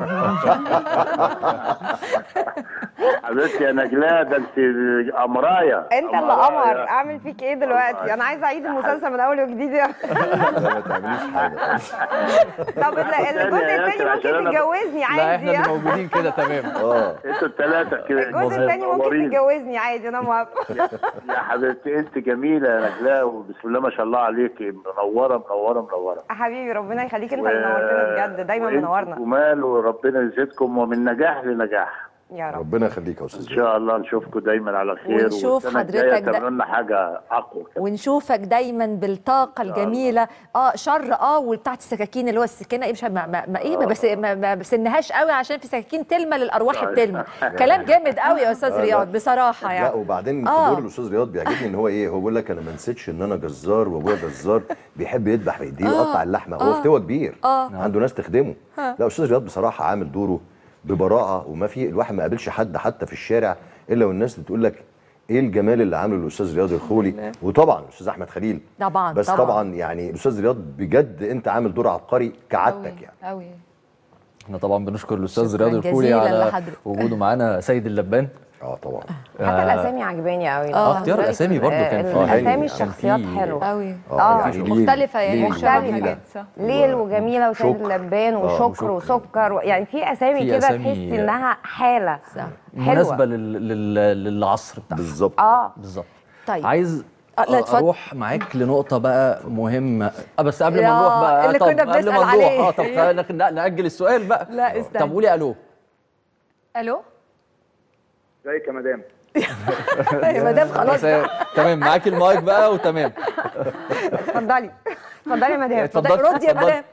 حبيبتي يا نجلاء ده انت قمرايه انت اللي قمراية. قمر اعمل فيك ايه دلوقتي انا عايزه اعيد المسلسل من اول وجديد لا ما تعمليش حاجه طب ال- الجزء الثاني ممكن تتجوزني لا عادي احنا اللي موجودين كده تمام اه انتوا الثلاثه كده الجزء الثاني ممكن منورين. تتجوزني عادي انا موافقه يا حبيبتي انت جميله يا نجلاء وبسم الله ما شاء الله عليك منوره منوره منوره حبيبي ربنا يخليك انت و- اللي نورتنا بجد دايما وانتوا منورنا جمال وربنا يزيدكم ومن نجاح لنجاح يا رب ربنا يخليك يا ان استاذ شاء الله نشوفكم دايما على خير ونشوف والسنة الجاية حضرتك ده- تعملوا لنا حاجه اقوى كده. ونشوفك دايما بالطاقه الجميله اه شر اه وبتاعت السكاكين اللي هو السكينه ايه مش ما, ما, ما ايه ما بس ما, ما بسنهاش قوي عشان في سكاكين تلمى للارواح طيب. بتلمى كلام جامد قوي يا استاذ آه، لا. رياض بصراحه لا يعني وبعدين آه. دور الاستاذ رياض بيعجبني ان هو ايه هو بيقول لك انا ما نسيتش ان انا جزار وابويا جزار بيحب يذبح بايديه آه. ويقطع اللحمه هو آه. فتوى كبير آه. عنده ناس تخدمه ها. لا استاذ رياض بصراحه عامل دوره ببراعه وما في الواحد ما قابلش حد حتى في الشارع الا والناس بتقول لك ايه الجمال اللي عامله الاستاذ رياض الخولي وطبعا الاستاذ احمد خليل طبعا بس طبعا, طبعا يعني الاستاذ رياض بجد انت عامل دور عبقري كعادتك يعني قوي احنا طبعا بنشكر الاستاذ شكراً رياض الخولي جزيلاً على لحضرتك. وجوده معانا سيد اللبان اه طبعا حتى الاسامي عجباني قوي اه اختيار الاسامي برضو كان في الاسامي الشخصيات كان في- حلوه قوي اه كان في ليل- مختلفة يعني ليل مش شبه وجميلة. حاجات صح ليل وجميله وسيد شكر. اللبان آه، وشكر وشكر. وسكر و... يعني في اسامي في كده أسامي- تحسي انها حاله مناسبه لل... لل... للعصر بتاعها بالظبط اه بالظبط طيب عايز آه، لا، اتفضل. اروح معاك لنقطه بقى مهمه آه بس قبل يا، ما نروح بقى اللي طب كنا قبل ما بنسأل نروح عليه. اه طب خلينا لا ناجل السؤال بقى لا، استنى. طب قولي الو الو ازيك يا مدام يا مدام خلاص بس- تمام معاكي المايك بقى وتمام اتفضلي اتفضلي يا مدام اتفضلي ردي يا اتفضلي. مدام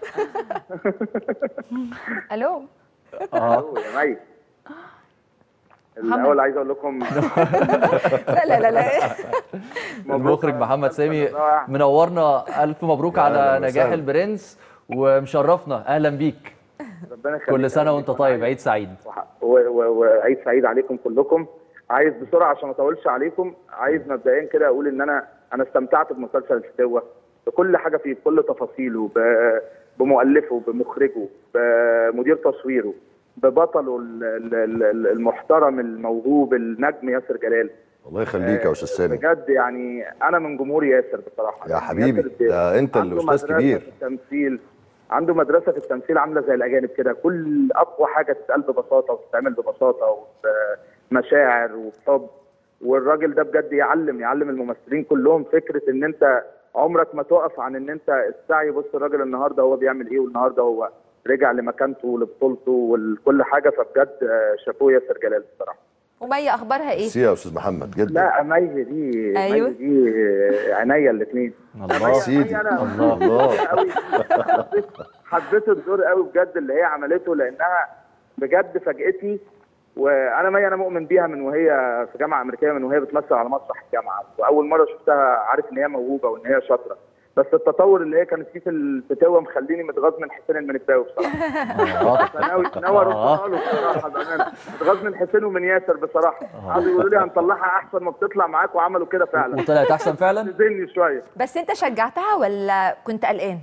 الو اه يا مي الاول عايز اقول لكم لا لا لا لا المخرج محمد سامي منورنا الف مبروك يا على أهلا نجاح وسهلا. البرنس ومشرفنا اهلا بيك ربنا يخليك كل سنه وانت طيب عيد سعيد و- و- وعيد سعيد عليكم كلكم عايز بسرعه عشان ما اطولش عليكم عايز مبدئيا كده اقول ان انا انا استمتعت بمسلسل الفتوه بكل حاجه فيه بكل تفاصيله ب- بمؤلفه بمخرجه بمدير تصويره ببطله ال- ال- ال- المحترم الموهوب النجم ياسر جلال الله يخليك يا استاذ سامي بجد يعني انا من جمهور ياسر بصراحه يا حبيبي ياسر ده انت اللي عنده استاذ مدرسة كبير في التمثيل عنده مدرسه في التمثيل عامله زي الاجانب كده كل اقوى حاجه تتقال ببساطه وتتعمل ببساطه وبمشاعر وبحب والراجل ده بجد يعلم يعلم الممثلين كلهم فكره ان انت عمرك ما تقف عن ان انت السعي بص الراجل النهارده هو بيعمل ايه والنهارده هو رجع لمكانته ولبطولته ولكل حاجه فبجد آه، شابوه ياسر جلال بصراحه ومية اخبارها ايه ميرسي يا استاذ محمد جدا لا مي دي أيوة. مي دي آه، عينيا الاثنين الله سيدي الله الله حبيت حبيت الدور قوي بجد اللي هي عملته لانها بجد فاجئتني وانا مي انا مؤمن بيها من وهي في جامعه امريكيه من وهي بتمثل على مسرح الجامعه واول مره شفتها عارف ان هي موهوبه وان هي شاطره بس التطور اللي هي كانت فيه في الفتاوه مخليني متغاظ من حسين المنباوي بصراحه فناوي ناوي اردها له بصراحه بامانه متغاظ من حسين ومن ياسر بصراحه قعدوا يقولوا لي هنطلعها احسن ما بتطلع معاك وعملوا كده فعلا وطلعت احسن فعلا نزلني شويه بس انت شجعتها ولا كنت قلقان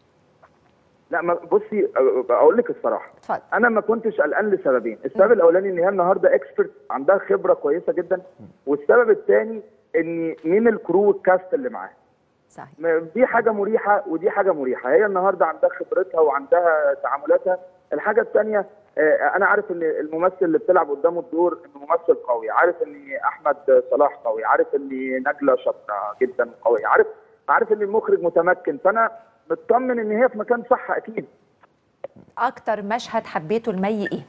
لا ما بصي أ- اقول لك الصراحه اتفضل انا ما كنتش قلقان لسببين السبب الاولاني ان هي النهارده اكسبرت عندها خبره كويسه جدا والسبب الثاني ان مين الكرو والكاست اللي معاها صحيح م- دي حاجه مريحه ودي حاجه مريحه هي النهارده عندها خبرتها وعندها تعاملاتها الحاجه الثانيه انا عارف ان الممثل اللي بتلعب قدامه الدور انه ممثل قوي عارف ان احمد صلاح قوي عارف ان نجله شاطره جدا قويه عارف عارف ان المخرج متمكن فانا مطمن ان هي في مكان صح اكيد اكتر مشهد حبيته المي ايه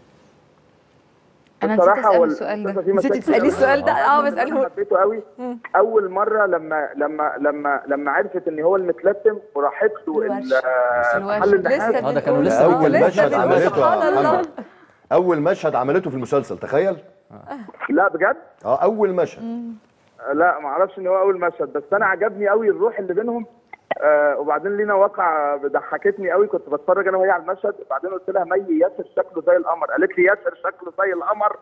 أنا نسيت بصراحة أسأله وال- السؤال ده. أستاذة في نسيتي مشاكل تسألي أوي. السؤال ده؟ آه، أنا بسأله. حبيته قوي اول مره لما لما لما لما عرفت ان هو المتلتم وراحت له ال- محل النحاس اه ده كانوا لسه اول بيقولوا. مشهد عملته سبحان يا الله. محمد اول مشهد عملته في المسلسل تخيل لا بجد اه اول مشهد لا ما اعرفش ان هو اول مشهد بس انا عجبني قوي الروح اللي بينهم آه وبعدين لينا واقع ضحكتني قوي كنت بتفرج انا وهي على المشهد وبعدين قلت لها مي ياسر شكله زي القمر قالت لي ياسر شكله زي القمر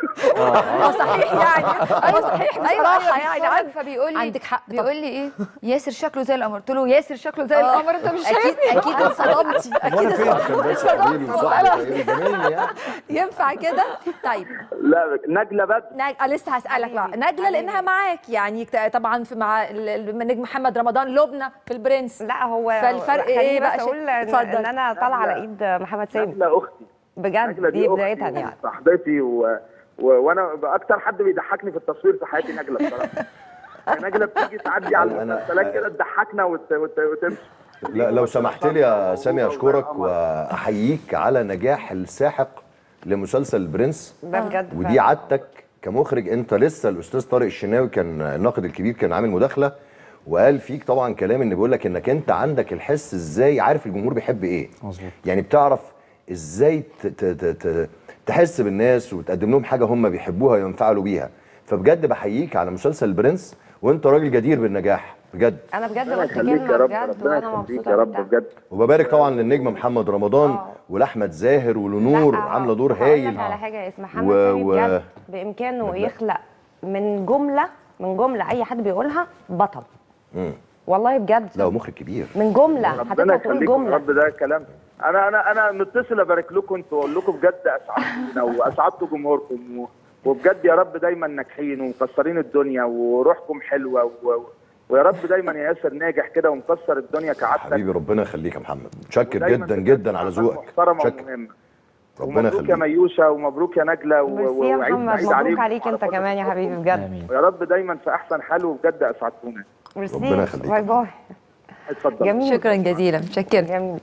اه صحيح يعني ايوه صحيح بصراحه يعني عند- فبيقول لي عندك حق بيقول لي ايه ياسر شكله زي القمر قلت له ياسر شكله زي آه. القمر انت مش اكيد شايفني اكيد انصدمتي اكيد وانا فين عشان بس قليل وصح يعني ينفع كده طيب لا نجله بدر نج... آه، لسه هسألك بقى نجلة لأنها معاك يعني كت- طبعا في مع ال- ال- النجم محمد رمضان لبنى في البرنس لا هو فالفرق خليني ايه بقى بس اقول شيء- ان, اتفضل. إن انا طالعه على ايد محمد سامي نجله اختي بجد نجله دي دي بدايتها اختي يعني وصاحبتي و... و... وانا اكتر حد بيضحكني في التصوير في حياتي نجله بصراحه يعني نجله بتيجي تعدي على أنا- المسلسلات كده تضحكنا وت... وت... وتمشي لا لو سمحت لي يا سامي اشكرك واحييك على نجاح الساحق لمسلسل البرنس ده بجد ودي فعلا. عادتك كمخرج انت لسه الاستاذ طارق الشناوي كان الناقد الكبير كان عامل مداخله وقال فيك طبعا كلام ان بيقول لك انك انت عندك الحس ازاي عارف الجمهور بيحب ايه مظبوط يعني بتعرف ازاي ت- ت- ت- ت- تحس بالناس وتقدم لهم حاجه هم بيحبوها وينفعلوا بيها فبجد بحييك على مسلسل البرنس وانت راجل جدير بالنجاح بجد انا بجد ربنا قلت يخليك يا كلمه رب بجد ربنا وانا يخليك مبسوطه يا رب بتاع. بجد وببارك طبعا للنجم محمد رمضان ولاحمد زاهر ولنور لا، عامله دور هقول هايل لك على حاجه يا اسم محمد و- سامي و- بجد بامكانه يخلق من جمله من جمله اي حد بيقولها بطل مم. والله بجد لا هو مخرج كبير من جمله ربنا هتطلع تقول يخليكم يا جمله رب ده كلام انا انا انا متصل ابارك لكم انتوا واقول لكم بجد اسعدتونا واسعدتوا جمهوركم و... وبجد يا رب دايما ناجحين ومكسرين الدنيا وروحكم حلوه و... ويا رب دايما يا ياسر ناجح كده ومكسر الدنيا كعادتك حبيبي ربنا يخليك يا محمد متشكر ودايماً جدا في جدا على ذوقك محترمه متشكر ومهمه ربنا ومبروك يا يخليك ميوشة ومبروك يا نجلة و... ميرسي يا وعيد محمد سعيد مبروك عليكم عليك انت كمان يا حبيبي بجد ويا رب دايما في احسن حال وبجد اسعدتونا ميرسي ربنا يخليك. باي باي اتفضل جميل شكرا جزيلا متشكرة جميل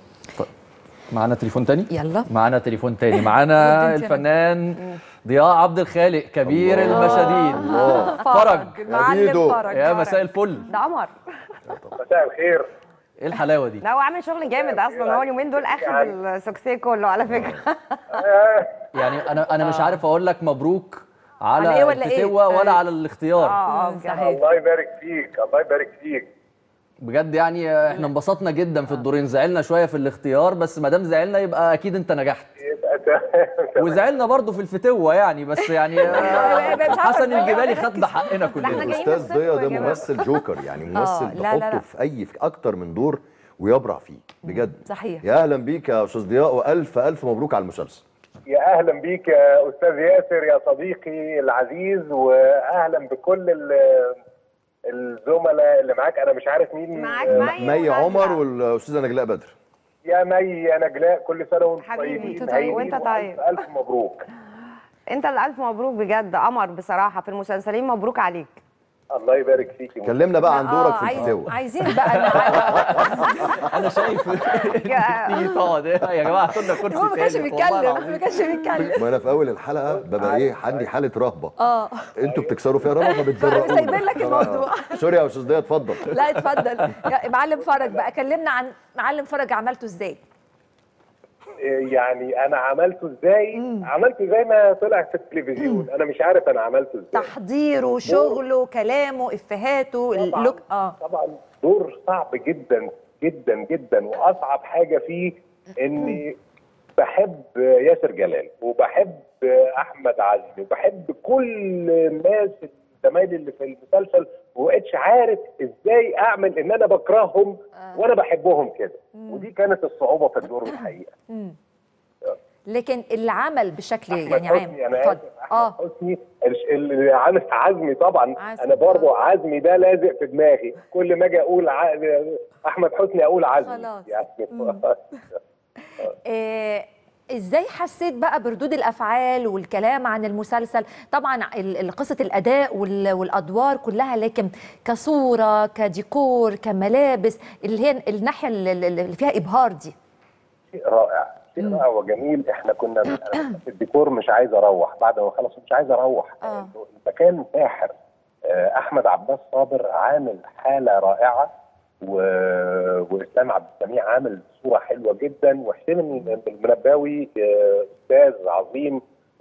معانا تليفون تاني يلا معانا تليفون تاني معانا انت يا الفنان ضياء عبد الخالق كبير الله. المشاهدين الله. فرج معلم بيدو. فرج يا مساء الفل ده قمر مساء الخير ايه الحلاوه دي لا هو عامل شغل جامد اصلا هو اليومين دول اخد السوكسيه كله على فكره يعني انا انا مش عارف اقول لك مبروك على على إيه ولا إيه؟ الفتوة ولا آه. على الاختيار اه اه بجد الله يبارك فيك الله يبارك فيك بجد يعني احنا انبسطنا جدا في الدورين زعلنا شويه في الاختيار بس ما دام زعلنا يبقى اكيد انت نجحت يبقى وزعلنا برضه في الفتوه يعني بس يعني آه، حسن الجبالي خد بحقنا كلنا الاستاذ ضياء ده ممثل جوكر يعني ممثل لا، لا، لا. تحطه في اي في اكتر من دور ويبرع فيه بجد صحيح يا اهلا بيك يا استاذ ضياء والف الف مبروك على المسلسل يا اهلا بيك يا استاذ ياسر يا صديقي العزيز واهلا بكل ال- الزملاء اللي معاك انا مش عارف مين معاك مي عمر والاستاذه نجلاء بدر يا مي يا نجلاء كل سنه وانتم حبيبي، طيبين أنت طيب هايلين وأنت وألف طيب. الف مبروك انت اللي الف مبروك بجد قمر بصراحه في المسلسلين مبروك عليك الله يبارك فيكي كلمنا بقى عن دورك آه، في عايز- الفتوه عايزين بقى انا شايف تيجي تقعد يا جماعه هاتوا لنا كرسي هو ما كانش تاني، والله بيتكلم العظيم. ما كانش بيتكلم ما انا في اول الحلقه ببقى ايه عندي حاله رهبه اه انتوا بتكسروا فيها رهبه فبتزرقوني سايبين لك الموضوع. سوري يا استاذ ضياء اتفضل لا اتفضل يا معلم فرج بقى كلمنا عن معلم فرج عملته ازاي يعني انا عملته ازاي عملته زي ما طلع في التلفزيون انا مش عارف انا عملته ازاي تحضيره شغله كلامه افهاته اللوك اه طبعا دور صعب جدا جدا جدا واصعب حاجه فيه اني بحب ياسر جلال وبحب احمد عزمي وبحب كل الناس زمايلي اللي في المسلسل ومبقتش عارف ازاي اعمل ان انا بكرههم وانا بحبهم كده ودي كانت الصعوبه في الدور الحقيقه مم. لكن اللي عمل بشكل أحمد يعني عام حسني انا اتفضل. اسف احمد حسني الش- اللي عامل عزمي طبعا عزمي. انا برضه عزمي ده لازق في دماغي كل ما اجي اقول ع... احمد حسني اقول عزمي خلاص. يعني آه، ازاي حسيت بقى بردود الافعال والكلام عن المسلسل طبعا ال- ال- قصه الاداء وال- والادوار كلها لكن كصوره كديكور كملابس اللي هي الناحيه اللي اللي فيها ابهار دي شيء رائع شيء رائع وجميل احنا كنا أنا كنت في الديكور مش عايز اروح بعد ما خلص مش عايز اروح اه المكان ساحر آه، احمد عباس صابر عامل حاله رائعه و... واسلام عبد السميع عامل صوره حلوه جدا وحسين المنباوي آه، استاذ عظيم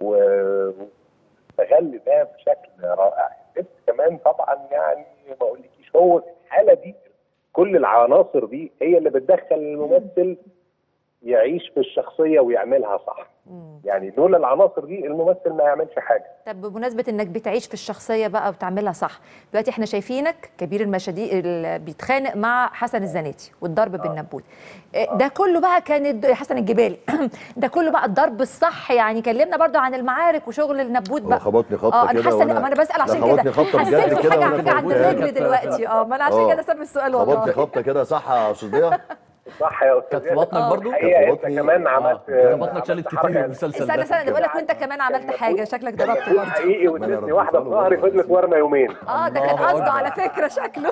واستغل ده بشكل رائع بس كمان طبعا يعني ما اقولكيش هو في الحاله دي كل العناصر دي هي اللي بتدخل الممثل يعيش في الشخصيه ويعملها صح يعني لولا العناصر دي الممثل ما يعملش حاجه طب بمناسبة انك بتعيش في الشخصية بقى وبتعملها صح دلوقتي احنا شايفينك كبير المشادي اللي بيتخانق مع حسن الزناتي والضرب بالنبوت آه، ده كله بقى كان الد- حسن الجبالي ده كله بقى الضرب الصح يعني كلمنا برضو عن المعارك وشغل النبوت هو بقى خبطني خبطه اه انا كده حاسه إن- ما انا بسال لا، عشان خبطني كده خبطه حسيت بجد في كده حاجه وأنا حاجه عند في البيت. الرجل دلوقتي اه ما انا عشان آه. كده ساب السؤال خبطني والله خبطه كده صح يا استاذ ضياء صح يا استاذ كانت في بطنك برضو؟ الحقيقه انت كمان عملت كان بطنك شالت كتير من المسلسل استنى ده استنى ده بقول لك وانت كمان عملت حاجه شكلك ضربت برضه حقيقي وادتني واحده في ظهري فضلت ورمه يومين اه ده كان الله قصده أكبر. على فكره شكله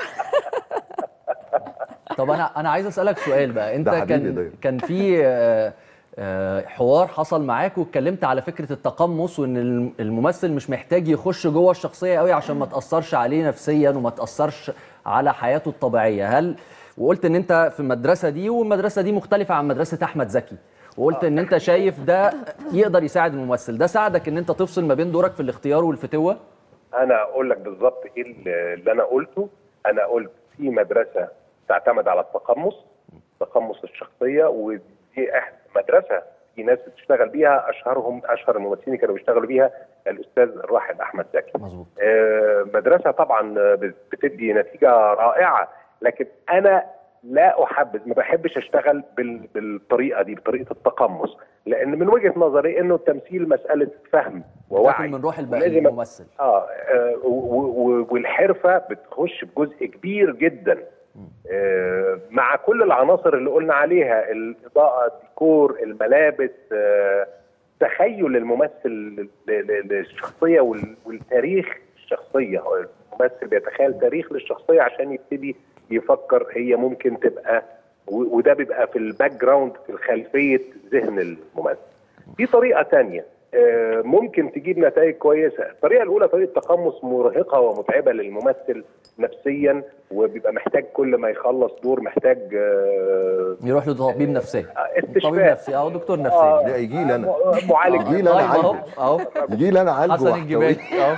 طب انا انا عايز اسالك سؤال بقى انت ده حبيبي كان ده. كان في آه، آه، حوار حصل معاك واتكلمت على فكره التقمص وان الم- الممثل مش محتاج يخش جوه الشخصيه قوي عشان ما تاثرش عليه نفسيا وما تاثرش على حياته الطبيعيه هل وقلت ان انت في المدرسه دي والمدرسه دي مختلفه عن مدرسه احمد زكي وقلت ان انت شايف ده يقدر يساعد الممثل ده ساعدك ان انت تفصل ما بين دورك في الاختيار والفتوه انا اقول لك بالظبط ايه اللي اللي انا قلته انا قلت في مدرسه تعتمد على التقمص تقمص الشخصيه ودي إح- مدرسه في ناس بتشتغل بيها اشهرهم اشهر الممثلين اللي كانوا بيشتغلوا بيها الاستاذ الراحل احمد زكي مظبوط آه، مدرسه طبعا آه، بت- بتدي نتيجه رائعه لكن انا لا احبذ ما بحبش اشتغل بال- بالطريقه دي بطريقه التقمص لان من وجهه نظري انه التمثيل مساله فهم ووعي تاكل من روح الب- ولازم- الممثل اه آه، و- و- والحرفه بتخش بجزء كبير جدا آه، مع كل العناصر اللي قلنا عليها الاضاءه الديكور الملابس آه، تخيل الممثل ل- ل- للشخصيه وال- والتاريخ الشخصيه هو الممثل بيتخيل تاريخ للشخصيه عشان يبتدي يفكر هي ممكن تبقى و- وده بيبقى في الباك جراوند في خلفيه ذهن الممثل في طريقه تانية آه، ممكن تجيب نتائج كويسه الطريقه الاولى طريقه تقمص مرهقه ومتعبه للممثل نفسيا وبيبقى محتاج كل ما يخلص دور محتاج آه، يروح لطبيب نفسي استشفاء. طبيب نفسي او دكتور نفسي آه، لا يجي لي انا معالج يجي لي انا طيب اهو عالجه اهو يجي لي انا عالجه حسن الجبالي اهو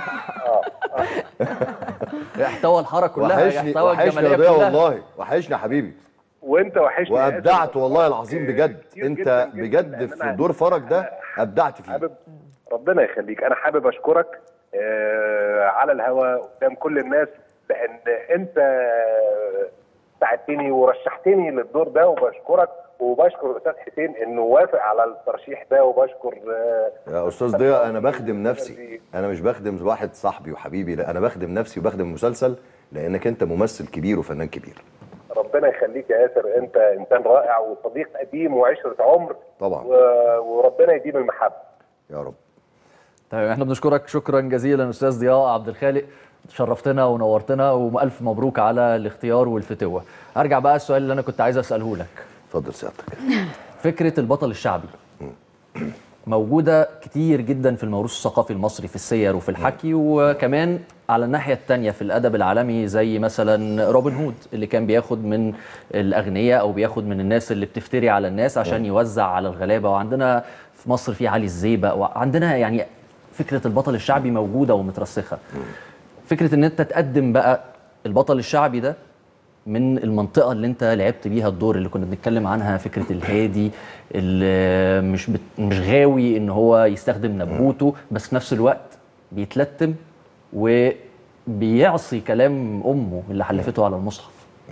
يحتوى الحاره كلها وحشني يحتوى وحشني الجماليه يا ضياء كلها والله وحشني يا حبيبي وانت وحشني يا ياسر. وابدعت والله العظيم بجد كتير انت جداً جداً، بجد لأن في أنا دور فرج ده ابدعت فيه حابب ربنا يخليك انا حابب اشكرك آه، على الهوا قدام كل الناس لان انت ساعدتني ورشحتني للدور ده وبشكرك وبشكر الاستاذ حسين انه وافق على الترشيح ده وبشكر آه، يا استاذ ضياء انا بخدم نفسي انا مش بخدم واحد صاحبي وحبيبي لا انا بخدم نفسي وبخدم المسلسل لانك انت ممثل كبير وفنان كبير ربنا يخليك يا ياسر انت انسان رائع وصديق قديم وعشره عمر طبعا و- وربنا يديم المحبه يا رب طيب احنا بنشكرك شكرا جزيلا استاذ ضياء عبد الخالق شرفتنا ونورتنا والف مبروك على الاختيار والفتوه هرجع بقى السؤال اللي انا كنت عايز اساله لك اتفضل سيادتك فكره البطل الشعبي موجوده كتير جدا في الموروث الثقافي المصري في السير وفي الحكي وكمان على الناحيه الثانيه في الادب العالمي زي مثلا روبن هود اللي كان بياخد من الاغنياء او بياخد من الناس اللي بتفتري على الناس عشان يوزع على الغلابه وعندنا في مصر في علي الزيبق وعندنا يعني فكره البطل الشعبي موجوده ومترسخه فكره ان انت تقدم بقى البطل الشعبي ده من المنطقه اللي انت لعبت بيها الدور اللي كنا بنتكلم عنها فكره الهادي اللي مش بت... مش غاوي ان هو يستخدم نبوته بس في نفس الوقت بيتلتم وبيعصي كلام امه اللي حلفته على المصحف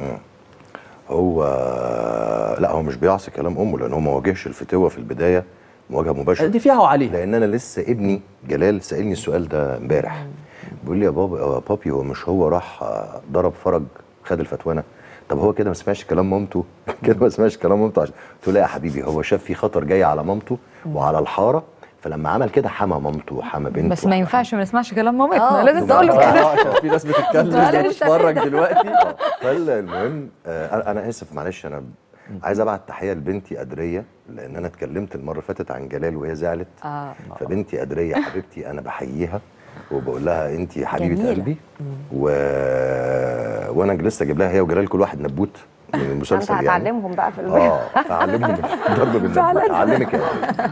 هو لا هو مش بيعصي كلام امه لان هو ما واجهش الفتوه في البدايه مواجهه مباشره دي فيها وعليه لان انا لسه ابني جلال سالني السؤال ده امبارح بيقول لي يا بابا يا بابي هو مش هو راح آه، ضرب فرج خد الفتوانه طب هو كده ما سمعش كلام مامته كده ما سمعش كلام مامته عشان قلت له لا يا حبيبي هو شاف في خطر جاي على مامته وعلى الحاره فلما عمل كده حمى مامته وحمى بنته بس ما ينفعش ما نسمعش كلام مامتنا آه. لازم تقول له كده في ناس بتتكلم معلش. بتتفرج دلوقتي فالمهم آه أنا- انا اسف معلش انا عايز ابعت تحيه لبنتي قدريه لان انا اتكلمت المره اللي فاتت عن جلال وهي زعلت اه فبنتي قدريه حبيبتي انا بحييها وبقول لها انت حبيبه جميلة. قلبي و... وانا لسه اجيب لها هي وجلال كل واحد نبوت من انت المسلسل يعني هتعلمهم بقى في البيت اه فاعلمهم الضرب بالنبوت فعلاً. اعلمك يعني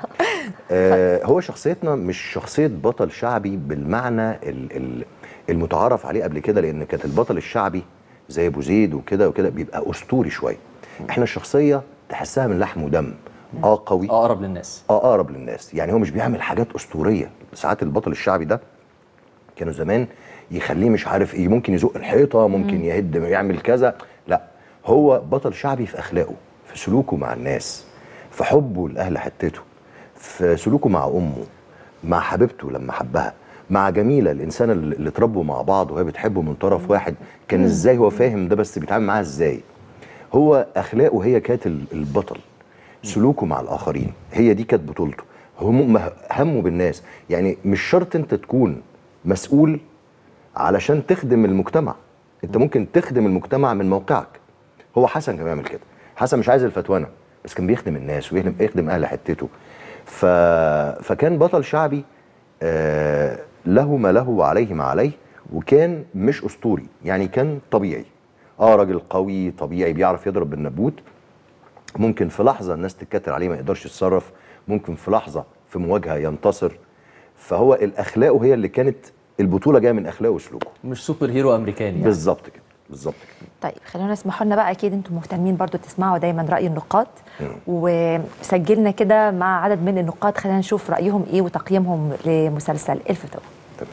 آه هو شخصيتنا مش شخصيه بطل شعبي بالمعنى ال- ال- المتعارف عليه قبل كده لان كانت البطل الشعبي زي ابو زيد وكده وكده بيبقى اسطوري شويه احنا الشخصيه تحسها من لحم ودم اه قوي اقرب للناس اه اقرب للناس يعني هو مش بيعمل حاجات اسطوريه ساعات البطل الشعبي ده كانوا زمان يخليه مش عارف ايه ممكن يزق الحيطه ممكن يهد يعمل كذا لا هو بطل شعبي في اخلاقه في سلوكه مع الناس في حبه لاهل حتته في سلوكه مع امه مع حبيبته لما حبها مع جميله الانسان اللي اللي اتربوا مع بعض وهي بتحبه من طرف واحد كان ازاي هو فاهم ده بس بيتعامل معاها ازاي هو اخلاقه هي كانت ال- البطل سلوكه مع الاخرين هي دي كانت بطولته هم همه بالناس يعني مش شرط انت تكون مسؤول علشان تخدم المجتمع انت ممكن تخدم المجتمع من موقعك هو حسن كان بيعمل كده حسن مش عايز الفتوانه بس كان بيخدم الناس ويخدم يخدم اهل حتته ف... فكان بطل شعبي آه له ما له وعليه ما عليه وكان مش اسطوري يعني كان طبيعي اه راجل قوي طبيعي بيعرف يضرب بالنبوت ممكن في لحظه الناس تتكتر عليه ما يقدرش يتصرف ممكن في لحظه في مواجهه ينتصر فهو الاخلاق هي اللي كانت البطوله جايه من اخلاقه وسلوكه مش سوبر هيرو امريكاني يعني. بالظبط كده بالظبط كده طيب خلونا اسمحوا لنا بقى اكيد انتم مهتمين برضو تسمعوا دايما راي النقاد وسجلنا كده مع عدد من النقاد خلينا نشوف رايهم ايه وتقييمهم لمسلسل الفتوى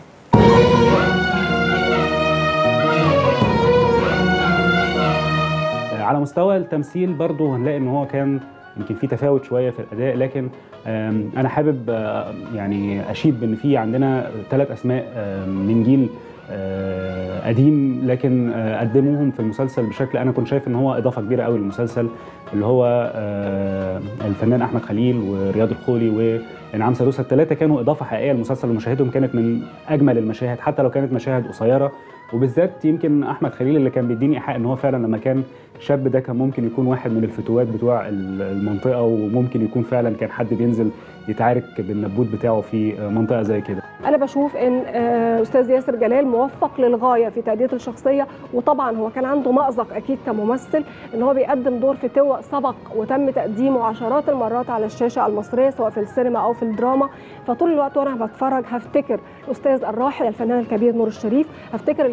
على مستوى التمثيل برضه هنلاقي ان هو كان يمكن في تفاوت شويه في الاداء لكن آم، انا حابب آه، يعني اشيد بان في عندنا ثلاث اسماء آم، من جيل آه، قديم لكن آه، قدموهم في المسلسل بشكل انا كنت شايف ان هو اضافه كبيره قوي للمسلسل اللي هو آه، الفنان احمد خليل ورياض الخولي وانعام سالوسة الثلاثه كانوا اضافه حقيقيه للمسلسل ومشاهدهم كانت من اجمل المشاهد حتى لو كانت مشاهد قصيره وبالذات يمكن احمد خليل اللي كان بيديني ايحاء ان هو فعلا لما كان شاب ده كان ممكن يكون واحد من الفتوات بتوع ال- المنطقه وممكن يكون فعلا كان حد بينزل يتعارك بالنبوت بتاعه في منطقه زي كده انا بشوف ان آه، استاذ ياسر جلال موفق للغايه في تاديه الشخصيه وطبعا هو كان عنده مأزق اكيد كممثل ان هو بيقدم دور فتوة سبق وتم تقديمه عشرات المرات على الشاشه المصريه سواء في السينما او في الدراما فطول الوقت وانا بتفرج هفتكر الاستاذ الراحل الفنان الكبير نور الشريف هفتكر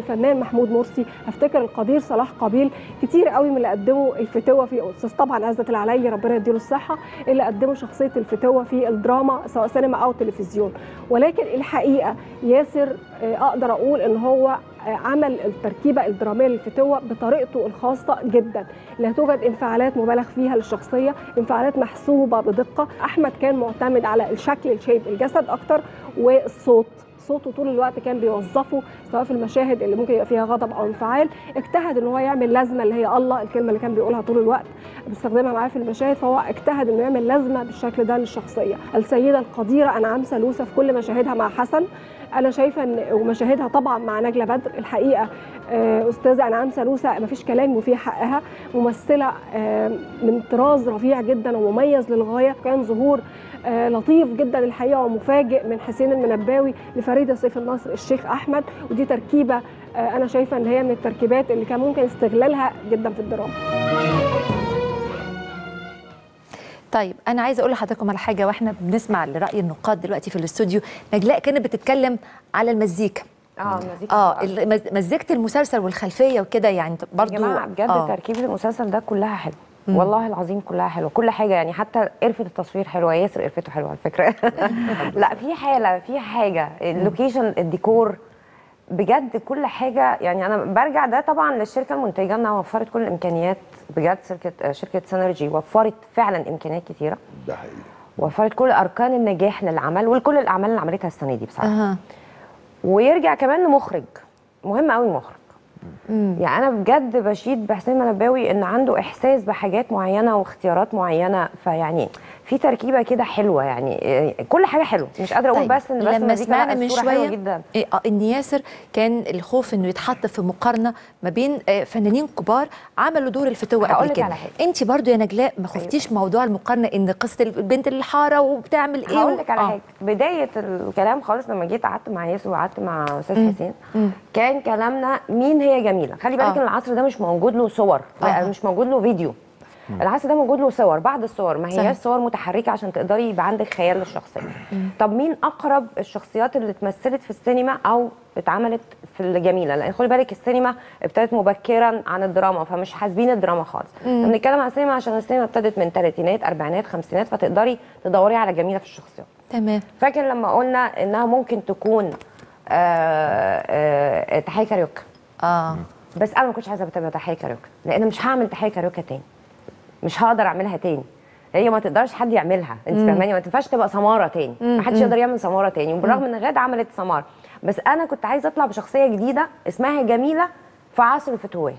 الفنان محمود مرسي هفتكر القدير صلاح قابيل كتير قوي من اللي قدموا الفتوه في استاذ طبعا عزت العلايلي ربنا يديله الصحه اللي قدموا شخصيه الفتوه في الدراما سواء سينما او تلفزيون ولكن الحقيقه ياسر آه، اقدر اقول ان هو آه، عمل التركيبه الدراميه للفتوه بطريقته الخاصه جدا لا توجد انفعالات مبالغ فيها للشخصيه انفعالات محسوبه بدقه احمد كان معتمد على الشكل الشيب الجسد اكتر والصوت صوته طول الوقت كان بيوظفه سواء في المشاهد اللي ممكن يبقى فيها غضب او انفعال اجتهد ان هو يعمل لازمه اللي هي الله الكلمه اللي كان بيقولها طول الوقت بيستخدمها معاه في المشاهد فهو اجتهد انه يعمل لازمه بالشكل ده للشخصيه السيده القديره انعام سلوسه في كل مشاهدها مع حسن انا شايفه ان ومشاهدها طبعا مع نجله بدر الحقيقه آه، استاذه انعام سلوسه مفيش كلام وفي حقها ممثله آه، من طراز رفيع جدا ومميز للغايه كان ظهور آه، لطيف جدا الحقيقه ومفاجئ من حسين المنباوي لفريده سيف النصر الشيخ احمد ودي تركيبه آه، انا شايفه ان هي من التركيبات اللي كان ممكن استغلالها جدا في الدراما طيب انا عايزه اقول لحضراتكم على حاجه واحنا بنسمع لراي النقاد دلوقتي في الاستوديو نجلاء كانت بتتكلم على المزيكا اه مزيكا اه المز- مزيكه المسلسل والخلفيه وكده يعني برضو يا جماعه بجد آه. تركيبه المسلسل ده كلها حلو مم. والله العظيم كلها حلوه كل حاجه يعني حتى قرفه التصوير حلوه ياسر قرفته حلوه على فكره لا في حاله في حاجه اللوكيشن الديكور بجد كل حاجه يعني انا برجع ده طبعا للشركه المنتجه انها وفرت كل الامكانيات بجد شركه شركه سينرجي وفرت فعلا امكانيات كتيره ده حقيقي وفرت كل اركان النجاح للعمل ولكل الاعمال اللي عملتها السنه دي بصراحه أها. ويرجع كمان لمخرج مهم قوي المخرج يعني انا بجد بشيد بحسين منباوي ان عنده احساس بحاجات معينه واختيارات معينه فيعني في تركيبه كده حلوه يعني إيه، كل حاجه حلوه مش قادره اقول بس ان بس لما المزيكا سمعنا لا، من الصورة حلوة شويه جدا إيه، آه، ان ياسر كان الخوف انه يتحط في مقارنه ما بين آه، فنانين كبار عملوا دور الفتوه قبل هقولك كده على حاجة. انت برضو يا نجلاء ما خفتيش موضوع المقارنه ان قصه البنت الحاره وبتعمل ايه هقول لك على آه. حاجه بدايه الكلام خالص لما جيت قعدت مع ياسر وقعدت مع استاذ مم. حسين مم. كان كلامنا مين هي جميله خلي بالك آه. ان العصر ده مش موجود له صور آه. مش موجود له فيديو العصر ده موجود له صور بعض الصور ما صحيح. هياش صور متحركه عشان تقدري يبقى عندك خيال للشخصيه طب مين اقرب الشخصيات اللي اتمثلت في السينما او اتعملت في الجميله لان خلي بالك السينما ابتدت مبكرا عن الدراما فمش حاسبين الدراما خالص مم. احنا بنتكلم عن السينما عشان السينما ابتدت من ثلاثينات اربعينات خمسينات فتقدري تدوري على جميله في الشخصيات تمام فاكر لما قلنا انها ممكن تكون آه آه تحية كاريوكا اه بس انا ما كنتش عايزه تبقى تحية كاريوكا لان مش هعمل تحية كاريوكا تاني مش هقدر اعملها تاني هي ما تقدرش حد يعملها انت مم. فاهماني ما تنفعش تبقى سماره تاني مم. ما حدش مم. يقدر يعمل سماره تاني وبالرغم ان غاده عملت سمار بس انا كنت عايزه اطلع بشخصيه جديده اسمها جميله في عصر الفتوات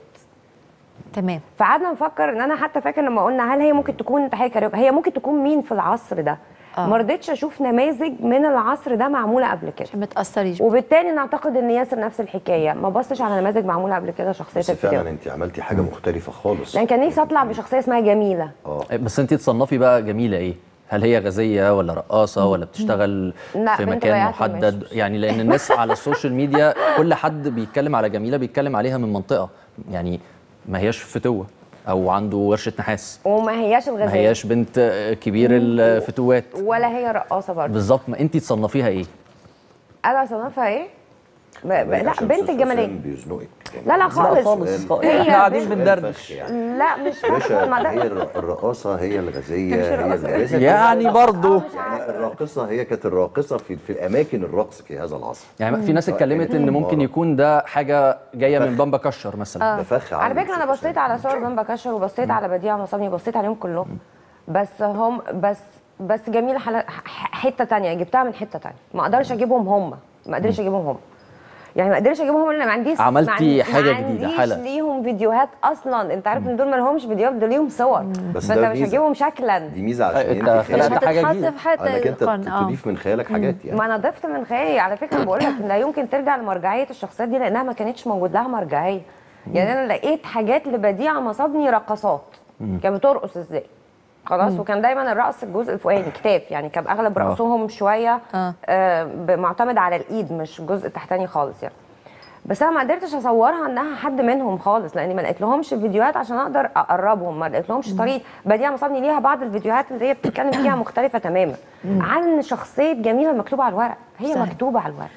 تمام فقعدنا نفكر ان انا حتى فاكر لما قلنا هل هي ممكن تكون تحيه كاريوكا هي ممكن تكون مين في العصر ده آه. ما رضيتش اشوف نماذج من العصر ده معموله قبل كده عشان ما تاثريش وبالتالي نعتقد ان ياسر نفس الحكايه ما بصش على نماذج معموله قبل كده شخصيه بس الفتاوى فعلا انت عملتي حاجه مختلفه خالص لان كان نفسي اطلع بشخصيه اسمها جميله بس انت تصنفي بقى جميله ايه هل هي غازيه ولا رقاصه ولا بتشتغل لا، في بنت مكان بياعة محدد يعني لان الناس على السوشيال ميديا كل حد بيتكلم على جميله بيتكلم عليها من منطقه يعني ما هياش فتوه او عنده ورشه نحاس وما هياش ما الغزاله هياش بنت كبير الفتوات ولا هي رقاصه برضه بالظبط ما انت تصنفيها ايه انا صنفها ايه ب... ب... لا بنت الجماليه بيزنقك لا لا خالص خالص هي احنا قاعدين بنت- بندردش لا مش باشا ما ده- هي الر- الرقاصه هي الغازيه مش هي الرقاصة. الغازية. يعني برضو يعني الراقصه هي كانت الراقصه في في اماكن الرقص في هذا العصر يعني في ناس اتكلمت ان ممكن يكون ده حاجه جايه من بامبا كشر مثلا آه. على فكره انا بصيت على صور بامبا كشر وبصيت على بديع مصابني بصيت عليهم كلهم بس هم بس بس جميله حلا- ح- حته تانية جبتها من حته تانية ما اقدرش اجيبهم هم ما قدرش اجيبهم هم يعني ما قدرش اجيبهم هم لان ما عنديش عملتي ما عندي- حاجة ما جديدة، عنديش حالة. ليهم فيديوهات اصلا انت عارف ان دول ما لهمش فيديوهات دول ليهم صور بس فانت ده مش ميزة. هتجيبهم شكلا دي ميزه عشان انت انت خلقت خيالك- حاجة جديدة. في حتة انك انت القرن، آه. تضيف من خيالك حاجات يعني ما انا ضفت من خيالي على فكره بقول لك لا يمكن ترجع لمرجعيه الشخصيات دي لانها ما كانتش موجود لها مرجعيه يعني انا لقيت حاجات لبديعه مصابني رقصات كانت بترقص ازاي خلاص مم. وكان دايما الرقص الجزء الفوقاني كتاف يعني كان اغلب آه. رقصهم شويه آه. آه ب- معتمد على الايد مش الجزء التحتاني خالص يعني بس انا ما قدرتش اصورها انها حد منهم خالص لاني ما لقيت لهمش فيديوهات عشان اقدر اقربهم ما لقيت لهمش طريقه بديعه مصابني ليها بعض الفيديوهات اللي هي بتتكلم فيها مختلفه تماما عن شخصيه جميله مكتوبه على الورق هي صحيح. مكتوبه على الورق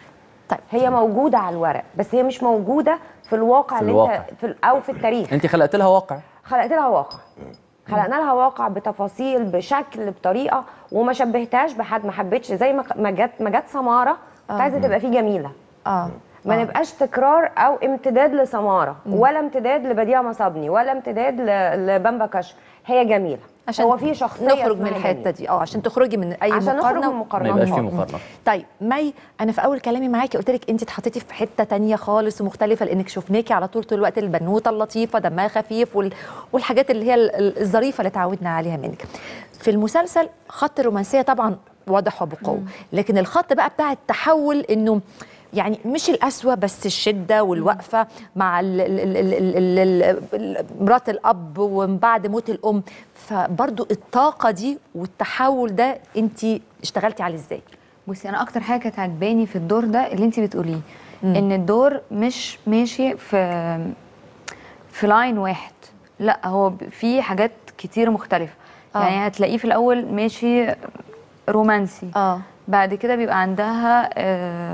طيب هي موجوده على الورق بس هي مش موجوده في الواقع في اللي الواقع. انت في ال- او في التاريخ انت خلقت لها واقع خلقت لها واقع خلقنا لها واقع بتفاصيل بشكل بطريقه وما شبهتهاش بحد ما حبيتش زي ما ما جت ما جت سماره كنت آه. عايزه تبقى فيه جميله اه ما آه. نبقاش تكرار او امتداد لسماره مم. ولا امتداد لبديع مصابني ولا امتداد ل- لبامبا كشف هي جميله عشان هو في شخصيه نخرج من اسمها الحته جميلة. دي اه عشان تخرجي من اي عشان نخرج مقارنه من المقارنات. ما يبقاش في آه. مقارنه طيب مي انا في اول كلامي معاكي قلت لك انت اتحطيتي في حته تانية خالص ومختلفه لانك شفناكي على طول طول الوقت البنوته اللطيفه دمها خفيف وال... والحاجات اللي هي ال- ال- الظريفه اللي اتعودنا عليها منك في المسلسل خط الرومانسيه طبعا واضح وبقوه لكن الخط بقى بتاع التحول انه يعني مش القسوة بس الشدة والوقفة مع ال ال ال ال ال ال ال مرات الأب ومن بعد موت الأم فبرضو الطاقة دي والتحول ده أنت اشتغلتي عليه إزاي؟ بصي انا اكتر حاجه كانت عجباني في الدور ده اللي انت بتقوليه ان الدور مش ماشي في في لاين واحد لا هو ب- في حاجات كتير مختلفه آه. آه. يعني هتلاقيه في الاول ماشي رومانسي اه بعد كده بيبقى عندها آه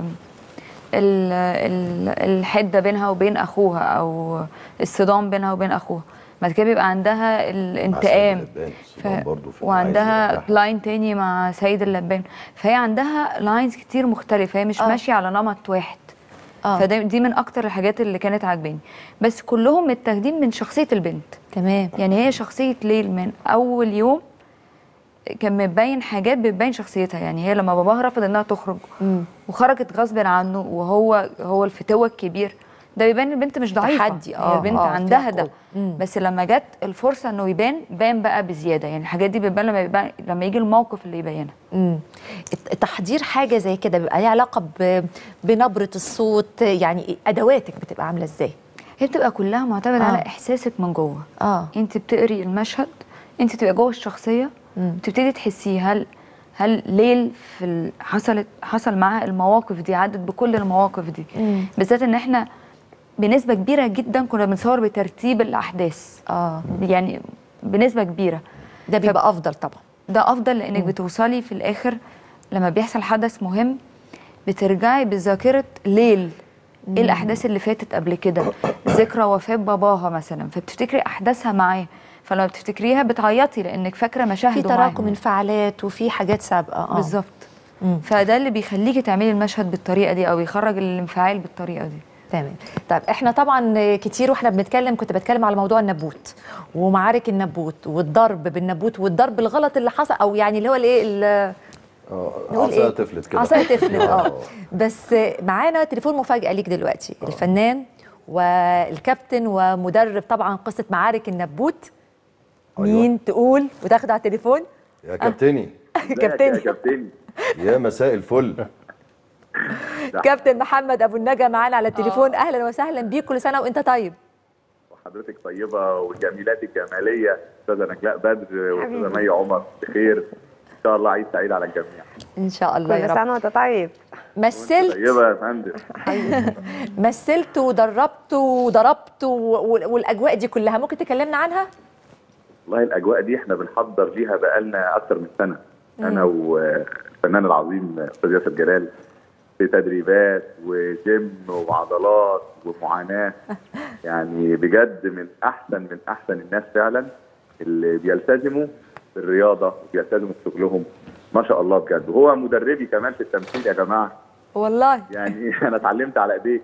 ال- ال- الحده بينها وبين اخوها او الصدام بينها وبين اخوها بعد كده بيبقى عندها الانتقام ف... وعندها لاين تاني مع سيد اللبان فهي عندها لاينز كتير مختلفه هي مش آه. ماشيه على نمط واحد آه. فدي دي من اكتر الحاجات اللي كانت عاجباني بس كلهم متاخدين من شخصيه البنت تمام يعني هي شخصيه ليل من اول يوم كان مبين حاجات بتبين شخصيتها يعني هي لما باباها رفض انها تخرج وخرجت غصب عنه وهو هو الفتوه الكبير ده بيبان البنت مش ضعيفه تحدي، هي آه، البنت آه، عندها فيها ده قوة. مم. بس لما جت الفرصه انه يبان بان بقى بزياده يعني الحاجات دي بتبان لما يبان لما يجي الموقف اللي يبينها امم تحضير حاجه زي كده بيبقى ليها علاقه ب... بنبره الصوت يعني ادواتك بتبقى عامله ازاي هي بتبقى كلها معتمده آه. على احساسك من جوه اه انت بتقري المشهد انت تبقى جوه الشخصيه مم. تبتدي تحسيه هل هل ليل في ال- حصلت حصل معاها المواقف دي عدت بكل المواقف دي مم. بالذات ان احنا بنسبه كبيره جدا كنا بنصور بترتيب الاحداث اه يعني بنسبه كبيره ده بيبقى افضل طبعا ده افضل لانك بتوصلي في الاخر لما بيحصل حدث مهم بترجعي بذاكره ليل ايه الاحداث اللي فاتت قبل كده ذكرى وفاه باباها مثلا فبتفتكري احداثها معاه فلما بتفتكريها بتعيطي لانك فاكره في مشاهده تراكم معاه. انفعالات وفي حاجات سابقه اه بالظبط فده اللي بيخليكي تعملي المشهد بالطريقه دي او يخرج الانفعال بالطريقه دي تمام طيب احنا طبعا كتير واحنا بنتكلم كنت بتكلم على موضوع النبوت ومعارك النبوت والضرب بالنبوت والضرب الغلط اللي حصل او يعني اللي هو الايه ال- نقول عصايه إيه؟ تفلت كده عصايه تفلت اه بس معانا تليفون مفاجاه ليك دلوقتي الفنان والكابتن ومدرب طبعا قصه معارك النبوت مين تقول وتاخد على التليفون يا كابتني كابتن كابتن يا مساء الفل كابتن محمد ابو النجا معانا على التليفون اهلا وسهلا بيك كل سنه وانت طيب وحضرتك طيبه والجميلات الجماليه استاذه نجلاء بدر واستاذه مي عمر بخير ان شاء الله عيد سعيد على الجميع ان شاء الله يا كل رب سنه وانت طيب مثلت طيبه يا فندم مثلت ودربت وضربت و- والاجواء دي كلها ممكن تكلمنا عنها والله الاجواء دي احنا بنحضر ليها بقالنا اكتر من سنه انا والفنان العظيم استاذ ياسر جلال في تدريبات وجيم وعضلات ومعاناه يعني بجد من احسن من احسن الناس فعلا اللي بيلتزموا بالرياضه وبيلتزموا بشغلهم ما شاء الله بجد وهو مدربي كمان في التمثيل يا جماعه والله يعني انا اتعلمت على ايديه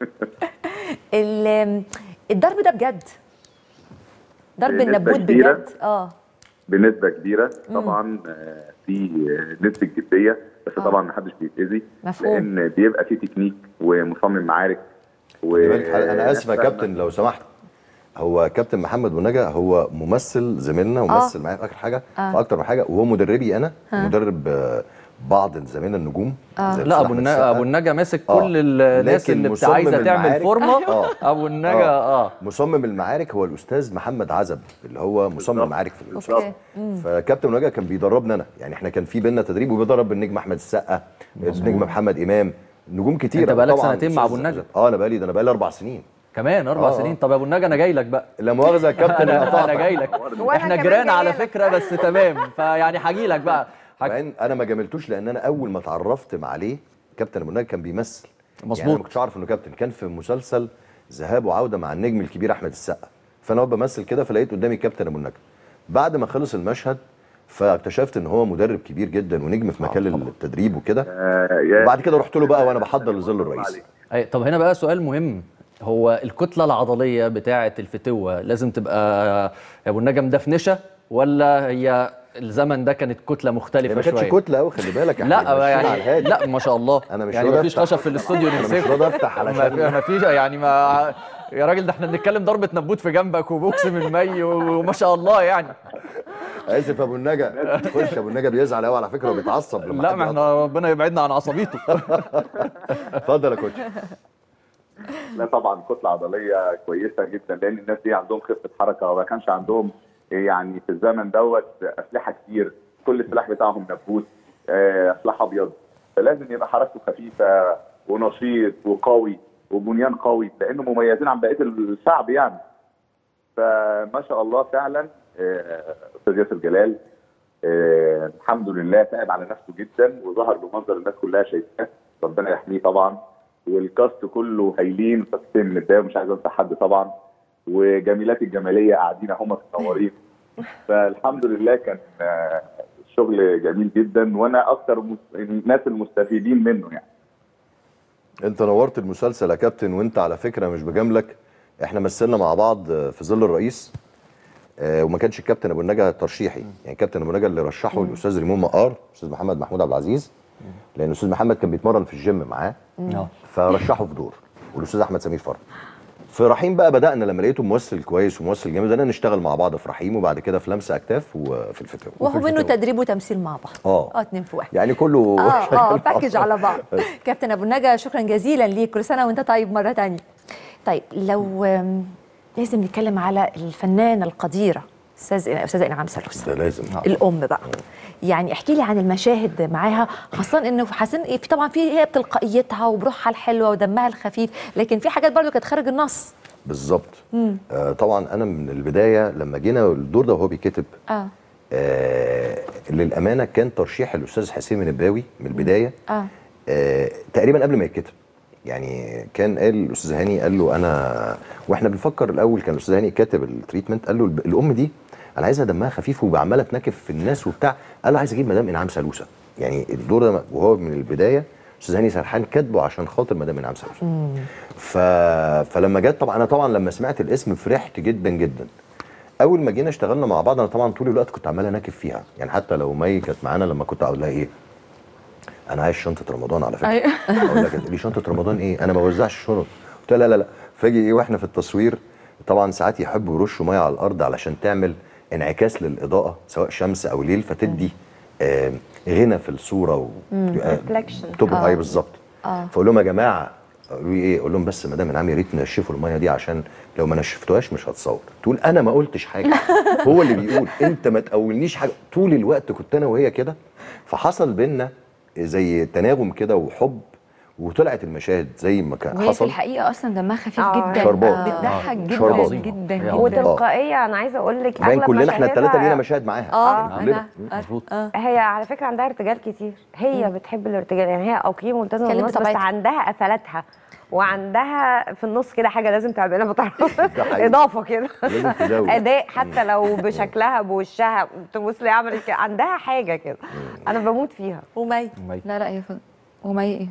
ال- الضرب ده بجد ضرب بنسبة النبوت كبيرة. بجد اه بنسبه كبيره طبعا آه، في آه، نسبه جديه بس طبعا ما حدش بيتاذي مفهوم. لان بيبقى في تكنيك ومصمم معارك و خلي بالك، انا اسف يا كابتن لو سمحت هو كابتن محمد بونجا هو ممثل زميلنا وممثل معايا في اخر حاجه آه. في اكتر من حاجه وهو مدربي انا آه. مدرب آه، بعض زمايلنا النجوم زي لا الأستاذ ابو أحمد النجا السقا. ابو النجا ماسك آه. كل الناس لكن اللي بت- مصمم عايزه تعمل المعارك- فورمه آه. ابو النجا اه مصمم المعارك هو الاستاذ محمد عزب اللي هو مصمم المعارك في الأسرة. اوكي مم. فكابتن منجا كان بيدربنا انا يعني احنا كان في بينا تدريب وبيدرب النجم احمد السقا النجم محمد امام نجوم كتير أنت بقالك سنتين مع أبو النجا. اه انا بقالي ده انا بقالي اربع سنين كمان اربع آه. سنين طب يا ابو النجا انا جاي لك بقى لا مؤاخذه يا كابتن انا قطعتك. انا جاي لك وأنا احنا كمان جيران جاية على لك. فكره بس تمام فيعني هاجي لك بقى مع ان انا ما جاملتوش لان انا اول ما اتعرفت عليه كابتن ابو النجا كان بيمثل مظبوط. يعني أنا ما كنتش اعرف انه كابتن كان في مسلسل ذهاب وعوده مع النجم الكبير احمد السقا فانا واقف بمثل كده فلقيت قدامي الكابتن ابو النجم بعد ما خلص المشهد فاكتشفت ان هو مدرب كبير جدا ونجم في مجال التدريب وكده وبعد كده رحت له بقى وانا بحضر لظل الرئيس أي طب هنا بقى سؤال مهم هو الكتله العضليه بتاعه الفتوه لازم تبقى يا ابو النجم دفنشه ولا هي الزمن ده كانت كتله مختلفه هي ما كانتش شويه كتله قوي خلي بالك إحنا ماشيين لا على يعني الهادي. لا ما شاء الله انا مش يعني راضي مفيش أفتح- خشب في الاستوديو أنا مش نمسكه راضي أفتح ما علشان- في- ما فيش يعني ما يا راجل ده احنا بنتكلم ضربه نبوت في جنبك وبوكس من مي وما شاء الله يعني اسف يا ابو النجا خش يا ابو النجا بيزعل قوي على فكره وبيتعصب لما لا حد ما احنا ربنا يبعدنا عن عصبيته اتفضل يا كوتش لا طبعا كتله عضليه كويسه جدا لان الناس دي عندهم خفه حركه وما كانش عندهم يعني في الزمن دوت اسلحه كتير كل السلاح بتاعهم نبوت آه، سلاح ابيض فلازم يبقى حركته خفيفه ونشيط وقوي وبنيان قوي لانه مميزين عن بقيه الشعب يعني فما شاء الله فعلا آه، استاذ ياسر جلال آه، الحمد لله تعب على نفسه جدا وظهر بمنظر الناس كلها شايفاه ربنا يحميه طبعا والكاست كله هايلين استاذ حسين من البدايه مش عايز انسى حد طبعا وجميلات الجماليه قاعدين هم منورين فالحمد لله كان آه، الشغل جميل جدا وانا اكتر مس- الناس المستفيدين منه يعني انت نورت المسلسل يا كابتن وانت على فكره مش بجاملك احنا مثلنا مع بعض في ظل الرئيس آه، وما كانش الكابتن ابو النجا ترشيحي يعني الكابتن ابو النجا اللي رشحه الاستاذ ريمون مقار الاستاذ محمد محمود عبد العزيز لان الاستاذ محمد كان بيتمرن في الجيم معاه اه فرشحه في دور والاستاذ احمد سمير فرج في رحيم بقى بدانا لما لقيته ممثل كويس وممثل جامد بدانا نشتغل مع بعض في رحيم وبعد كده في لمسه اكتاف وفي الفتاوى وهو منه تدريب وتمثيل مع بعض اه اه اتنين في واحد يعني كله اه اه شغال مع باكج على بعض كابتن ابو النجا شكرا جزيلا ليك كل سنه وانت طيب مره تانية طيب لو آم، لازم نتكلم على الفنانه القديره استاذ استاذه انعام سلوسه ده لازم الام بقى يعني احكي لي عن المشاهد معاها خاصه انه حاسين في طبعا في هي بتلقائيتها وبروحها الحلوه ودمها الخفيف لكن في حاجات برضو كانت خارج النص بالظبط امم آه طبعا انا من البدايه لما جينا الدور ده وهو بيتكتب اه آه للامانه كان ترشيح الاستاذ حسين من الباوي من البدايه اه آه تقريبا قبل ما يتكتب يعني كان قال الاستاذ هاني قال له انا واحنا بنفكر الاول كان الاستاذ هاني كاتب التريتمنت قال له الب- الام دي انا عايزها دمها خفيف وعماله تنكف في الناس وبتاع قال له عايز اجيب مدام انعام سلوسه يعني الدور ده وهو من البدايه استاذ هاني سرحان كاتبه عشان خاطر مدام انعام سلوسه ف... فلما جت طبعا انا طبعا لما سمعت الاسم فرحت جدا جدا اول ما جينا اشتغلنا مع بعض انا طبعا طول الوقت كنت عمال اناكف فيها يعني حتى لو مي كانت معانا لما كنت اقول لها ايه انا عايز شنطه رمضان على فكره أيوة. اقول لها كده لي شنطه رمضان ايه انا ما بوزعش شنط قلت لها لا لا لا فاجي ايه واحنا في التصوير طبعا ساعات يحبوا يرشوا ميه على الارض علشان تعمل انعكاس للاضاءه سواء شمس او ليل فتدي آه غنى في الصوره و مم. آه، Reflection. تبقى آه. اي بالظبط اه فاقول لهم يا جماعه قالوا لي ايه اقول لهم بس مدام انعام يا ريت نشفوا الميه دي عشان لو ما نشفتوهاش مش هتصور تقول انا ما قلتش حاجه هو اللي بيقول انت ما تقولنيش حاجه طول الوقت كنت انا وهي كده فحصل بينا زي تناغم كده وحب وطلعت المشاهد زي ما كان وهي في حصل الحقيقه اصلا دمها خفيف آه. جدا شربات. بتضحك جدا شربات. جدا هي جدا عظيمة. وتلقائيه انا عايزه اقول لك باين أغلب كلنا احنا الثلاثه مشاهدها- لينا مشاهد معاها اه كلنا. مظبوط هي على فكره عندها ارتجال كتير هي بتحب الارتجال يعني هي اوكي ملتزمه كلمة بالنص بس طبيعتها. عندها قفلاتها وعندها في النص كده حاجه لازم تعملها ما تعرفش ده حقيقي. اضافه كده لازم تزود. اداء حتى لو بشكلها بوشها تبص لي عملت كده عندها حاجه كده انا بموت فيها ومي لا لا هي ف... ومي ايه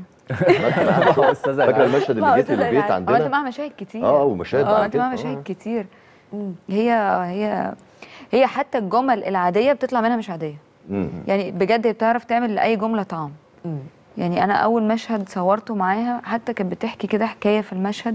فاكره المشهد اللي جيت البيت اه انت عندنا معاها مشاهد كتير اه ومشاهد اه بعد انت كده. معاها مشاهد كتير هي هي هي حتى الجمل العاديه بتطلع منها مش عاديه مم. يعني بجد هي بتعرف تعمل لاي جمله طعم يعني انا اول مشهد صورته معاها حتى كانت بتحكي كده حكايه في المشهد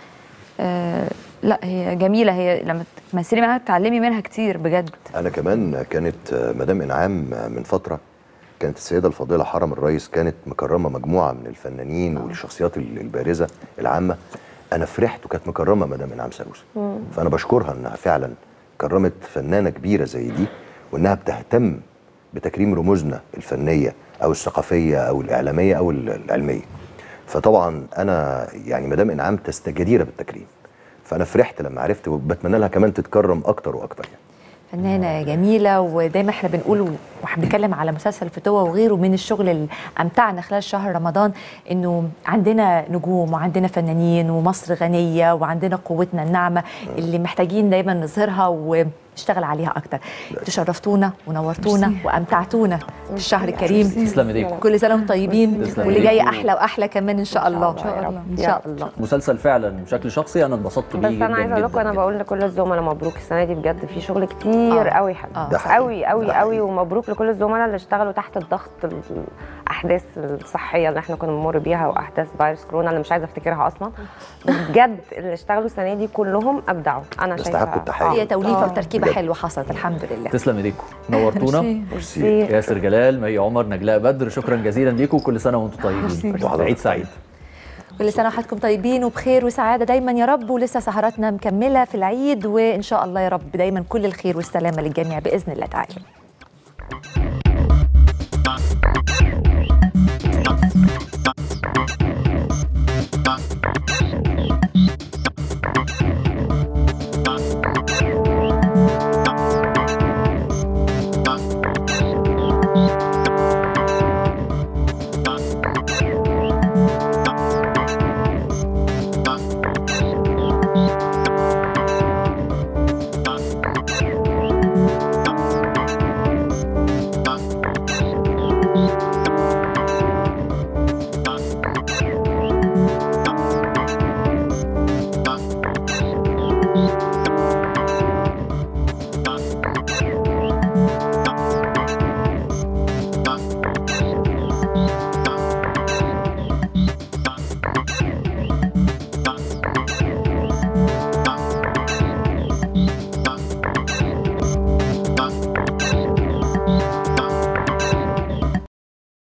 آه لا هي جميله هي لما تمثلي معاها تتعلمي منها كتير بجد انا كمان كانت آه، مدام انعام آه، من فتره كانت السيده الفاضله حرم الرئيس كانت مكرمه مجموعه من الفنانين والشخصيات ال- البارزه العامه انا فرحت وكانت مكرمه مدام انعام سلوسه فانا بشكرها انها فعلا كرمت فنانه كبيره زي دي وانها بتهتم بتكريم رموزنا الفنيه او الثقافيه او الاعلاميه او ال- العلميه فطبعا انا يعني مدام انعام تست جديره بالتكريم فانا فرحت لما عرفت وبتمنى لها كمان تتكرم اكتر واكتر يعني فنانة جميلة ودايما احنا بنقول وبنتكلم على مسلسل فتوة وغيره من الشغل اللي أمتعنا خلال شهر رمضان إنه عندنا نجوم وعندنا فنانين ومصر غنية وعندنا قوتنا الناعمة اللي محتاجين دايما نظهرها ونشتغل عليها أكتر تشرفتونا ونورتونا وأمتعتونا في الشهر الكريم تسلم ايديكم كل سنة وانتم طيبين تسلم واللي جاي إيديكم. أحلى وأحلى كمان إن شاء الله إن شاء الله. إن شاء الله مسلسل فعلا بشكل شخصي انا اتبسطت بيه بس جدا انا عايزه اقول لكم جدا انا بقول لكل الزملاء مبروك السنه دي بجد في شغل كتير قوي حلو ده حقيقي. قوي قوي قوي ومبروك لكل الزملاء اللي اشتغلوا تحت الضغط الاحداث الصحيه اللي احنا كنا بنمر بيها واحداث فيروس كورونا اللي مش عايزه افتكرها اصلا بس بجد اللي اشتغلوا السنه دي كلهم ابدعوا انا شايفه هي توليفه آه. وتركيبة بجد. حلوة حصلت الحمد لله تسلم ايديكم نورتونا ميرسي. ياسر جلال مي عمر نجلاء بدر شكرا جزيلا ليكم كل سنه وانتم طيبين عيد سعيد كل سنه وحضراتكم طيبين وبخير وسعاده دايما يا رب ولسه سهراتنا مكمله في العيد وان شاء الله يا رب دايما كل الخير والسلامه للجميع باذن الله تعالى